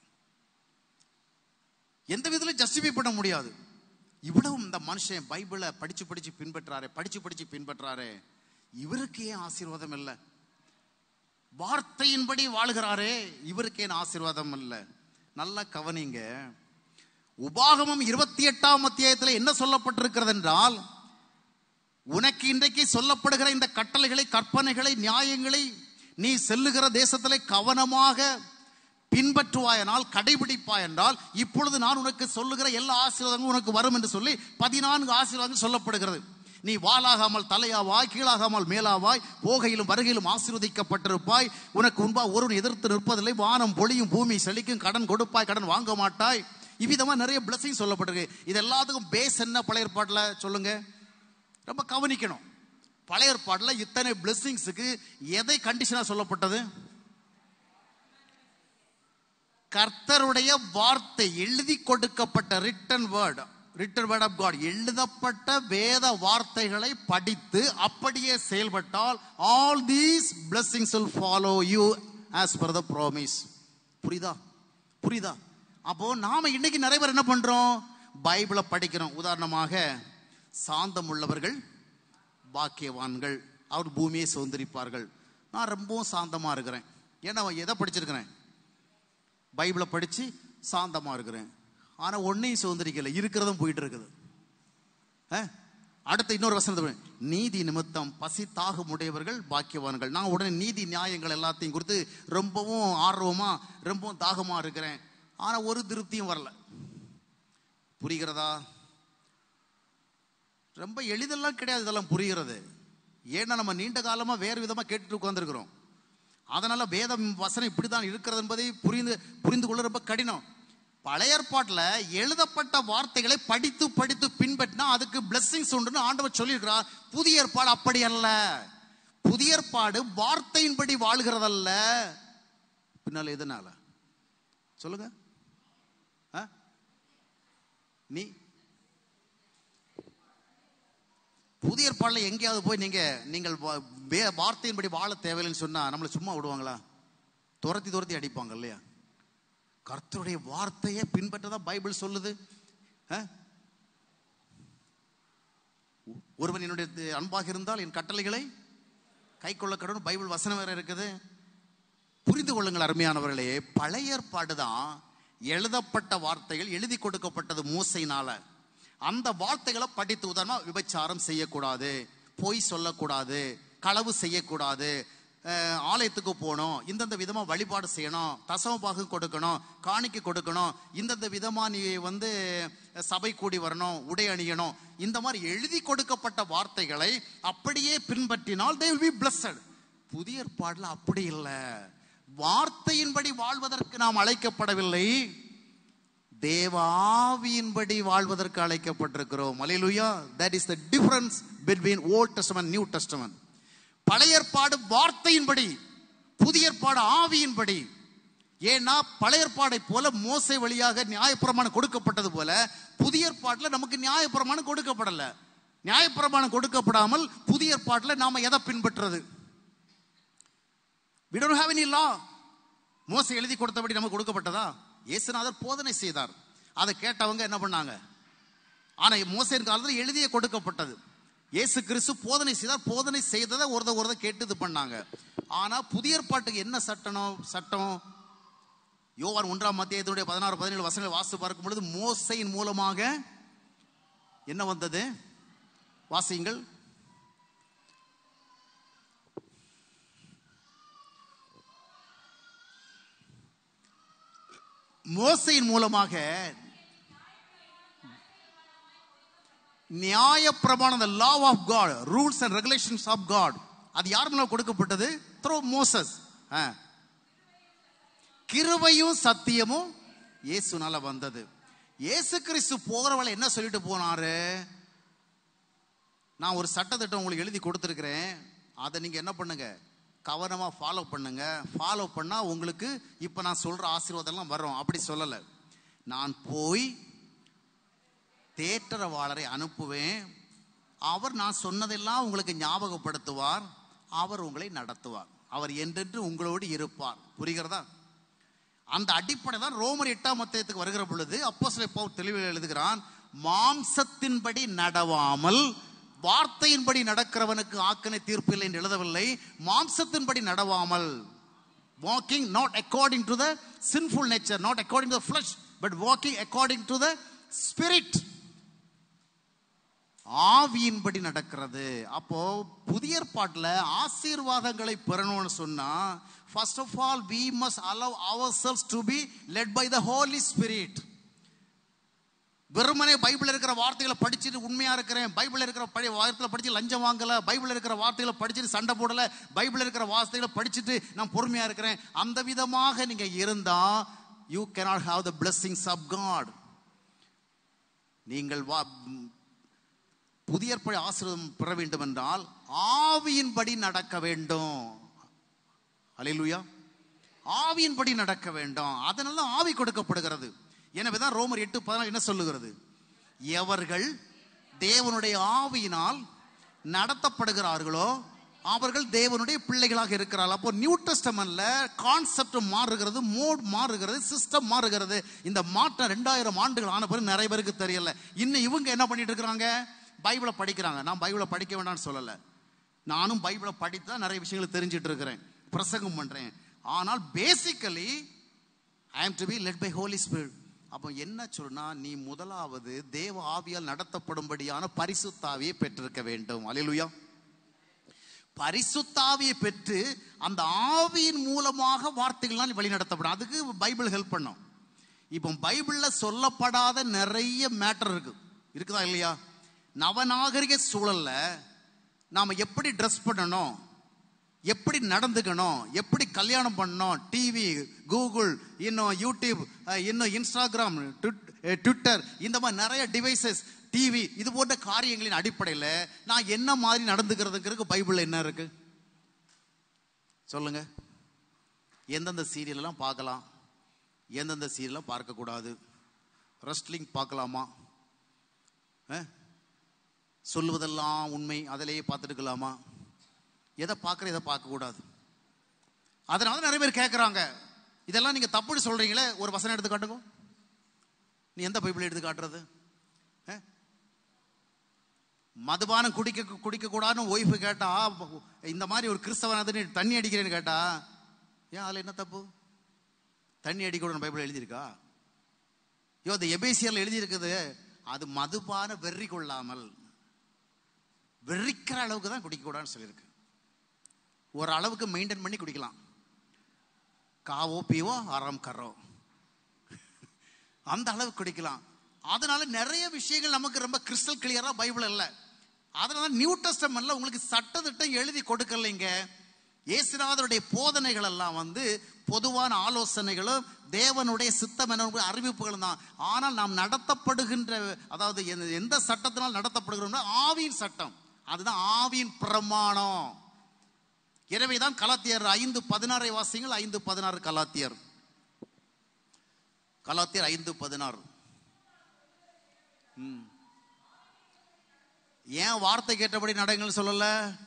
எந்த விதத்திலும் ஜஸ்டிஃபை பண்ண முடியாது இவ்வளவு இந்த மனுஷன் பைபிளை படிச்சு படிச்சு பின்பற்றாரே படிச்சு படிச்சு பின்பற்றாரே இவருக்கு ஏன் ஆசீர்வாதம் இல்லை வார்த்தையின்படி வாழ்கிறாரே இவருக்கு ஏன் ஆசீர்வாதம் இல்லை நல்லா கவனிங்க உபாகமம் இருபத்தி எட்டாம் அத்தியாயத்தில் என்ன சொல்லப்பட்டிருக்கிறது என்றால் உனக்கு இன்றைக்கு சொல்லப்படுகிற இந்த கட்டளைகளை கற்பனைகளை நியாயங்களை நீ செல்லுகிற தேசத்திலே கவனமாக பின்பற்றுவாயனால் கடைபிடிப்பாய் என்றால் இப்பொழுது நான் உனக்கு சொல்லுகிற எல்லா ஆசீர்வாதங்களும் உனக்கு வரும் என்று சொல்லி பதினான்கு ஆசீர்வாதங்கள் சொல்லப்படுகிறது நீ வாளாகாமல் தலையாவாய் கீழாகாமல் மேலாவாய் போகையிலும் வருகையிலும் ஆசீர்வதிக்கப்பட்டிருப்பாய் உனக்கு முன்பா ஒருவன் எதிர்த்து நிற்பதில்லை வானம் பொழியும் பூமி செழிக்கும் கடன் கொடுப்பாய் கடன் வாங்க மாட்டாய் இவ்விதமா நிறைய blessing சொல்லப்பட்டிருக்கு இது எல்லாத்துக்கும் பேஸ் என்ன பழைய ஏற்பாட்டில் சொல்லுங்க ரொம்ப கவனிக்கணும் பழைய ஏற்பாட்டில் இத்தனை பிளெஸிங்ஸுக்கு எதை கண்டிஷனாக சொல்லப்பட்டது கர்த்தருடைய வார்த்தை எழுதி கொடுக்கப்பட்ட written word written word of God எழுதப்பட்ட வேத வார்த்தைகளை படித்து அப்படியே செயல்பட்டால் all these blessings will follow you as per the promise புரியுதா புரியுதா அப்போ நாம இன்னைக்கு நிறைய பேர் என்ன பண்றோம் பைபிளை படிக்கிறோம் உதாரணமாக சாந்தம் உள்ளவர்கள் பாக்கியவான்கள் அவர் பூமியை சுதந்திரிப்பார்கள் நான் ரொம்பவும் சாந்தமா இருக்கிறேன் ஏன்னா எதை படிச்சிருக்கிறேன் பைபிளை படிச்சு சாந்தமா இருக்கிறேன் ஆனா ஒன்னையும் சுதந்திரிக்கல இருக்கிறதும் போயிட்டு இருக்குது அஹ்? அடுத்த இன்னொரு வசனத்தை பாருங்க. நீதி நிமித்தம் பசி தாகம் உடையவர்கள் பாக்கியவான்கள் நான் உடனே நீதி நியாயங்கள் எல்லாத்தையும் குறித்து ரொம்பவும் ஆர்வமா ரொம்பவும் தாகமா இருக்கிறேன் ஆனா ஒரு திருப்தியும் வரல புரிகிறதா ரொம்ப எளிதெல்லாம் கிடையாது இதெல்லாம் புரிகிறது ஏன்னா நம்ம நீண்ட காலமா வேறு விதமா கேட்டுட்டு உட்கார்ந்துருக்கிறோம் அதனால வேதம் வசனம் இப்படிதான் இருக்கிறது என்பதை புரிந்து புரிந்து கொள்ள ரொம்ப கடினம் பழைய ஏற்பாட்டில் எழுதப்பட்ட வார்த்தைகளை படித்து படித்து பின்பற்றினா அதுக்கு பிளெஸ்ஸிங்ஸ் உண்டுன்னு ஆண்டவர் சொல்லியிருக்கிறார் புதிய ஏற்பாடு அப்படி அல்ல புதிய ஏற்பாடு வார்த்தையின்படி வாழ்கிறதல்ல பின்னால எதனால சொல்லுங்க ஆ? நீ புதிய ஏற்பாடுல எங்கேயாவது போய் நீங்க நீங்கள் வா- வே- வார்த்தையின்படி வாழ தேவையில்லைன்னு சொன்னா நம்மளை சும்மா விடுவாங்களா துரத்தி துரத்தி அடிப்பாங்க இல்லையா கர்த்தருடைய வார்த்தையை பின்பற்றதா பைபிள் சொல்லுது ஆ? ஒருவன் என்னுடைய தி- அன்பாக இருந்தால் என் கட்டளைகளை கை கொள்ள கடவுள் பைபிள் வசனம் வேற இருக்குது புரிந்து கொள்ளுங்கள் அருமையானவர்களே பழைய ஏற்பாடு தான் எழுதப்பட்ட வார்த்தைகள் எழுதி கொடுக்கப்பட்டது மூசைனால அந்த வார்த்தைகளை படித்து உதாரணமா விபச்சாரம் செய்யக்கூடாது பொய் சொல்லக்கூடாது களவு செய்யக்கூடாது அஹ், ஆலயத்துக்கு போகணும் இந்தந்த விதமா வழிபாடு செய்யணும் தசம பாகம் கொடுக்கணும் காணிக்கை கொடுக்கணும் இந்தந்த விதமா நீ வந்து சபை கூடி வரணும் உடை அணியணும் இந்த மாதிரி எழுதி கொடுக்கப்பட்ட வார்த்தைகளை அப்படியே பின்பற்றினால் they will be blessed புதிய ஏற்பாடுல அப்படி இல்லை வார்த்தையின்படி வாழ்வதற்கு நாம் அழைக்கப்படவில்லை தேவ ஆவியின்படி வாழ்வதற்கு அழைக்கப்பட்டிருக்கிறோம் அலையிலுயா that is the difference between Old Testament New Testament பழைய ஏற்பாடு வார்த்தையின்படி புதிய ஏற்பாடு ஆவியின்படி ஏன்னா பழைய ஏற்பாடை போல மோசை வழியாக நியாயப்பிரமாணம் கொடுக்கப்பட்டது போல புதிய ஏற்பாட்டில் நமக்கு நியாயப்பிரமாணம் கொடுக்கப்படல நியாயப்பிரமாணம் கொடுக்கப்படாமல் புதிய ஏற்பாட்டில் நாம எதை பின்பற்றுறது we don't have any law மோசை எழுதி கொடுத்தபடி நமக்கு கொடுக்கப்பட்டதா இயேசுநாதர் போதனை செய்தார் அதை கேட்டவங்க என்ன பண்ணாங்க ஆனா மோசையின் காலத்தில் எழுதிய கொடுக்கப்பட்டது இயேசு கிறிஸ்து போதனை செய்தார் போதனை செய்ததை ஒருத ஒருத கேட்டு இது பண்ணாங்க ஆனா புதிய ஏற்பாட்டுக்கு என்ன சட்டனம் சட்டம் யோவான் ஒன்றாம் மத்தியத்தினுடைய பதினாறு பதினேழு வசனங்களை வாசித்து பார்க்கும் பொழுது மோசையின் மூலமாக என்ன வந்தது வாசியுங்கள் மோசையின் மூலமாக நியாய பிரமாணம் the law of God rules and regulations of God அது யார் மூலம் கொடுக்கப்பட்டது த்ரோ மோசஸ் கிருபையும் சத்தியமும் இயேசுனால வந்தது இயேசு கிறிஸ்து போகிறவளை என்ன சொல்லிட்டு போனாரு நான் ஒரு சட்டத்திட்டம் உங்களுக்கு எழுதி கொடுத்துருக்கிறேன் அதை நீங்க என்ன பண்ணுங்க கவனமா ஃபாலோ பண்ணுங்க ஃபாலோ பண்ணா உங்களுக்கு இப்ப நான் சொல்ற ஆசீர்வாதம்லாம் வரும் அப்படி சொல்லல நான் போய் தேற்றரவாளரை அனுப்புவேன் அவர் நான் சொன்னதெல்லாம் உங்களுக்கு ஞாபகப்படுத்துவார் அவர் உங்களை நடத்துவார் அவர் என்றென்று உங்களோடு இருப்பார் புரிகிறதா அந்த அடிப்படை தான் ரோமர் எட்டாம் அத்தியாயத்துக்கு வருகிற பொழுது அப்போ பவுல் தெளிவில் எழுதுகிறான் மாம்சத்தின்படி நடவாமல் வார்த்தையின்படி நடக்கிறவனுக்கு ஆக்கனை தீர்ப்பு இல்லை என்று எழுதவில்லை மாம்சத்தின்படி நடவாமல் walking not according to the sinful nature not according to the flesh but walking according to the spirit ஆவியின்படி நடக்கிறது அப்போ புதிய ஏற்பாட்டுல ஆசீர்வாதங்களை பெறணும்னு சொன்னா first of all we must allow our selves to be led by the Holy Spirit வெறுமனே Bible இருக்கிற வார்த்தைகளை படிச்சுட்டு உண்மையா இருக்கிறேன் பைபிள் இருக்கிற பழைய வார்த்தைகளை படிச்சு லஞ்சம் வாங்கல பைபிள் இருக்கிற வார்த்தைகளை படிச்சுட்டு சண்டை போடல பைபிள் இருக்கிற வார்த்தைகளை படிச்சுட்டு நான் பொறுமையா இருக்கிறேன் அந்த விதமாக நீங்க இருந்தா you cannot have the blessings of God நீங்கள் வா ம், புதிய ஏற்பாடு ஆசீர்வாதம் பெற வேண்டும் என்றால் ஆவியின்படி நடக்க வேண்டும் அலையிலுயா ஆவியின்படி நடக்க வேண்டும் அதனால தான் ஆவி கொடுக்கப்படுகிறது எனவேதான் ரோமர் எட்டு பதினாறு என்ன சொல்லுகிறது எவர்கள் தேவனுடைய ஆவியினால் நடத்தப்படுகிறார்களோ அவர்கள் தேவனுடைய பிள்ளைகளாக இருக்கிறார்கள் அப்போ நியூ டெஸ்டமென்ட்ல கான்செப்ட் மாறுகிறது மோட் மாறுகிறது சிஸ்டம் மாறுகிறது இந்த மாற்றம் ரெண்டாயிரம் ஆண்டுகள் ஆன பிறகு நிறைய பேருக்கு தெரியல இன்னும் இவங்க என்ன பண்ணிட்டு இருக்கிறாங்க பைபிளை படிக்கிறாங்க நான் பைபிளை படிக்க வேண்டாம்னு சொல்லலை நானும் பைபிளை படித்து தான் நிறைய விஷயங்களை தெரிஞ்சிட்டு இருக்கிறேன் பிரசங்கம் பண்றேன் ஆனால் basically I am to be led by Holy Spirit அப்போ என்ன சொல்றா நீ முதலாவது தேவ ஆவியால் நடத்தப்படும்படியான பரிசுத்தாவியை பெற்றிருக்க வேண்டும் அலையிலுயா பரிசுத்தாவியை பெற்று அந்த ஆவியின் மூலமாக வார்த்தைகள்லாம் வழி நடத்தப்படும் அதுக்கு பைபிள் ஹெல்ப் பண்ணும் இப்போ பைபிள்ல சொல்லப்படாத நிறைய மேட்டர் இருக்கு இருக்குதா இல்லையா நவநாகரிக சூழல்ல நாம எப்படி ட்ரெஸ் பண்ணணும் எப்படி நடந்துக்கணும் எப்படி கல்யாணம் பண்ணணும் டிவி கூகுள் இன்னும் யூடியூப் அஹ், இன்னும் இன்ஸ்டாகிராம் ட்விட்- அஹ், ட்விட்டர் இந்த மாதிரி நிறைய டிவைசஸ் டிவி இது போன்ற காரியங்களின் அடிப்படையில் நான் என்ன மாதிரி நடந்துக்கிறதுங்கிறது பைபிள்ல என்ன இருக்கு சொல்லுங்க எந்தெந்த சீரியல் எல்லாம் பார்க்கலாம் எந்தெந்த சீரியலாம் பார்க்கக்கூடாது ரெஸ்ட்லிங் பார்க்கலாமா அஹ்? சொல்லுவதெல்லாம் உண்மை அதிலேயே பார்த்துட்டுக்கலாமா எதை பார்க்குற எதை பார்க்கக்கூடாது அதனால தான் நிறைய பேர் கேட்குறாங்க இதெல்லாம் நீங்கள் தப்புன்னு சொல்கிறீங்களே ஒரு வசனம் எடுத்து காட்டுங்க நீ எந்த பைபிள் எடுத்து காட்டுறது அஹ்? மதுபானம் குடிக்க குடிக்க கூடாதுன்னு ஒய்ஃபு கேட்டா இந்த மாதிரி ஒரு கிறிஸ்தவன் நீ தண்ணி அடிக்கிறேன்னு கேட்டா ஏன் அதில் என்ன தப்பு தண்ணி அடிக்கூடாது பைபிள் எழுதியிருக்கா ஐயோ அந்த எபேசியர்ல எழுதியிருக்குது அது மதுபான வெறி கொள்ளாமல் வெறிக்கிற அளவுக்கு தான் குடிக்கக்கூடாதுன்னு சொல்லியிருக்கு ஒரு அளவுக்கு மெயின்டைன் பண்ணி குடிக்கலாம் காவோ பீவோ ஆறாம் கரோ அந்த அளவுக்கு குடிக்கலாம் அதனால நிறைய விஷயங்கள் நமக்கு ரொம்ப கிறிஸ்டல் கிளியரா பைபிள் இல்லை அதனால நியூ டெஸ்டமெண்ட்ல உங்களுக்கு சட்டத்திட்டம் எழுதி கொடுக்கலைங்க இயேசுநாதருடைய போதனைகள் எல்லாம் வந்து பொதுவான ஆலோசனைகளும் தேவனுடைய சித்தம் என்ன அறிவிப்புகளும் தான் ஆனால் நாம் நடத்தப்படுகின்ற அதாவது எந்த- எந்த சட்டத்தினால் நடத்தப்படுகிறோம்னா ஆவியின் சட்டம் அதுதான் ஆவியின் பிரமாணம் எனவேதான் கலாத்தியர் ஐந்து பதினாறை வாசிங்கள் ஐந்து பதினாறு கலாத்தியர் கலாத்தியர் ஐந்து பதினாறு ம். ஏன் வார்த்தை கேட்டபடி நடங்கள் சொல்லல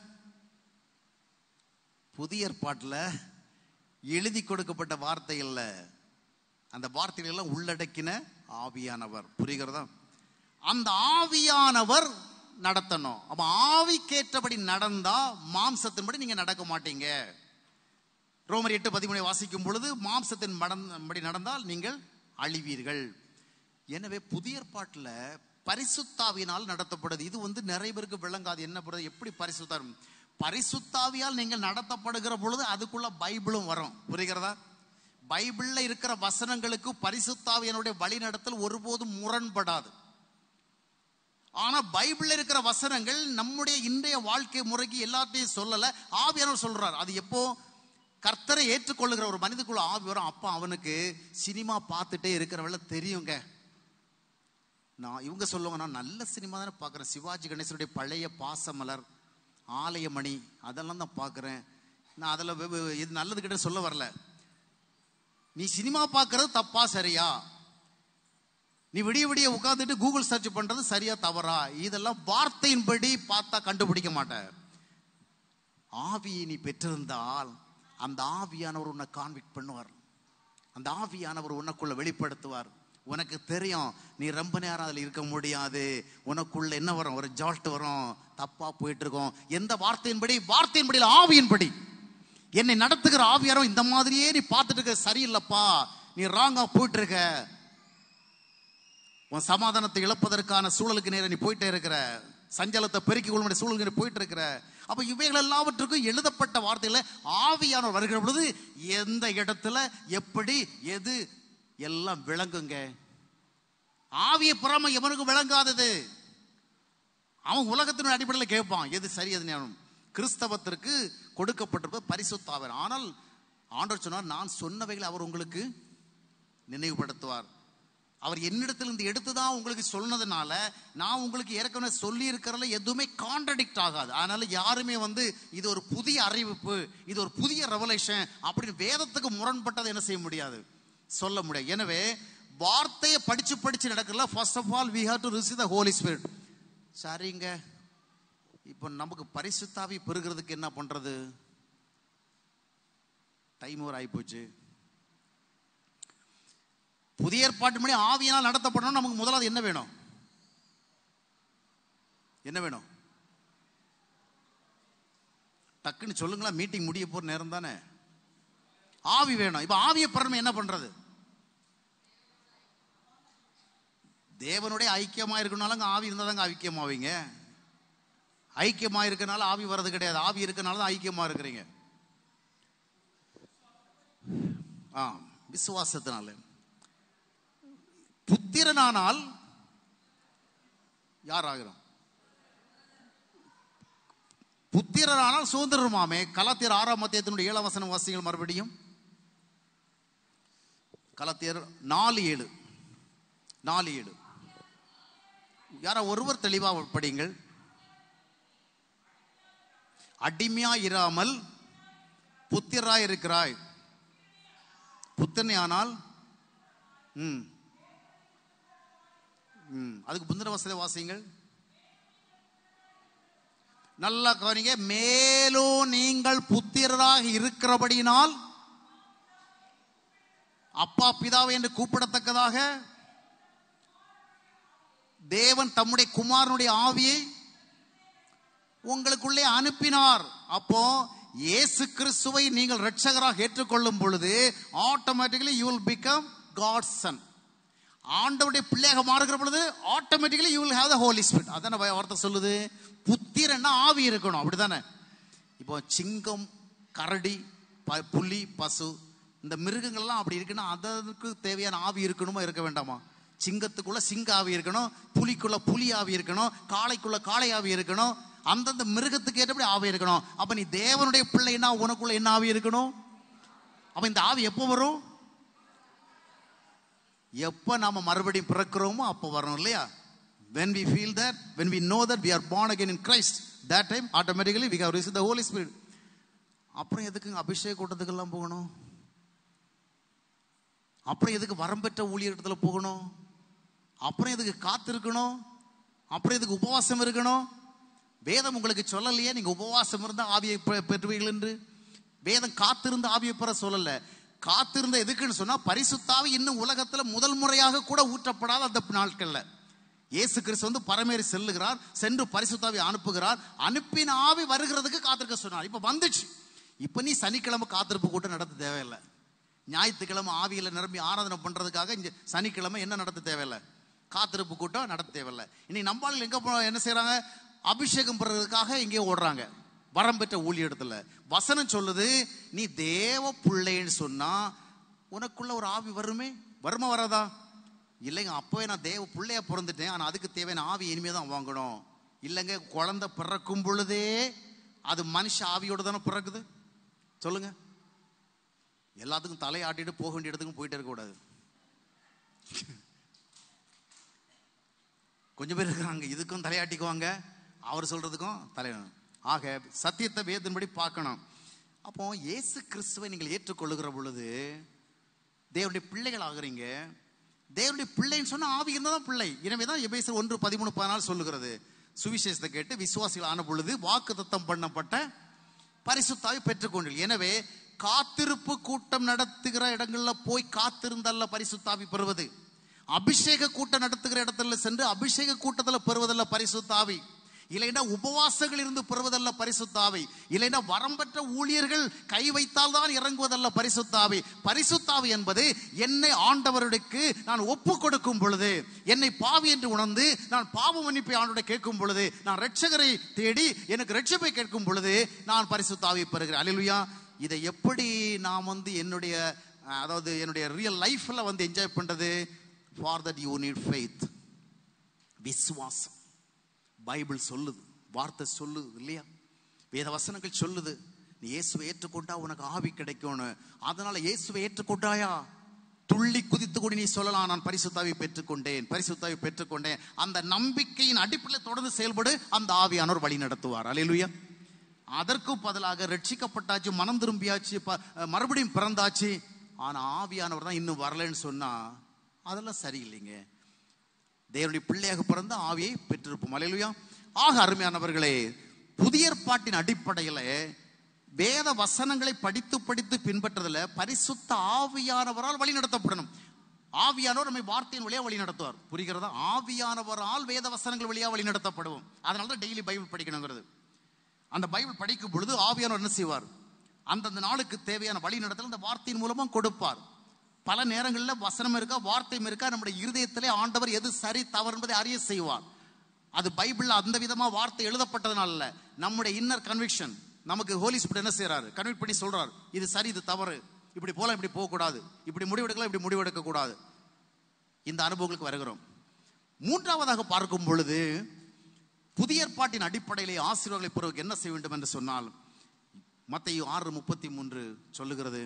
புதிய ஏற்பாட்டில் எழுதி கொடுக்கப்பட்ட வார்த்தை இல்ல அந்த வார்த்தைகள் எல்லாம் உள்ளடக்கின ஆவியானவர் புரிகிறதா அந்த ஆவியானவர் நடத்தணும் அப்ப ஆவிக்கேற்றபடி நடந்தா மாம்சத்தின்படி நீங்க நடக்க மாட்டீங்க ரோமர் எட்டு பதிமூணை வாசிக்கும் பொழுது மாம்சத்தின் மடம்படி நடந்தால் நீங்கள் அழிவீர்கள் எனவே புதிய ஏற்பாட்டில் பரிசுத்தாவினால் நடத்தப்படுது இது வந்து நிறைய பேருக்கு விளங்காது என்ன படுறது எப்படி பரிசுத்தாம் பரிசுத்தாவியால் நீங்கள் நடத்தப்படுகிற பொழுது அதுக்குள்ள பைபிளும் வரும் புரிகிறதா பைபிள்ல இருக்கிற வசனங்களுக்கு பரிசுத்தாவியனுடைய வழிநடத்தல் ஒருபோதும் முரண்படாது ஆனா பைபிள்ல இருக்கிற வசனங்கள் நம்முடைய இன்றைய வாழ்க்கை முறைக்கு எல்லாத்தையும் சொல்லல ஆவியானவர் சொல்றார் அது எப்போ கர்த்தரை ஏற்றுக்கொள்ளுகிற ஒரு மனிதக்குள்ள ஆவி வரும் அப்ப அவனுக்கு சினிமா பார்த்துட்டே இருக்கிறவள தெரியுங்க நான் இவங்க சொல்லுவாங்க நான் நல்ல சினிமா தானே பார்க்குறேன் சிவாஜி கணேசனுடைய பழைய பாசமலர் ஆலயமணி அதெல்லாம் தான் பார்க்குறேன் நான் அதில் இது நல்லது கிட்ட சொல்ல வரல நீ சினிமா பார்க்கறது தப்பா சரியா நீ விடிய விடிய உட்காந்துட்டு கூகுள் சர்ச் பண்றது சரியா தவறா இதெல்லாம் வார்த்தையின்படி பார்த்தா கண்டுபிடிக்க மாட்ட ஆவியை நீ பெற்றிருந்தால் அந்த ஆவியானவர் உன்னை கான்விக்ட் பண்ணுவார் அந்த ஆவியானவர் உனக்குள்ள வெளிப்படுத்துவார் உனக்கு தெரியும் நீ ரொம்ப நேரம் அதில் இருக்க முடியாது உனக்குள்ள என்ன வரும் ஒரு ஜால்ட் வரும் தப்பா போயிட்டு இருக்கோம் எந்த வார்த்தையின்படி வார்த்தையின்படி இல்ல, ஆவியின்படி என்னை நடத்துகிற ஆவியாரம் இந்த மாதிரியே நீ பார்த்துட்டு இருக்க சரியில்லைப்பா நீ ராங்கா போயிட்டு இருக்க உன் சமாதானத்தை இழப்பதற்கான சூழலுக்கு நேரம் நீ போயிட்டே இருக்கிற சஞ்சலத்தை பெருக்கிக் கொள்ளும் சூழலுக்கு நீ போயிட்டு இருக்கிற அப்ப இவைகள் எல்லாவற்றுக்கும் எழுதப்பட்ட வார்த்தையில ஆவியானவர் வருகிற பொழுது எந்த இடத்துல எப்படி எது எல்லாம் விளங்குங்க ஆவியை புறாம எவனுக்கு விளங்காதது அவன் உலகத்தின் அடிப்படையில் கேட்பான் எது சரி எது ஞானம் கிறிஸ்தவத்திற்கு கொடுக்கப்பட்டிருப்பது பரிசுத்தாவர் ஆனால் ஆண்டவர் சொன்னார் நான் சொன்னவைகளை அவர் உங்களுக்கு நினைவுபடுத்துவார் அவர் என்னிடத்திலிருந்து எடுத்துதான் உங்களுக்கு சொன்னதுனால நான் உங்களுக்கு ஏற்கனவே சொல்லி இருக்கிறதுல எதுவுமே கான்ட்ரடிக்ட் ஆகாது அதனால யாருமே வந்து இது ஒரு புதிய அறிவிப்பு இது ஒரு புதிய ரெவலேஷன் அப்படின்னு வேதத்துக்கு முரண்பட்டதை என்ன செய்ய முடியாது சொல்ல முடியாது எனவே வார்த்தையை படிச்சு படிச்சு நடக்கல first of all we have to receive the Holy Spirit சரிங்க இப்போ நமக்கு பரிசுத்தாவி பெறுகிறதுக்கு என்ன பண்றது டைம் ஓவர் ஆயிப்போச்சு புதிய ஏற்பாட்டு மணி ஆவியினால் நடத்தப்படணும் நமக்கு முதலாவது என்ன வேணும் என்ன வேணும் டக்குன்னு சொல்லுங்களா மீட்டிங் முடிய போற நேரம் தானே ஆவி வேணும் இப்ப ஆவியை பெறணும் என்ன பண்றது தேவனுடைய ஐக்கியமா இருக்கனால அங்க ஆவி இருந்தா தாங்க ஐக்கியமாவீங்க ஐக்கியமா இருக்கனால ஆவி வர்றது கிடையாது ஆவி இருக்கனால தான் ஐக்கியமா இருக்கிறீங்க ஆ விசுவாசத்தினால புத்திரனானால் யார் ஆகிறோம் புத்திரனானால் சுதந்திரமாமே கலத்தியர் ஆறாம் மத்தியத்தினுடைய ஏழாம் வசனம் வாசிகள் மறுபடியும் கலத்தியர் நாலு ஏழு நாலு ஏழு யாரா ஒருவர் தெளிவா படிங்கள் அடிமையா இராமல் புத்திராய் இருக்கிறாய் புத்தனை ஆனால் ம் ம் அதுக்கு முந்தின வசதி வாசிங்கள் நல்லா கவனிங்க மேலும் நீங்கள் புத்திரராக இருக்கிறபடியினால் அப்பா பிதாவை என்று கூப்பிடத்தக்கதாக தேவன் தம்முடைய குமாரனுடைய ஆவியை உங்களுக்குள்ளே அனுப்பினார் அப்போ இயேசு கிறிஸ்துவை நீங்கள் ரட்சகராக ஏற்றுக்கொள்ளும் பொழுது automatically you will become God son ஆண்டவருடைய பிள்ளையாக மாறுகிற பொழுது automatically you will have the Holy Spirit அதான வார்த்தை சொல்லுது புத்திரன்னா ஆவி இருக்கணும் அப்படிதானே இப்போ சிங்கம் கரடி ப- புலி பசு இந்த மிருகங்கள்லாம் அப்படி இருக்குன்னா அதற்கு தேவையான ஆவி இருக்கணுமா இருக்க வேண்டாமா சிங்கத்துக்குள்ள சிங்க ஆவி இருக்கணும் புலிக்குள்ள புலி ஆவி இருக்கணும் காளைக்குள்ள காளை ஆவி இருக்கணும் அந்தந்த மிருகத்துக்கு ஏற்றபடி ஆவி இருக்கணும் அப்ப நீ தேவனுடைய பிள்ளைன்னா உனக்குள்ள என்ன ஆவி இருக்கணும் அப்ப இந்த ஆவி எப்போ வரும் எப்ப நாம மறுபடியும் பிறக்கிறோமோ அப்போ வரணும் இல்லையா when we feel that when we know that we are born again in christ that time automatically we have received the holy spirit அப்புறம் எதுக்குங்க அபிஷேக கூட்டத்துக்கெல்லாம் போகணும் அப்புறம் எதுக்கு வரம்பெற்ற ஊழியர்கிட்டத்துல போகணும் அப்புறம் எதுக்கு காத்திருக்கணும் அப்புறம் எதுக்கு உபவாசம் இருக்கணும் வேதம் உங்களுக்கு சொல்லலையே நீங்க உபவாசம் இருந்தா ஆவியை பெ- பெறுவீர்கள் என்று வேதம் காத்திருந்து ஆவியை பெற சொல்லல காத்திருந்த எதுக்குன்னு சொன்னா பரிசுத்தாவி இன்னும் உலகத்துல முதல் முறையாக கூட ஊற்றப்படாத அந்த நாட்கள்ல இயேசு கிறிஸ்து வந்து பரமேறி செல்லுகிறார் சென்று பரிசுத்தாவி அனுப்புகிறார் அனுப்பின ஆவி வருகிறதுக்கு காத்திருக்க சொன்னார் இப்ப வந்துச்சு இப்ப நீ சனிக்கிழமை காத்திருப்பு கூட்டம் நடத்த தேவையில்லை ஞாயிற்றுக்கிழமை ஆவியில நிரம்பி ஆராதனை பண்றதுக்காக இங்க சனிக்கிழமை என்ன நடத்த தேவையில்லை காத்திருப்பு கூட்டம் நடத்த தேவையில்லை இன்னைக்கு நம்பாளில் எங்க போ- என்ன செய்றாங்க அபிஷேகம் பெறதுக்காக இங்கே ஓடுறாங்க வரம் பெற்ற ஊழியத்துல வசனம் சொல்லுது நீ தேவ பிள்ளைன்னு சொன்னா உனக்குள்ள ஒரு ஆவி வருமே வருமா வராதா இல்லைங்க அப்பவே நான் தேவ பிள்ளையா பிறந்துட்டேன் ஆனா அதுக்கு தேவையான ஆவி இனிமே தான் வாங்கணும் இல்லைங்க குழந்தை பிறக்கும் பொழுதே அது மனுஷ ஆவியோட தானே பிறக்குது சொல்லுங்க எல்லாத்துக்கும் தலையாட்டிட்டு போக வேண்டிய இடத்துக்கும் போயிட்டே இருக்கக்கூடாது கொஞ்சம் பேர் இருக்கிறாங்க இதுக்கும் தலையாட்டிக்குவாங்க அவர் சொல்றதுக்கும் தலை ஆக சத்தியத்தை வேதன்படி பார்க்கணும் அப்போ இயேசு கிறிஸ்துவை நீங்கள் ஏற்றுக்கொள்ளுகிற பொழுது தேவனுடைய பிள்ளைகள் ஆகுறீங்க தேவனுடைய பிள்ளைன்னு சொன்னா ஆவி இருந்தால் தான் பிள்ளை எனவே தான் எபேசர் ஒன்று பதிமூணு பதினாலு சொல்லுகிறது சுவிசேஷத்தை கேட்டு விசுவாசிகள் ஆன பொழுது வாக்கு தத்தம் பண்ணப்பட்ட பரிசுத்தாவி பெற்றுக்கொண்டு எனவே காத்திருப்பு கூட்டம் நடத்துகிற இடங்கள்ல போய் காத்திருந்தல்ல பரிசுத்தாவி பெறுவது அபிஷேக கூட்டம் நடத்துகிற இடத்துல சென்று அபிஷேக கூட்டத்துல பெறுவதல்ல பரிசுத்தாவி இல்லைன்னா உபவாசங்கள் இருந்து பெறுவதல்ல பரிசுத்தாவி இல்லைன்னா வரம்பற்ற ஊழியர்கள் கை வைத்தால் தான் இறங்குவதல்ல பரிசுத்தாவி பரிசுத்தாவி என்பது என்னை ஆண்டவருக்கு நான் ஒப்பு கொடுக்கும் பொழுது என்னை பாவி என்று உணர்ந்து நான் பாவ மன்னிப்பை ஆண்டோட கேட்கும் பொழுது நான் ரட்சகரை தேடி எனக்கு ரட்சிப்பை கேட்கும் பொழுது நான் பரிசுத்தாவி பெறுகிறேன் அல்லேலூயா இதை எப்படி நான் வந்து என்னுடைய அஹ், அதாவது என்னுடைய ரியல் லைஃப்ல வந்து என்ஜாய் பண்றது for that you need faith விசுவாசம் பைபிள் சொல்லுது வார்த்தை சொல்லுது இல்லையா வேத வசனங்கள் சொல்லுது நீ இயேசுவை ஏற்றுக்கொண்டா உனக்கு ஆவி கிடைக்கும்னு அதனால இயேசுவை ஏற்றுக்கொண்டாயா துள்ளி குதித்து கொண்டு நீ சொல்லலாம் நான் பரிசுத்தாவி பெற்றுக்கொண்டேன் பரிசுத்தாவி பெற்றுக்கொண்டேன் அந்த நம்பிக்கையின் அடிப்படையில் தொடர்ந்து செயல்படு அந்த ஆவியானவர் வழி நடத்துவார் அலையிலுயா அதற்கு பதிலாக ரட்சிக்கப்பட்டாச்சு மனம் திரும்பியாச்சு ப- மறுபடியும் பிறந்தாச்சு ஆனா ஆவியானவர் தான் இன்னும் வரலைன்னு சொன்னா அதெல்லாம் சரியில்லைங்க தேவனுடைய பிள்ளையாக பிறந்த ஆவியை பெற்றிருப்போம் அலையிலுயா ஆக அருமையானவர்களே புதிய ஏற்பாட்டின் அடிப்படையில வேத வசனங்களை படித்து படித்து பின்பற்றதுல பரிசுத்த ஆவியானவரால் வழி நடத்தப்படணும் ஆவியானவர் நம்மை வார்த்தையின் வழியா வழி நடத்துவார் புரிகிறதா ஆவியானவரால் வேத வசனங்கள் வழியா வழி நடத்தப்படுவோம் அதனால தான் டெய்லி பைபிள் படிக்கணுங்கிறது அந்த பைபிள் படிக்கும் பொழுது ஆவியானவர் என்ன செய்வார் அந்தந்த நாளுக்கு தேவையான வழி நடத்தல் அந்த வார்த்தையின் மூலமா கொடுப்பார் பல நேரங்களில் வசனம் இருக்கா வார்த்தையும் இருக்கா நம்முடைய இருதயத்திலே ஆண்டவர் எது சரி தவறு என்பதை அறிய செய்வார் அது பைபிள்ல அந்த விதமா வார்த்தை எழுதப்பட்டதுனால இல்ல நம்முடைய இன்னர் கன்விக்ஷன் நமக்கு ஹோலி ஸ்பிரிட் என்ன செய்றாரு கன்விட் பண்ணி சொல்றாரு இது சரி இது தவறு இப்படி போல இப்படி போக கூடாது இப்படி முடிவெடுக்கலாம் இப்படி முடிவெடுக்க கூடாது இந்த அனுபவங்களுக்கு வருகிறோம் மூன்றாவதாக பார்க்கும் பொழுது புதிய ஏற்பாட்டின் அடிப்படையிலே ஆசீர்வாதங்களை பெறுவதற்கு என்ன செய்ய வேண்டும் என்று சொன்னால் மத்தேயு ஆறு முப்பத்தி மூன்று சொல்லுகிறது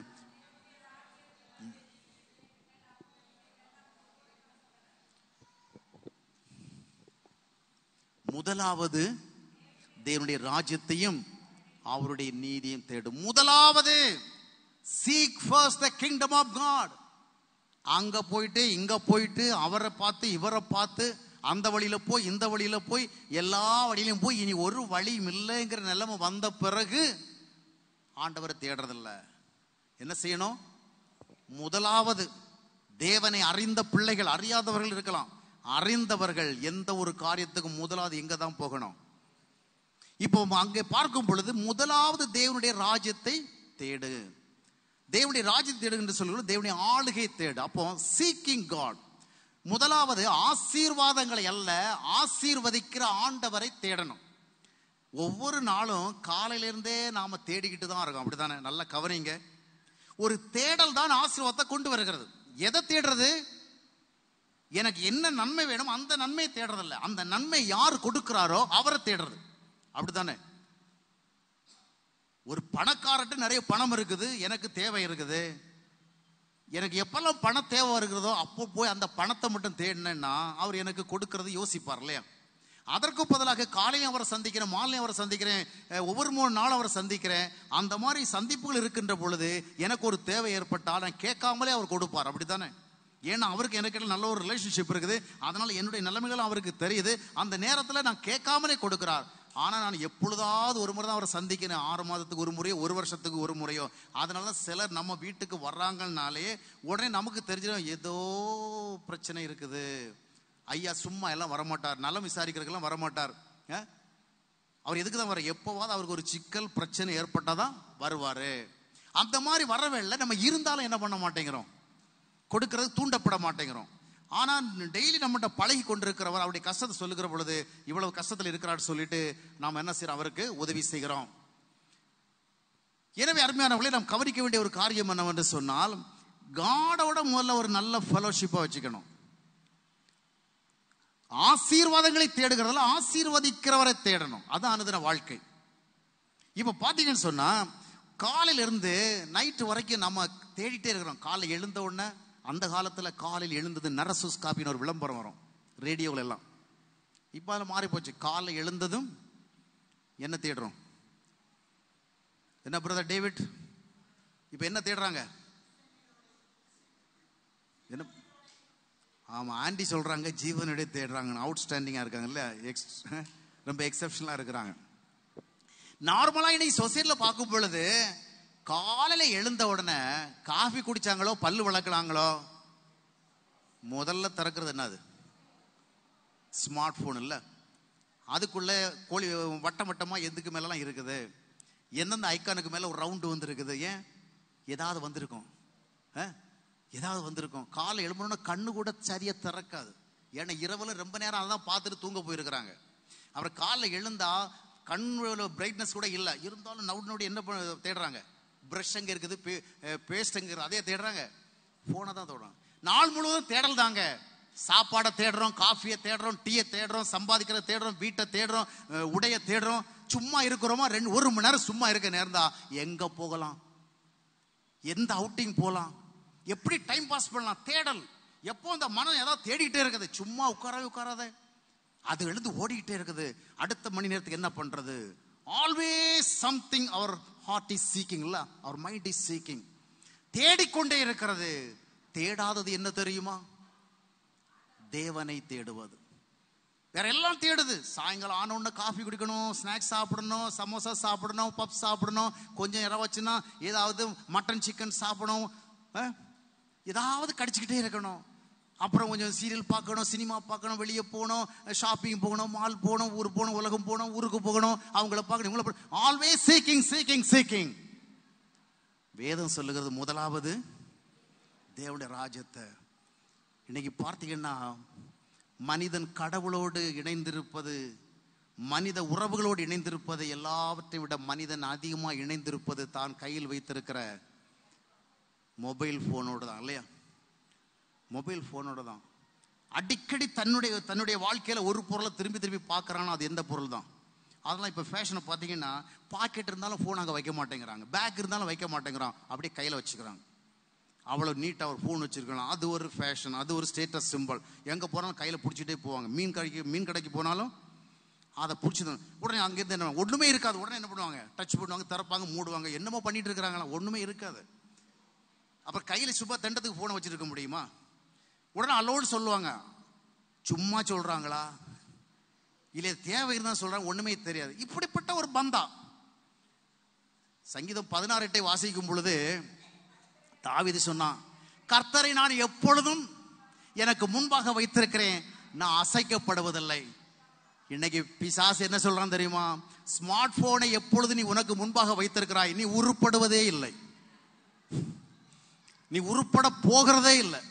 முதலாவது தேவனுடைய ராஜ்யத்தையும் அவருடைய நீதியும் தேடும் முதலாவது seek first the kingdom of God அங்க போயிட்டு இங்க போயிட்டு அவரை பார்த்து இவரை பார்த்து அந்த வழியில போய் இந்த வழியில போய் எல்லா வழியிலும் போய் இனி ஒரு வழியும் இல்லைங்கிற நிலைமை வந்த பிறகு ஆண்டவரை தேடுறதில்ல என்ன செய்யணும் முதலாவது தேவனை அறிந்த பிள்ளைகள் அறியாதவர்கள் இருக்கலாம் அறிந்தவர்கள் எந்த ஒரு காரியத்துக்கும் முதலாவது எங்க தான் போகணும் இப்போ அங்கே பார்க்கும் பொழுது முதலாவது தேவனுடைய ராஜ்யத்தை தேடு தேவனுடைய ராஜ்யத்தை தேடு என்று சொல்லுவது தேவனுடைய ஆளுகை தேடு அப்போ சீக்கிங் காட் முதலாவது ஆசீர்வாதங்களை அல்ல ஆசீர்வதிக்கிற ஆண்டவரை தேடணும் ஒவ்வொரு நாளும் காலையிலிருந்தே நாம தேடிக்கிட்டு தான் இருக்கோம் அப்படிதானே நல்லா கவனிங்க ஒரு தேடல் தான் ஆசீர்வாதத்தை கொண்டு வருகிறது எதை தேடுறது எனக்கு என்ன நன்மை வேணும் அந்த நன்மையை தேடுறதில்ல அந்த நன்மை யார் கொடுக்கிறாரோ அவரை தேடுறது அப்படித்தானே ஒரு பணக்காரர்கிட்ட நிறைய பணம் இருக்குது எனக்கு தேவை இருக்குது எனக்கு எப்பெல்லாம் பண தேவை இருக்கிறதோ அப்போ போய் அந்த பணத்தை மட்டும் தேடினேன்னா அவர் எனக்கு கொடுக்கறது யோசிப்பார் இல்லையா அதற்கு பதிலாக காலையும் அவரை சந்திக்கிறேன் மாலையும் அவரை சந்திக்கிறேன் அஹ், ஒவ்வொரு மூணு நாள் அவரை சந்திக்கிறேன் அந்த மாதிரி சந்திப்புகள் இருக்கின்ற பொழுது எனக்கு ஒரு தேவை ஏற்பட்டால் நான் கேட்காமலே அவர் கொடுப்பார் அப்படித்தானே ஏன்னா அவருக்கு எனக்கு இடையில நல்ல ஒரு ரிலேஷன்ஷிப் இருக்குது அதனால என்னுடைய நிலைமைகள் அவருக்கு தெரியுது அந்த நேரத்தில் நான் கேட்காமலே கொடுக்கிறார் ஆனா நான் எப்பொழுதாவது ஒரு முறை தான் அவரை சந்திக்கிறேன் ஆறு மாதத்துக்கு ஒரு முறையோ ஒரு வருஷத்துக்கு ஒரு முறையோ அதனால தான் சிலர் நம்ம வீட்டுக்கு வர்றாங்கனாலே உடனே நமக்கு தெரிஞ்சிடும் ஏதோ பிரச்சனை இருக்குது ஐயா சும்மா எல்லாம் வரமாட்டார் நலம் விசாரிக்கிறதுக்கெல்லாம் வரமாட்டார் ஆ? அவர் எதுக்கு தான் வர எப்போவாவது அவருக்கு ஒரு சிக்கல் பிரச்சனை ஏற்பட்டாதான் வருவாரு அந்த மாதிரி வரவேல நம்ம இருந்தாலும் என்ன பண்ண மாட்டேங்கிறோம் கொடுக்கறது தூண்டப்பட மாட்டேங்கிறோம் ஆனா டெய்லி நம்மகிட்ட பழகி கொண்டிருக்கிறவர் அவருடைய கஷ்டத்தை சொல்லுகிற பொழுது இவ்வளவு கஷ்டத்தில் இருக்கிறார் சொல்லிட்டு நாம் என்ன செய்யறோம் அவருக்கு உதவி செய்கிறோம் எனவே அருமையானவர்களே நாம் கவனிக்க வேண்டிய ஒரு காரியம் என்னவென்று சொன்னால் காடோட முதல்ல ஒரு நல்ல ஃபெலோஷிப்பை வச்சுக்கணும் ஆசீர்வாதங்களை தேடுகிறதுல ஆசீர்வதிக்கிறவரை தேடணும் அதான் அனுதின வாழ்க்கை இப்ப பாத்தீங்கன்னு சொன்னா காலையில இருந்து நைட்டு வரைக்கும் நம்ம தேடிட்டே இருக்கிறோம் காலை எழுந்த உடனே அந்த காலத்துல காலையில் எழுந்தது நரசுஸ் காப்பின்னு ஒரு விளம்பரம் வரும் ரேடியோவில் எல்லாம் இப்போ அதில் மாறி போச்சு காலை எழுந்ததும் என்ன தேடுறோம் என்ன பிரதர் டேவிட் இப்போ என்ன தேடுறாங்க என்ன ஆமா ஆண்டி சொல்றாங்க ஜீவனுடைய தேடுறாங்க அவுட்ஸ்டாண்டிங்கா இருக்காங்கல்ல எக்ஸ் ரொம்ப எக்ஸப்ஷனலா இருக்கிறாங்க நார்மலா இன்னைக்கு சொசைட்டில பார்க்கும் பொழுது காலையில எழுந்த உடனே காஃபி குடிச்சாங்களோ பல்லு விளக்குனாங்களோ முதல்ல திறக்கிறது என்னது ஸ்மார்ட் போன் இல்ல அதுக்குள்ள கோழி வட்டம் வட்டமா எதுக்கு மேலலாம் இருக்குது எந்தெந்த ஐக்கானுக்கு மேல ஒரு ரவுண்டு வந்திருக்குது ஏன் ஏதாவது வந்திருக்கும் ஆ? ஏதாவது வந்திருக்கும் காலை எழும்பணும்னா கண்ணு கூட சரியா திறக்காது ஏன்னா இரவுல ரொம்ப நேரம் அதான் பார்த்துட்டு தூங்க போயிருக்கிறாங்க அப்புறம் காலைல எழுந்தா கண்ணோட பிரைட்னஸ் கூட இல்லை இருந்தாலும் நவுடு நவுடி என்ன பண்ண- தேடுறாங்க ப்ரஷ் எங்க இருக்குது பேஸ்ட் எங்க இருக்குது அதே தேடுறாங்க போனை தான் தேடுறாங்க நாள் முழுவதும் தேடல் தாங்க சாப்பாடை தேடுறோம் காஃபியை தேடுறோம் டீயை தேடுறோம் சம்பாதிக்கிறத தேடுறோம் வீட்டை தேடுறோம் அஹ், உடைய தேடுறோம் சும்மா இருக்கிறோமா ரெண்டு ஒரு மணி நேரம் சும்மா இருக்க நேர்ந்தா எங்க போகலாம் எந்த அவுட்டிங் போகலாம் எப்படி டைம் பாஸ் பண்ணலாம் தேடல் எப்போ இந்த மனம் ஏதாவது தேடிட்டே இருக்குது சும்மா உட்காரவே உட்காராத அது எழுந்து ஓடிக்கிட்டே இருக்குது அடுத்த மணி நேரத்துக்கு என்ன பண்றது always something our heart is seeking இல்ல அவர் மைண்ட் இஸ் சீக்கிங் தேடிக்கொண்டே இருக்கிறது தேடாதது என்ன தெரியுமா தேவனை தேடுவது வேற எல்லாம் தேடுது சாயங்காலம் ஆன உடனே காஃபி குடிக்கணும் ஸ்நாக்ஸ் சாப்பிடணும் சமோசா சாப்பிடணும் பப் சாப்பிடணும் கொஞ்சம் இற வச்சுன்னா ஏதாவது மட்டன் சிக்கன் சாப்பிடணும் அஹ், ஏதாவது கடிச்சுக்கிட்டே இருக்கணும் அப்புறம் கொஞ்சம் சீரியல் பார்க்கணும் சினிமா பார்க்கணும் வெளியே போகணும் ஷாப்பிங் போகணும் மால் போகணும் ஊர் போகணும் உலகம் போகணும் ஊருக்கு போகணும் அவங்கள பார்க்கணும் இவங்கள ஆல்வேஸ் சீக்கிங் சீக்கிங் சீக்கிங் வேதம் சொல்லுகிறது முதலாவது தேவனுடைய ராஜ்யத்தை இன்னைக்கு பார்த்தீங்கன்னா மனிதன் கடவுளோடு இணைந்திருப்பது மனித உறவுகளோடு இணைந்திருப்பது எல்லாவற்றை விட மனிதன் அதிகமாக இணைந்திருப்பது தான் கையில் வைத்திருக்கிற மொபைல் ஃபோனோடு தான் இல்லையா மொபைல் ஃபோனோட தான் அடிக்கடி தன்னுடைய தன்னுடைய வாழ்க்கையில் ஒரு பொருளை திரும்பி திரும்பி பார்க்குறான்னா அது எந்த பொருள் தான் அதெல்லாம் இப்போ ஃபேஷனை பார்த்தீங்கன்னா பாக்கெட் இருந்தாலும் ஃபோன் அங்கே வைக்க மாட்டேங்கிறாங்க பேக் இருந்தாலும் வைக்க மாட்டேங்கிறான் அப்படியே கையில் வச்சுக்கிறாங்க அவ்வளோ நீட்டாக ஒரு ஃபோன் வச்சிருக்கலாம் அது ஒரு ஃபேஷன் அது ஒரு ஸ்டேட்டஸ் சிம்பிள் எங்கே போனாலும் கையில் பிடிச்சிட்டே போவாங்க மீன் கடைக்கு மீன் கடைக்கு போனாலும் அதை பிடிச்சது உடனே அங்கேருந்து என்ன ஒன்றுமே இருக்காது உடனே என்ன பண்ணுவாங்க டச் பண்ணுவாங்க திறப்பாங்க மூடுவாங்க என்னமோ பண்ணிட்டு இருக்கிறாங்களா ஒன்றுமே இருக்காது அப்புறம் கையில் சும்மா தண்டத்துக்கு ஃபோனை வச்சிருக்க முடியுமா உடனே அல்லோடு சொல்லுவாங்க சும்மா சொல்றாங்களா இல்லை தேவை இருந்தா சொல்றாங்க ஒண்ணுமே தெரியாது இப்படிப்பட்ட ஒரு பந்தா சங்கீதம் பதினாறு எட்டை வாசிக்கும் பொழுது தாவீது சொன்னான் கர்த்தரை நான் எப்பொழுதும் எனக்கு முன்பாக வைத்திருக்கிறேன் நான் அசைக்கப்படுவதில்லை இன்னைக்கு பிசாசு என்ன சொல்றான் தெரியுமா ஸ்மார்ட் போனை எப்பொழுது நீ உனக்கு முன்பாக வைத்திருக்கிறாய் நீ உருப்படுவதே இல்லை நீ உருப்பட போகிறதே இல்லை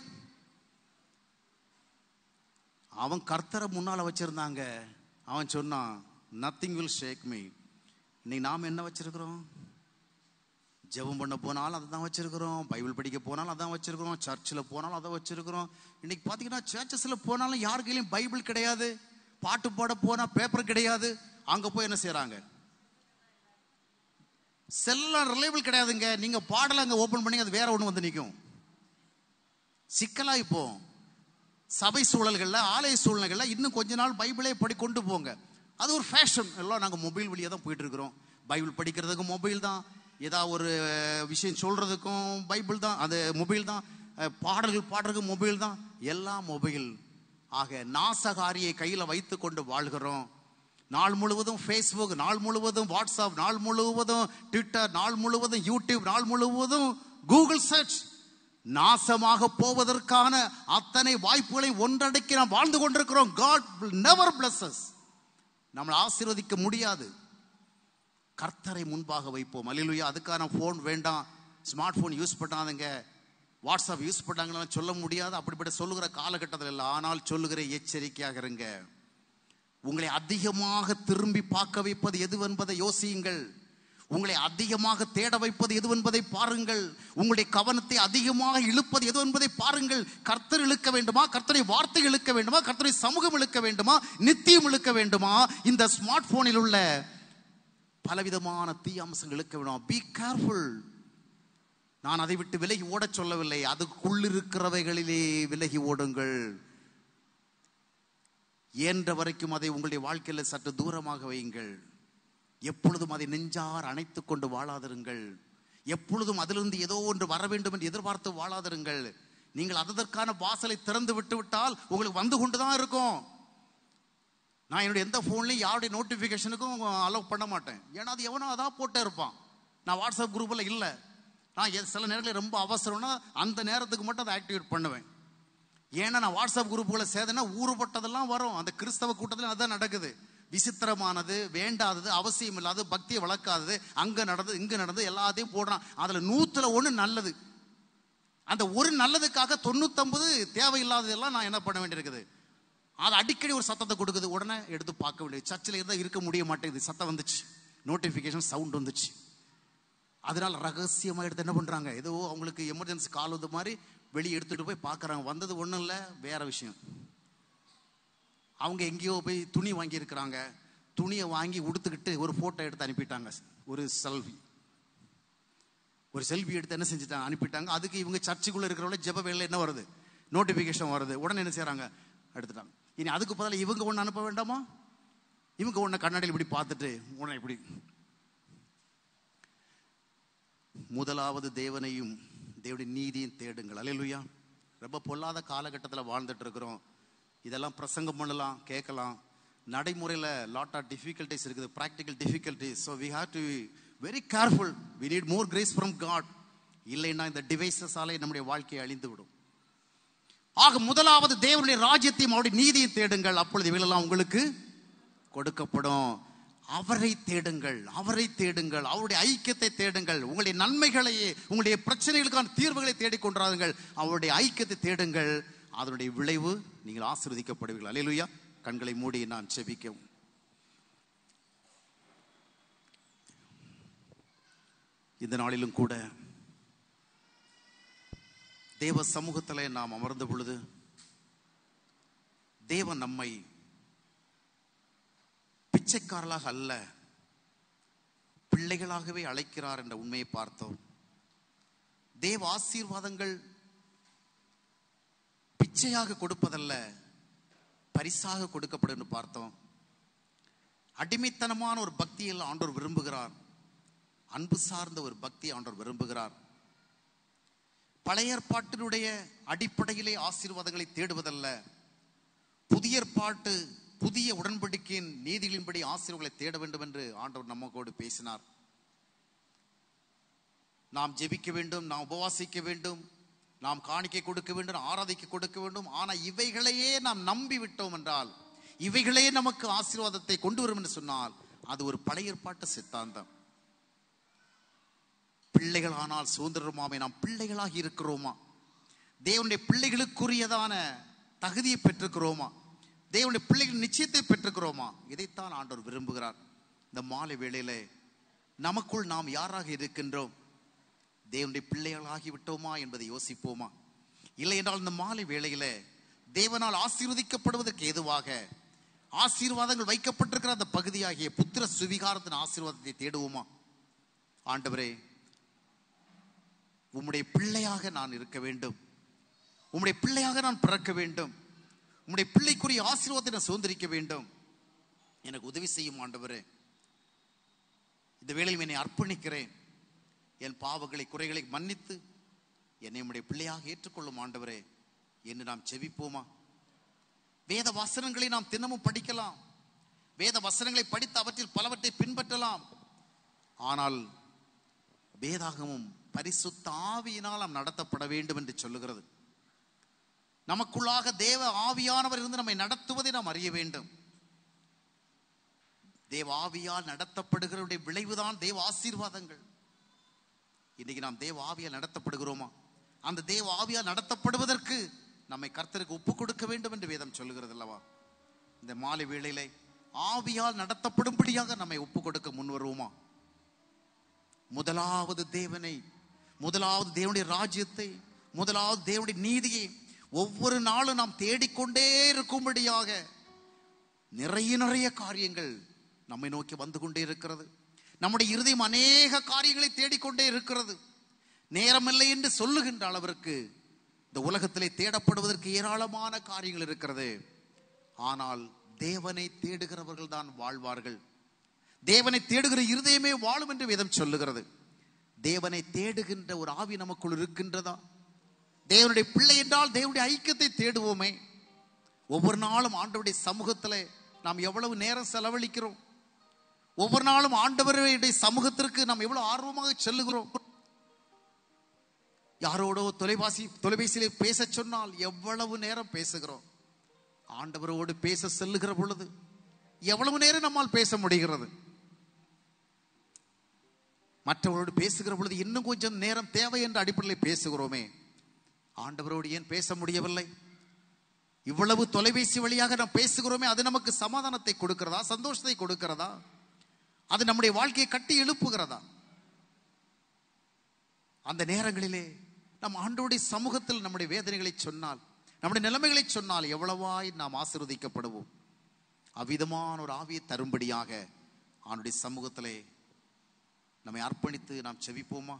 அவன் கர்த்தரை முன்னால வச்சிருந்தாங்க அவன் சொன்னான் நத்திங் வில் ஷேக் மீ இன்னைக்கு நாம் என்ன வச்சிருக்கிறோம் ஜெபம் பண்ண போனாலும் அதை தான் வச்சிருக்கிறோம் பைபிள் படிக்க போனாலும் அதான் வச்சிருக்கிறோம் சர்ச்சில் போனாலும் அதை வச்சிருக்கிறோம் இன்னைக்கு பார்த்தீங்கன்னா சர்ச்சஸில் போனாலும் யார் கையிலையும் பைபிள் கிடையாது பாட்டு பாட போனால் பேப்பர் கிடையாது அங்கே போய் என்ன செய்கிறாங்க செல்லாம் ரிலேபிள் கிடையாதுங்க நீங்கள் பாடலை அங்கே ஓப்பன் பண்ணி அது வேற ஒன்று வந்து நிற்கும் சிக்கலா இப்போ சபை சூழல்களில் ஆலய சூழ்நிலைகளில் இன்னும் கொஞ்ச நாள் பைபிளே படி கொண்டு போங்க அது ஒரு ஃபேஷன் எல்லாம் நாங்கள் மொபைல் வழியாக தான் போயிட்டு இருக்கிறோம் பைபிள் படிக்கிறதுக்கு மொபைல் தான் ஏதாவது ஒரு விஷயம் சொல்றதுக்கும் பைபிள் தான் அது மொபைல் தான் அஹ், பாடல்கள் பாடுறதுக்கு மொபைல் தான் எல்லாம் மொபைல் ஆக நாசகாரியை கையில் வைத்து கொண்டு வாழ்கிறோம் நாள் முழுவதும் ஃபேஸ்புக் நாள் முழுவதும் வாட்ஸ்அப் நாள் முழுவதும் ட்விட்டர் நாள் முழுவதும் யூடியூப் நாள் முழுவதும் கூகுள் சர்ச் நாசமாக போவதற்கான அத்தனை வாய்ப்புகளை ஒன்றடக்கி நாம் வாழ்ந்து கொண்டிருக்கிறோம் காட் நெவர் பிளஸஸ் நம்மளை ஆசீர்வதிக்க முடியாது கர்த்தரை முன்பாக வைப்போம் அல்லேலூயா அதுக்கான ஃபோன் வேண்டாம் ஸ்மார்ட் ஃபோன் யூஸ் பண்ணாதுங்க வாட்ஸ்அப் யூஸ் பண்ணாங்கன்னு சொல்ல முடியாது அப்படிப்பட்ட சொல்லுகிற காலகட்டத்தில் இல்லை ஆனால் சொல்லுகிற எச்சரிக்கையாக இருங்க உங்களை அதிகமாக திரும்பி பார்க்க வைப்பது எதுவென்பதை யோசியுங்கள் உங்களை அதிகமாக தேட வைப்பது எதுவென்பதை பாருங்கள் உங்களுடைய கவனத்தை அதிகமாக இழுப்பது எது என்பதை பாருங்கள் கர்த்தர் இழுக்க வேண்டுமா கர்த்தரை வார்த்தை இழுக்க வேண்டுமா கர்த்தரை சமூகம் இழுக்க வேண்டுமா நித்தியம் இழுக்க வேண்டுமா இந்த ஸ்மார்ட் போனில் உள்ள பலவிதமான தீய அம்சங்கள் இழுக்க வேண்டுமா பி கேர்ஃபுல் நான் அதை விட்டு விலகி ஓடச் சொல்லவில்லை அதுக்குள்ளிருக்கிறவைகளிலே விலகி ஓடுங்கள் இயன்ற வரைக்கும் அதை உங்களுடைய வாழ்க்கையில் சற்று தூரமாக வையுங்கள் எப்பொழுதும் அதை நெஞ்சார் அணைத்துக் கொண்டு வாழாதிருங்கள் எப்பொழுதும் அதிலிருந்து ஏதோ ஒன்று வர வேண்டும் என்று எதிர்பார்த்து வாழாதிருங்கள் நீங்கள் அதற்கான வாசலை திறந்து விட்டு விட்டால் உங்களுக்கு வந்து கொண்டுதான் இருக்கும் நான் என்னுடைய எந்த ஃபோன்லையும் யாருடைய நோட்டிஃபிகேஷனுக்கும் அலோவ் பண்ண மாட்டேன் ஏன்னா அது எவனோ அதான் போட்டே இருப்பான் நான் வாட்ஸ்அப் குரூப்பில் இல்லை நான் எ- சில நேரங்களில் ரொம்ப அவசரம்னா அந்த நேரத்துக்கு மட்டும் அதை ஆக்டிவேட் பண்ணுவேன் ஏன்னா நான் வாட்ஸ்அப் குரூப்புகளை சேர்ந்தேன்னா ஊறுபட்டதெல்லாம் வரும் அந்த கிறிஸ்தவ கூட்டத்தில் அதான் நடக்குது விசித்திரமானது வேண்டாதது அவசியம் இல்லாதது பக்தியை வளர்க்காதது அங்க நடந்தது இங்க நடந்தது எல்லாத்தையும் போடுறான் அதுல நூத்துல ஒண்ணு நல்லது அந்த ஒரு நல்லதுக்காக தொண்ணூத்தொன்பது தேவையில்லாததெல்லாம் நான் என்ன பண்ண வேண்டியிருக்குது அது அடிக்கடி ஒரு சத்தத்தை கொடுக்குது உடனே எடுத்து பார்க்க வேண்டியது சர்ச்சில் இருந்தால் இருக்க முடிய மாட்டேங்குது சத்தம் வந்துச்சு நோட்டிஃபிகேஷன் சவுண்ட் வந்துச்சு அதனால ரகசியமா எடுத்து என்ன பண்றாங்க ஏதோ அவங்களுக்கு எமர்ஜென்சி கால் வந்த மாதிரி வெளியே எடுத்துட்டு போய் பார்க்கறாங்க வந்தது ஒன்றும் இல்லை வேற விஷயம் அவங்க எங்கேயோ போய் துணி வாங்கியிருக்கிறாங்க துணியை வாங்கி உடுத்துக்கிட்டு ஒரு ஃபோட்டோ எடுத்து அனுப்பிட்டாங்க ஒரு செல்ஃபி ஒரு செல்ஃபி எடுத்து என்ன செஞ்சுட்டாங்க அனுப்பிட்டாங்க அதுக்கு இவங்க சர்ச்சுக்குள்ள இருக்கிறவங்கள ஜெப வேலையில் என்ன வருது நோட்டிஃபிகேஷன் வருது உடனே என்ன செய்றாங்க எடுத்துட்டாங்க இனி அதுக்கு பதிலாக இவங்க ஒன்று அனுப்ப வேண்டாமா இவங்க ஒன்று கண்ணாடியில் இப்படி பார்த்துட்டு உடனே இப்படி முதலாவது தேவனையும் தேவனுடைய நீதியும் தேடுங்கள் அல்லேலூயா ரொம்ப பொல்லாத காலகட்டத்தில் வாழ்ந்துட்டு இருக்கிறோம் இதெல்லாம் பிரசங்கம் பண்ணலாம் கேட்கலாம் நடைமுறையில் லாட் ஆஃப் டிஃபிகல்ட்டிஸ் இருக்குது practical difficulties so we have to very careful we need more grace from God இல்லைன்னா இந்த டிவைசஸாலே நம்முடைய வாழ்க்கையை அழிந்து விடும் ஆக முதலாவது தேவனுடைய ராஜ்யத்தையும் அவருடைய நீதியை தேடுங்கள் அப்பொழுது இவைகளெல்லாம் உங்களுக்கு கொடுக்கப்படும் அவரை தேடுங்கள் அவரை தேடுங்கள் அவருடைய ஐக்கியத்தை தேடுங்கள் உங்களுடைய நன்மைகளையே உங்களுடைய பிரச்சனைகளுக்கான தீர்வுகளை தேடிக்கொண்டாருங்கள் அவருடைய ஐக்கியத்தை தேடுங்கள் அதனுடைய விளைவு நீங்கள் ஆசீர்வதிக்கப்படுவீர்கள் அல்லேலூயா கண்களை மூடி நான் செபிக்கவும் இந்த நாளிலும் கூட தேவ சமூகத்திலே நாம் அமர்ந்த பொழுது தேவன் நம்மை பிச்சைக்காரர்களாக அல்ல பிள்ளைகளாகவே அழைக்கிறார் என்ற உண்மையை பார்த்தோம் தேவ ஆசீர்வாதங்கள் பிச்சையாக கொடுப்பதல்ல பரிசாக கொடுக்கப்படும் என்று பார்த்தோம் அடிமைத்தனமான ஒரு பக்தியில் ஆண்டவர் விரும்புகிறார் அன்பு சார்ந்த ஒரு பக்தி ஆண்டவர் விரும்புகிறார் பழைய ஏற்பாட்டினுடைய அடிப்படையிலே ஆசீர்வாதங்களை தேடுவதல்ல புதிய ஏற்பாட்டு புதிய உடன்படிக்கையின் நீதிகளின்படி ஆசீர்வாதங்களை தேட வேண்டும் என்று ஆண்டவர் நம்மோடு பேசினார் நாம் ஜெபிக்க வேண்டும் நாம் உபவாசிக்க வேண்டும் நாம் காணிக்கை கொடுக்க வேண்டும் ஆராதிக்க கொடுக்க வேண்டும் ஆனா இவைகளையே நாம் நம்பி விட்டோம் என்றால் இவைகளே நமக்கு ஆசீர்வாதத்தை கொண்டு வரும் என்று சொன்னால் அது ஒரு பழைய ஏற்பாட்டு சித்தாந்தம் பிள்ளைகள் ஆனால் சுதந்திரமாமே நாம் பிள்ளைகளாக இருக்கிறோமா தேவனுடைய பிள்ளைகளுக்குரியதான தகுதியை பெற்றுக்கிறோமா தேவனுடைய பிள்ளைகள் நிச்சயத்தை பெற்றுக்கிறோமா இதைத்தான் ஆண்டவர் விரும்புகிறார் இந்த மாலை வேளையிலே நமக்குள் நாம் யாராக இருக்கின்றோம் தேவனுடைய பிள்ளைகளாகி விட்டோமா என்பதை யோசிப்போமா இல்லை என்றால் இந்த மாலை வேளையிலே தேவனால் ஆசீர்வதிக்கப்படுவதற்கு ஏதுவாக ஆசீர்வாதங்கள் வைக்கப்பட்டிருக்கிற அந்த பகுதியாகிய புத்திர சுவிகாரத்தின் ஆசீர்வாதத்தை தேடுவோமா ஆண்டவரே உம்முடைய பிள்ளையாக நான் இருக்க வேண்டும் உம்முடைய பிள்ளையாக நான் பிறக்க வேண்டும் உம்முடைய பிள்ளைக்குரிய ஆசீர்வாதத்தை நான் சுதந்திரிக்க வேண்டும் எனக்கு உதவி செய்யும் ஆண்டவரே இந்த வேளையில் என்னை அர்ப்பணிக்கிறேன் என் பாவங்களை குறைகளை மன்னித்து என்னை உம்முடைய பிள்ளையாக ஏற்றுக்கொள்ளும் ஆண்டவரே என்று நாம் செவிப்போமா வேத வசனங்களை நாம் தினமும் படிக்கலாம் வேத வசனங்களை படித்து அவற்றில் பலவற்றை பின்பற்றலாம் ஆனால் வேதாகமும் பரிசுத்த ஆவியினால் நாம் நடத்தப்பட வேண்டும் என்று சொல்லுகிறது நமக்குள்ளாக தேவ ஆவியானவர் இருந்து நம்மை நடத்துவதை நாம் அறிய வேண்டும் தேவ ஆவியால் நடத்தப்படுகிறவருடைய விளைவுதான் தேவ ஆசீர்வாதங்கள் இன்னைக்கு நாம் தேவ ஆவியால் நடத்தப்படுகிறோமா அந்த தேவ ஆவியால் நடத்தப்படுவதற்கு நம்மை கர்த்தருக்கு ஒப்பு கொடுக்க வேண்டும் என்று வேதம் சொல்லுகிறது அல்லவா இந்த மாலை வேளையிலே ஆவியால் நடத்தப்படும்படியாக நம்மை ஒப்பு கொடுக்க முன் வருவோமா முதலாவது தேவனை முதலாவது தேவனுடைய ராஜ்யத்தை முதலாவது தேவனுடைய நீதியை ஒவ்வொரு நாளும் நாம் தேடிக்கொண்டே இருக்கும்படியாக நிறைய நிறைய காரியங்கள் நம்மை நோக்கி வந்து கொண்டே இருக்கிறது நம்முடைய இருதயம் அநேக காரியங்களை தேடிக்கொண்டே இருக்கிறது நேரமில்லை என்று சொல்லுகின்ற அளவிற்கு இந்த உலகத்திலே தேடப்படுவதற்கு ஏராளமான காரியங்கள் இருக்கிறது ஆனால் தேவனை தேடுகிறவர்கள் தான் வாழ்வார்கள் தேவனை தேடுகிற இருதயமே வாழும் என்று வேதம் சொல்லுகிறது தேவனை தேடுகின்ற ஒரு ஆவி நமக்குள் இருக்கின்றதா தேவனுடைய பிள்ளை என்றால் தேவனுடைய ஐக்கியத்தை தேடுவோமே ஒவ்வொரு நாளும் ஆண்டவருடைய சமூகத்தில் நாம் எவ்வளவு நேரம் செலவழிக்கிறோம் ஒவ்வொரு நாளும் ஆண்டவருடைய சமூகத்திற்கு நாம் எவ்வளவு ஆர்வமாக செல்லுகிறோம் யாரோடோ தொலைவாசி தொலைபேசியிலே பேச சொன்னால் எவ்வளவு நேரம் பேசுகிறோம் ஆண்டவரோடு பேச செல்லுகிற பொழுது எவ்வளவு நேரம் நம்மால் பேச முடிகிறது மற்றவரோடு பேசுகிற பொழுது இன்னும் கொஞ்சம் நேரம் தேவை என்ற அடிப்படையில் பேசுகிறோமே ஆண்டவரோடு ஏன் பேச முடியவில்லை இவ்வளவு தொலைபேசி வழியாக நாம் பேசுகிறோமே அது நமக்கு சமாதானத்தை கொடுக்கிறதா சந்தோஷத்தை கொடுக்கிறதா அது நம்முடைய வாழ்க்கையை கட்டி எழுப்புகிறதா அந்த நேரங்களிலே நம் ஆண்டோடைய சமூகத்தில் நம்முடைய வேதனைகளை சொன்னால் நம்முடைய நிலைமைகளை சொன்னால் எவ்வளவாய் நாம் ஆசீர்வதிக்கப்படுவோம் அவ்விதமான ஒரு ஆவியை தரும்படியாக ஆண்டுடைய சமூகத்திலே நம்மை அர்ப்பணித்து நாம் செவிப்போமா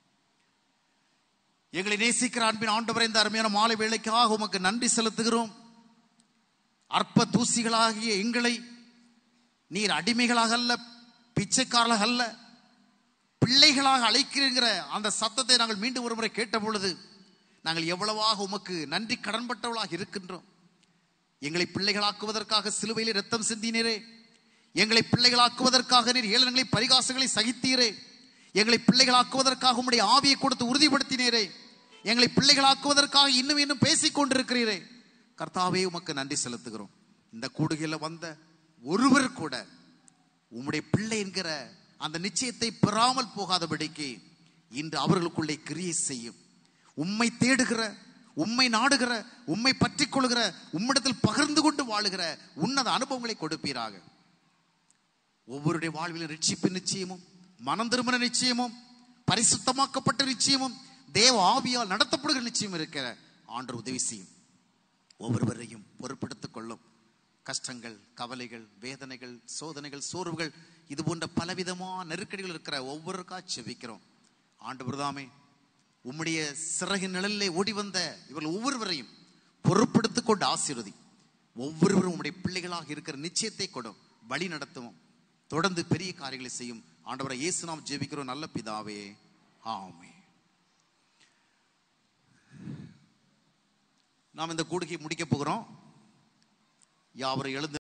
எங்களை நேசிக்கிற அன்பின் ஆண்டவரை இந்த அருமையான மாலை வேளைக்காக உமக்கு நன்றி செலுத்துகிறோம் அற்ப தூசிகளாகிய எங்களை நீர் அடிமைகளாக அல்ல பிச்சைக்காரர்களாக அல்ல பிள்ளைகளாக அழைக்கிறீங்கிற அந்த சத்தத்தை நாங்கள் மீண்டும் ஒரு முறை கேட்ட பொழுது நாங்கள் எவ்வளவாக உமக்கு நன்றி கடன்பட்டவளாக இருக்கின்றோம் எங்களை பிள்ளைகளாக்குவதற்காக சிலுவையில் ரத்தம் சிந்தினீரே எங்களை பிள்ளைகளாக்குவதற்காக நீர் ஏளனங்களை பரிகாசங்களை சகித்தீரே எங்களை பிள்ளைகளாக்குவதற்காக உம்முடைய ஆவியை கொடுத்து உறுதிப்படுத்தினீரே எங்களை பிள்ளைகளாக்குவதற்காக இன்னும் இன்னும் பேசிக் கொண்டிருக்கிறீரே கர்த்தாவே உமக்கு நன்றி செலுத்துகிறோம் இந்த கூடுகையில் வந்த ஒருவர் கூட உம்முடைய பிள்ளை என்கிற அந்த நிச்சயத்தை பெறாமல் போகாதபடிக்கு இன்று அவர்களுக்குள்ளே கிரியை செய்யும் உம்மை தேடுகிற உம்மை நாடுகிற உம்மை பற்றிக் கொள்கிற உம்மிடத்தில் பகிர்ந்து கொண்டு வாழுகிற உன்னத அனுபவங்களை கொடுப்பீராக ஒவ்வொருடைய வாழ்விலும் ரட்சிப்பு நிச்சயமும் மனம் திருமண நிச்சயமும் பரிசுத்தமாக்கப்பட்ட நிச்சயமும் தேவ ஆவியால் நடத்தப்படுகிற நிச்சயம் இருக்கிற ஆண்டு உதவி செய்யும் ஒவ்வொருவரையும் பொறுப்பெடுத்துக் கொள்ளும் கஷ்டங்கள் கவலைகள் வேதனைகள் சோதனைகள் சோர்வுகள் இது போன்ற பலவிதமான நெருக்கடிகள் இருக்கிற ஒவ்வொருக்கா செபிக்கிறோம் ஆண்டு பிரதாமே உம்முடைய சிறகின் நிழலிலே ஓடி வந்த இவர்கள் ஒவ்வொருவரையும் பொறுப்படுத்திக் கொண்டு ஆசீர்வதி ஒவ்வொருவரும் உம்முடைய பிள்ளைகளாக இருக்கிற நிச்சயத்தை கொடும் வழி நடத்துவோம் தொடர்ந்து பெரிய காரியங்களை செய்யும் ஆண்டவரை இயேசு நாம் ஜெபிக்கிறோம் நல்ல பிதாவே ஆமே நாம் இந்த கூடுகை முடிக்க போகிறோம் யாவரும் எழுந்து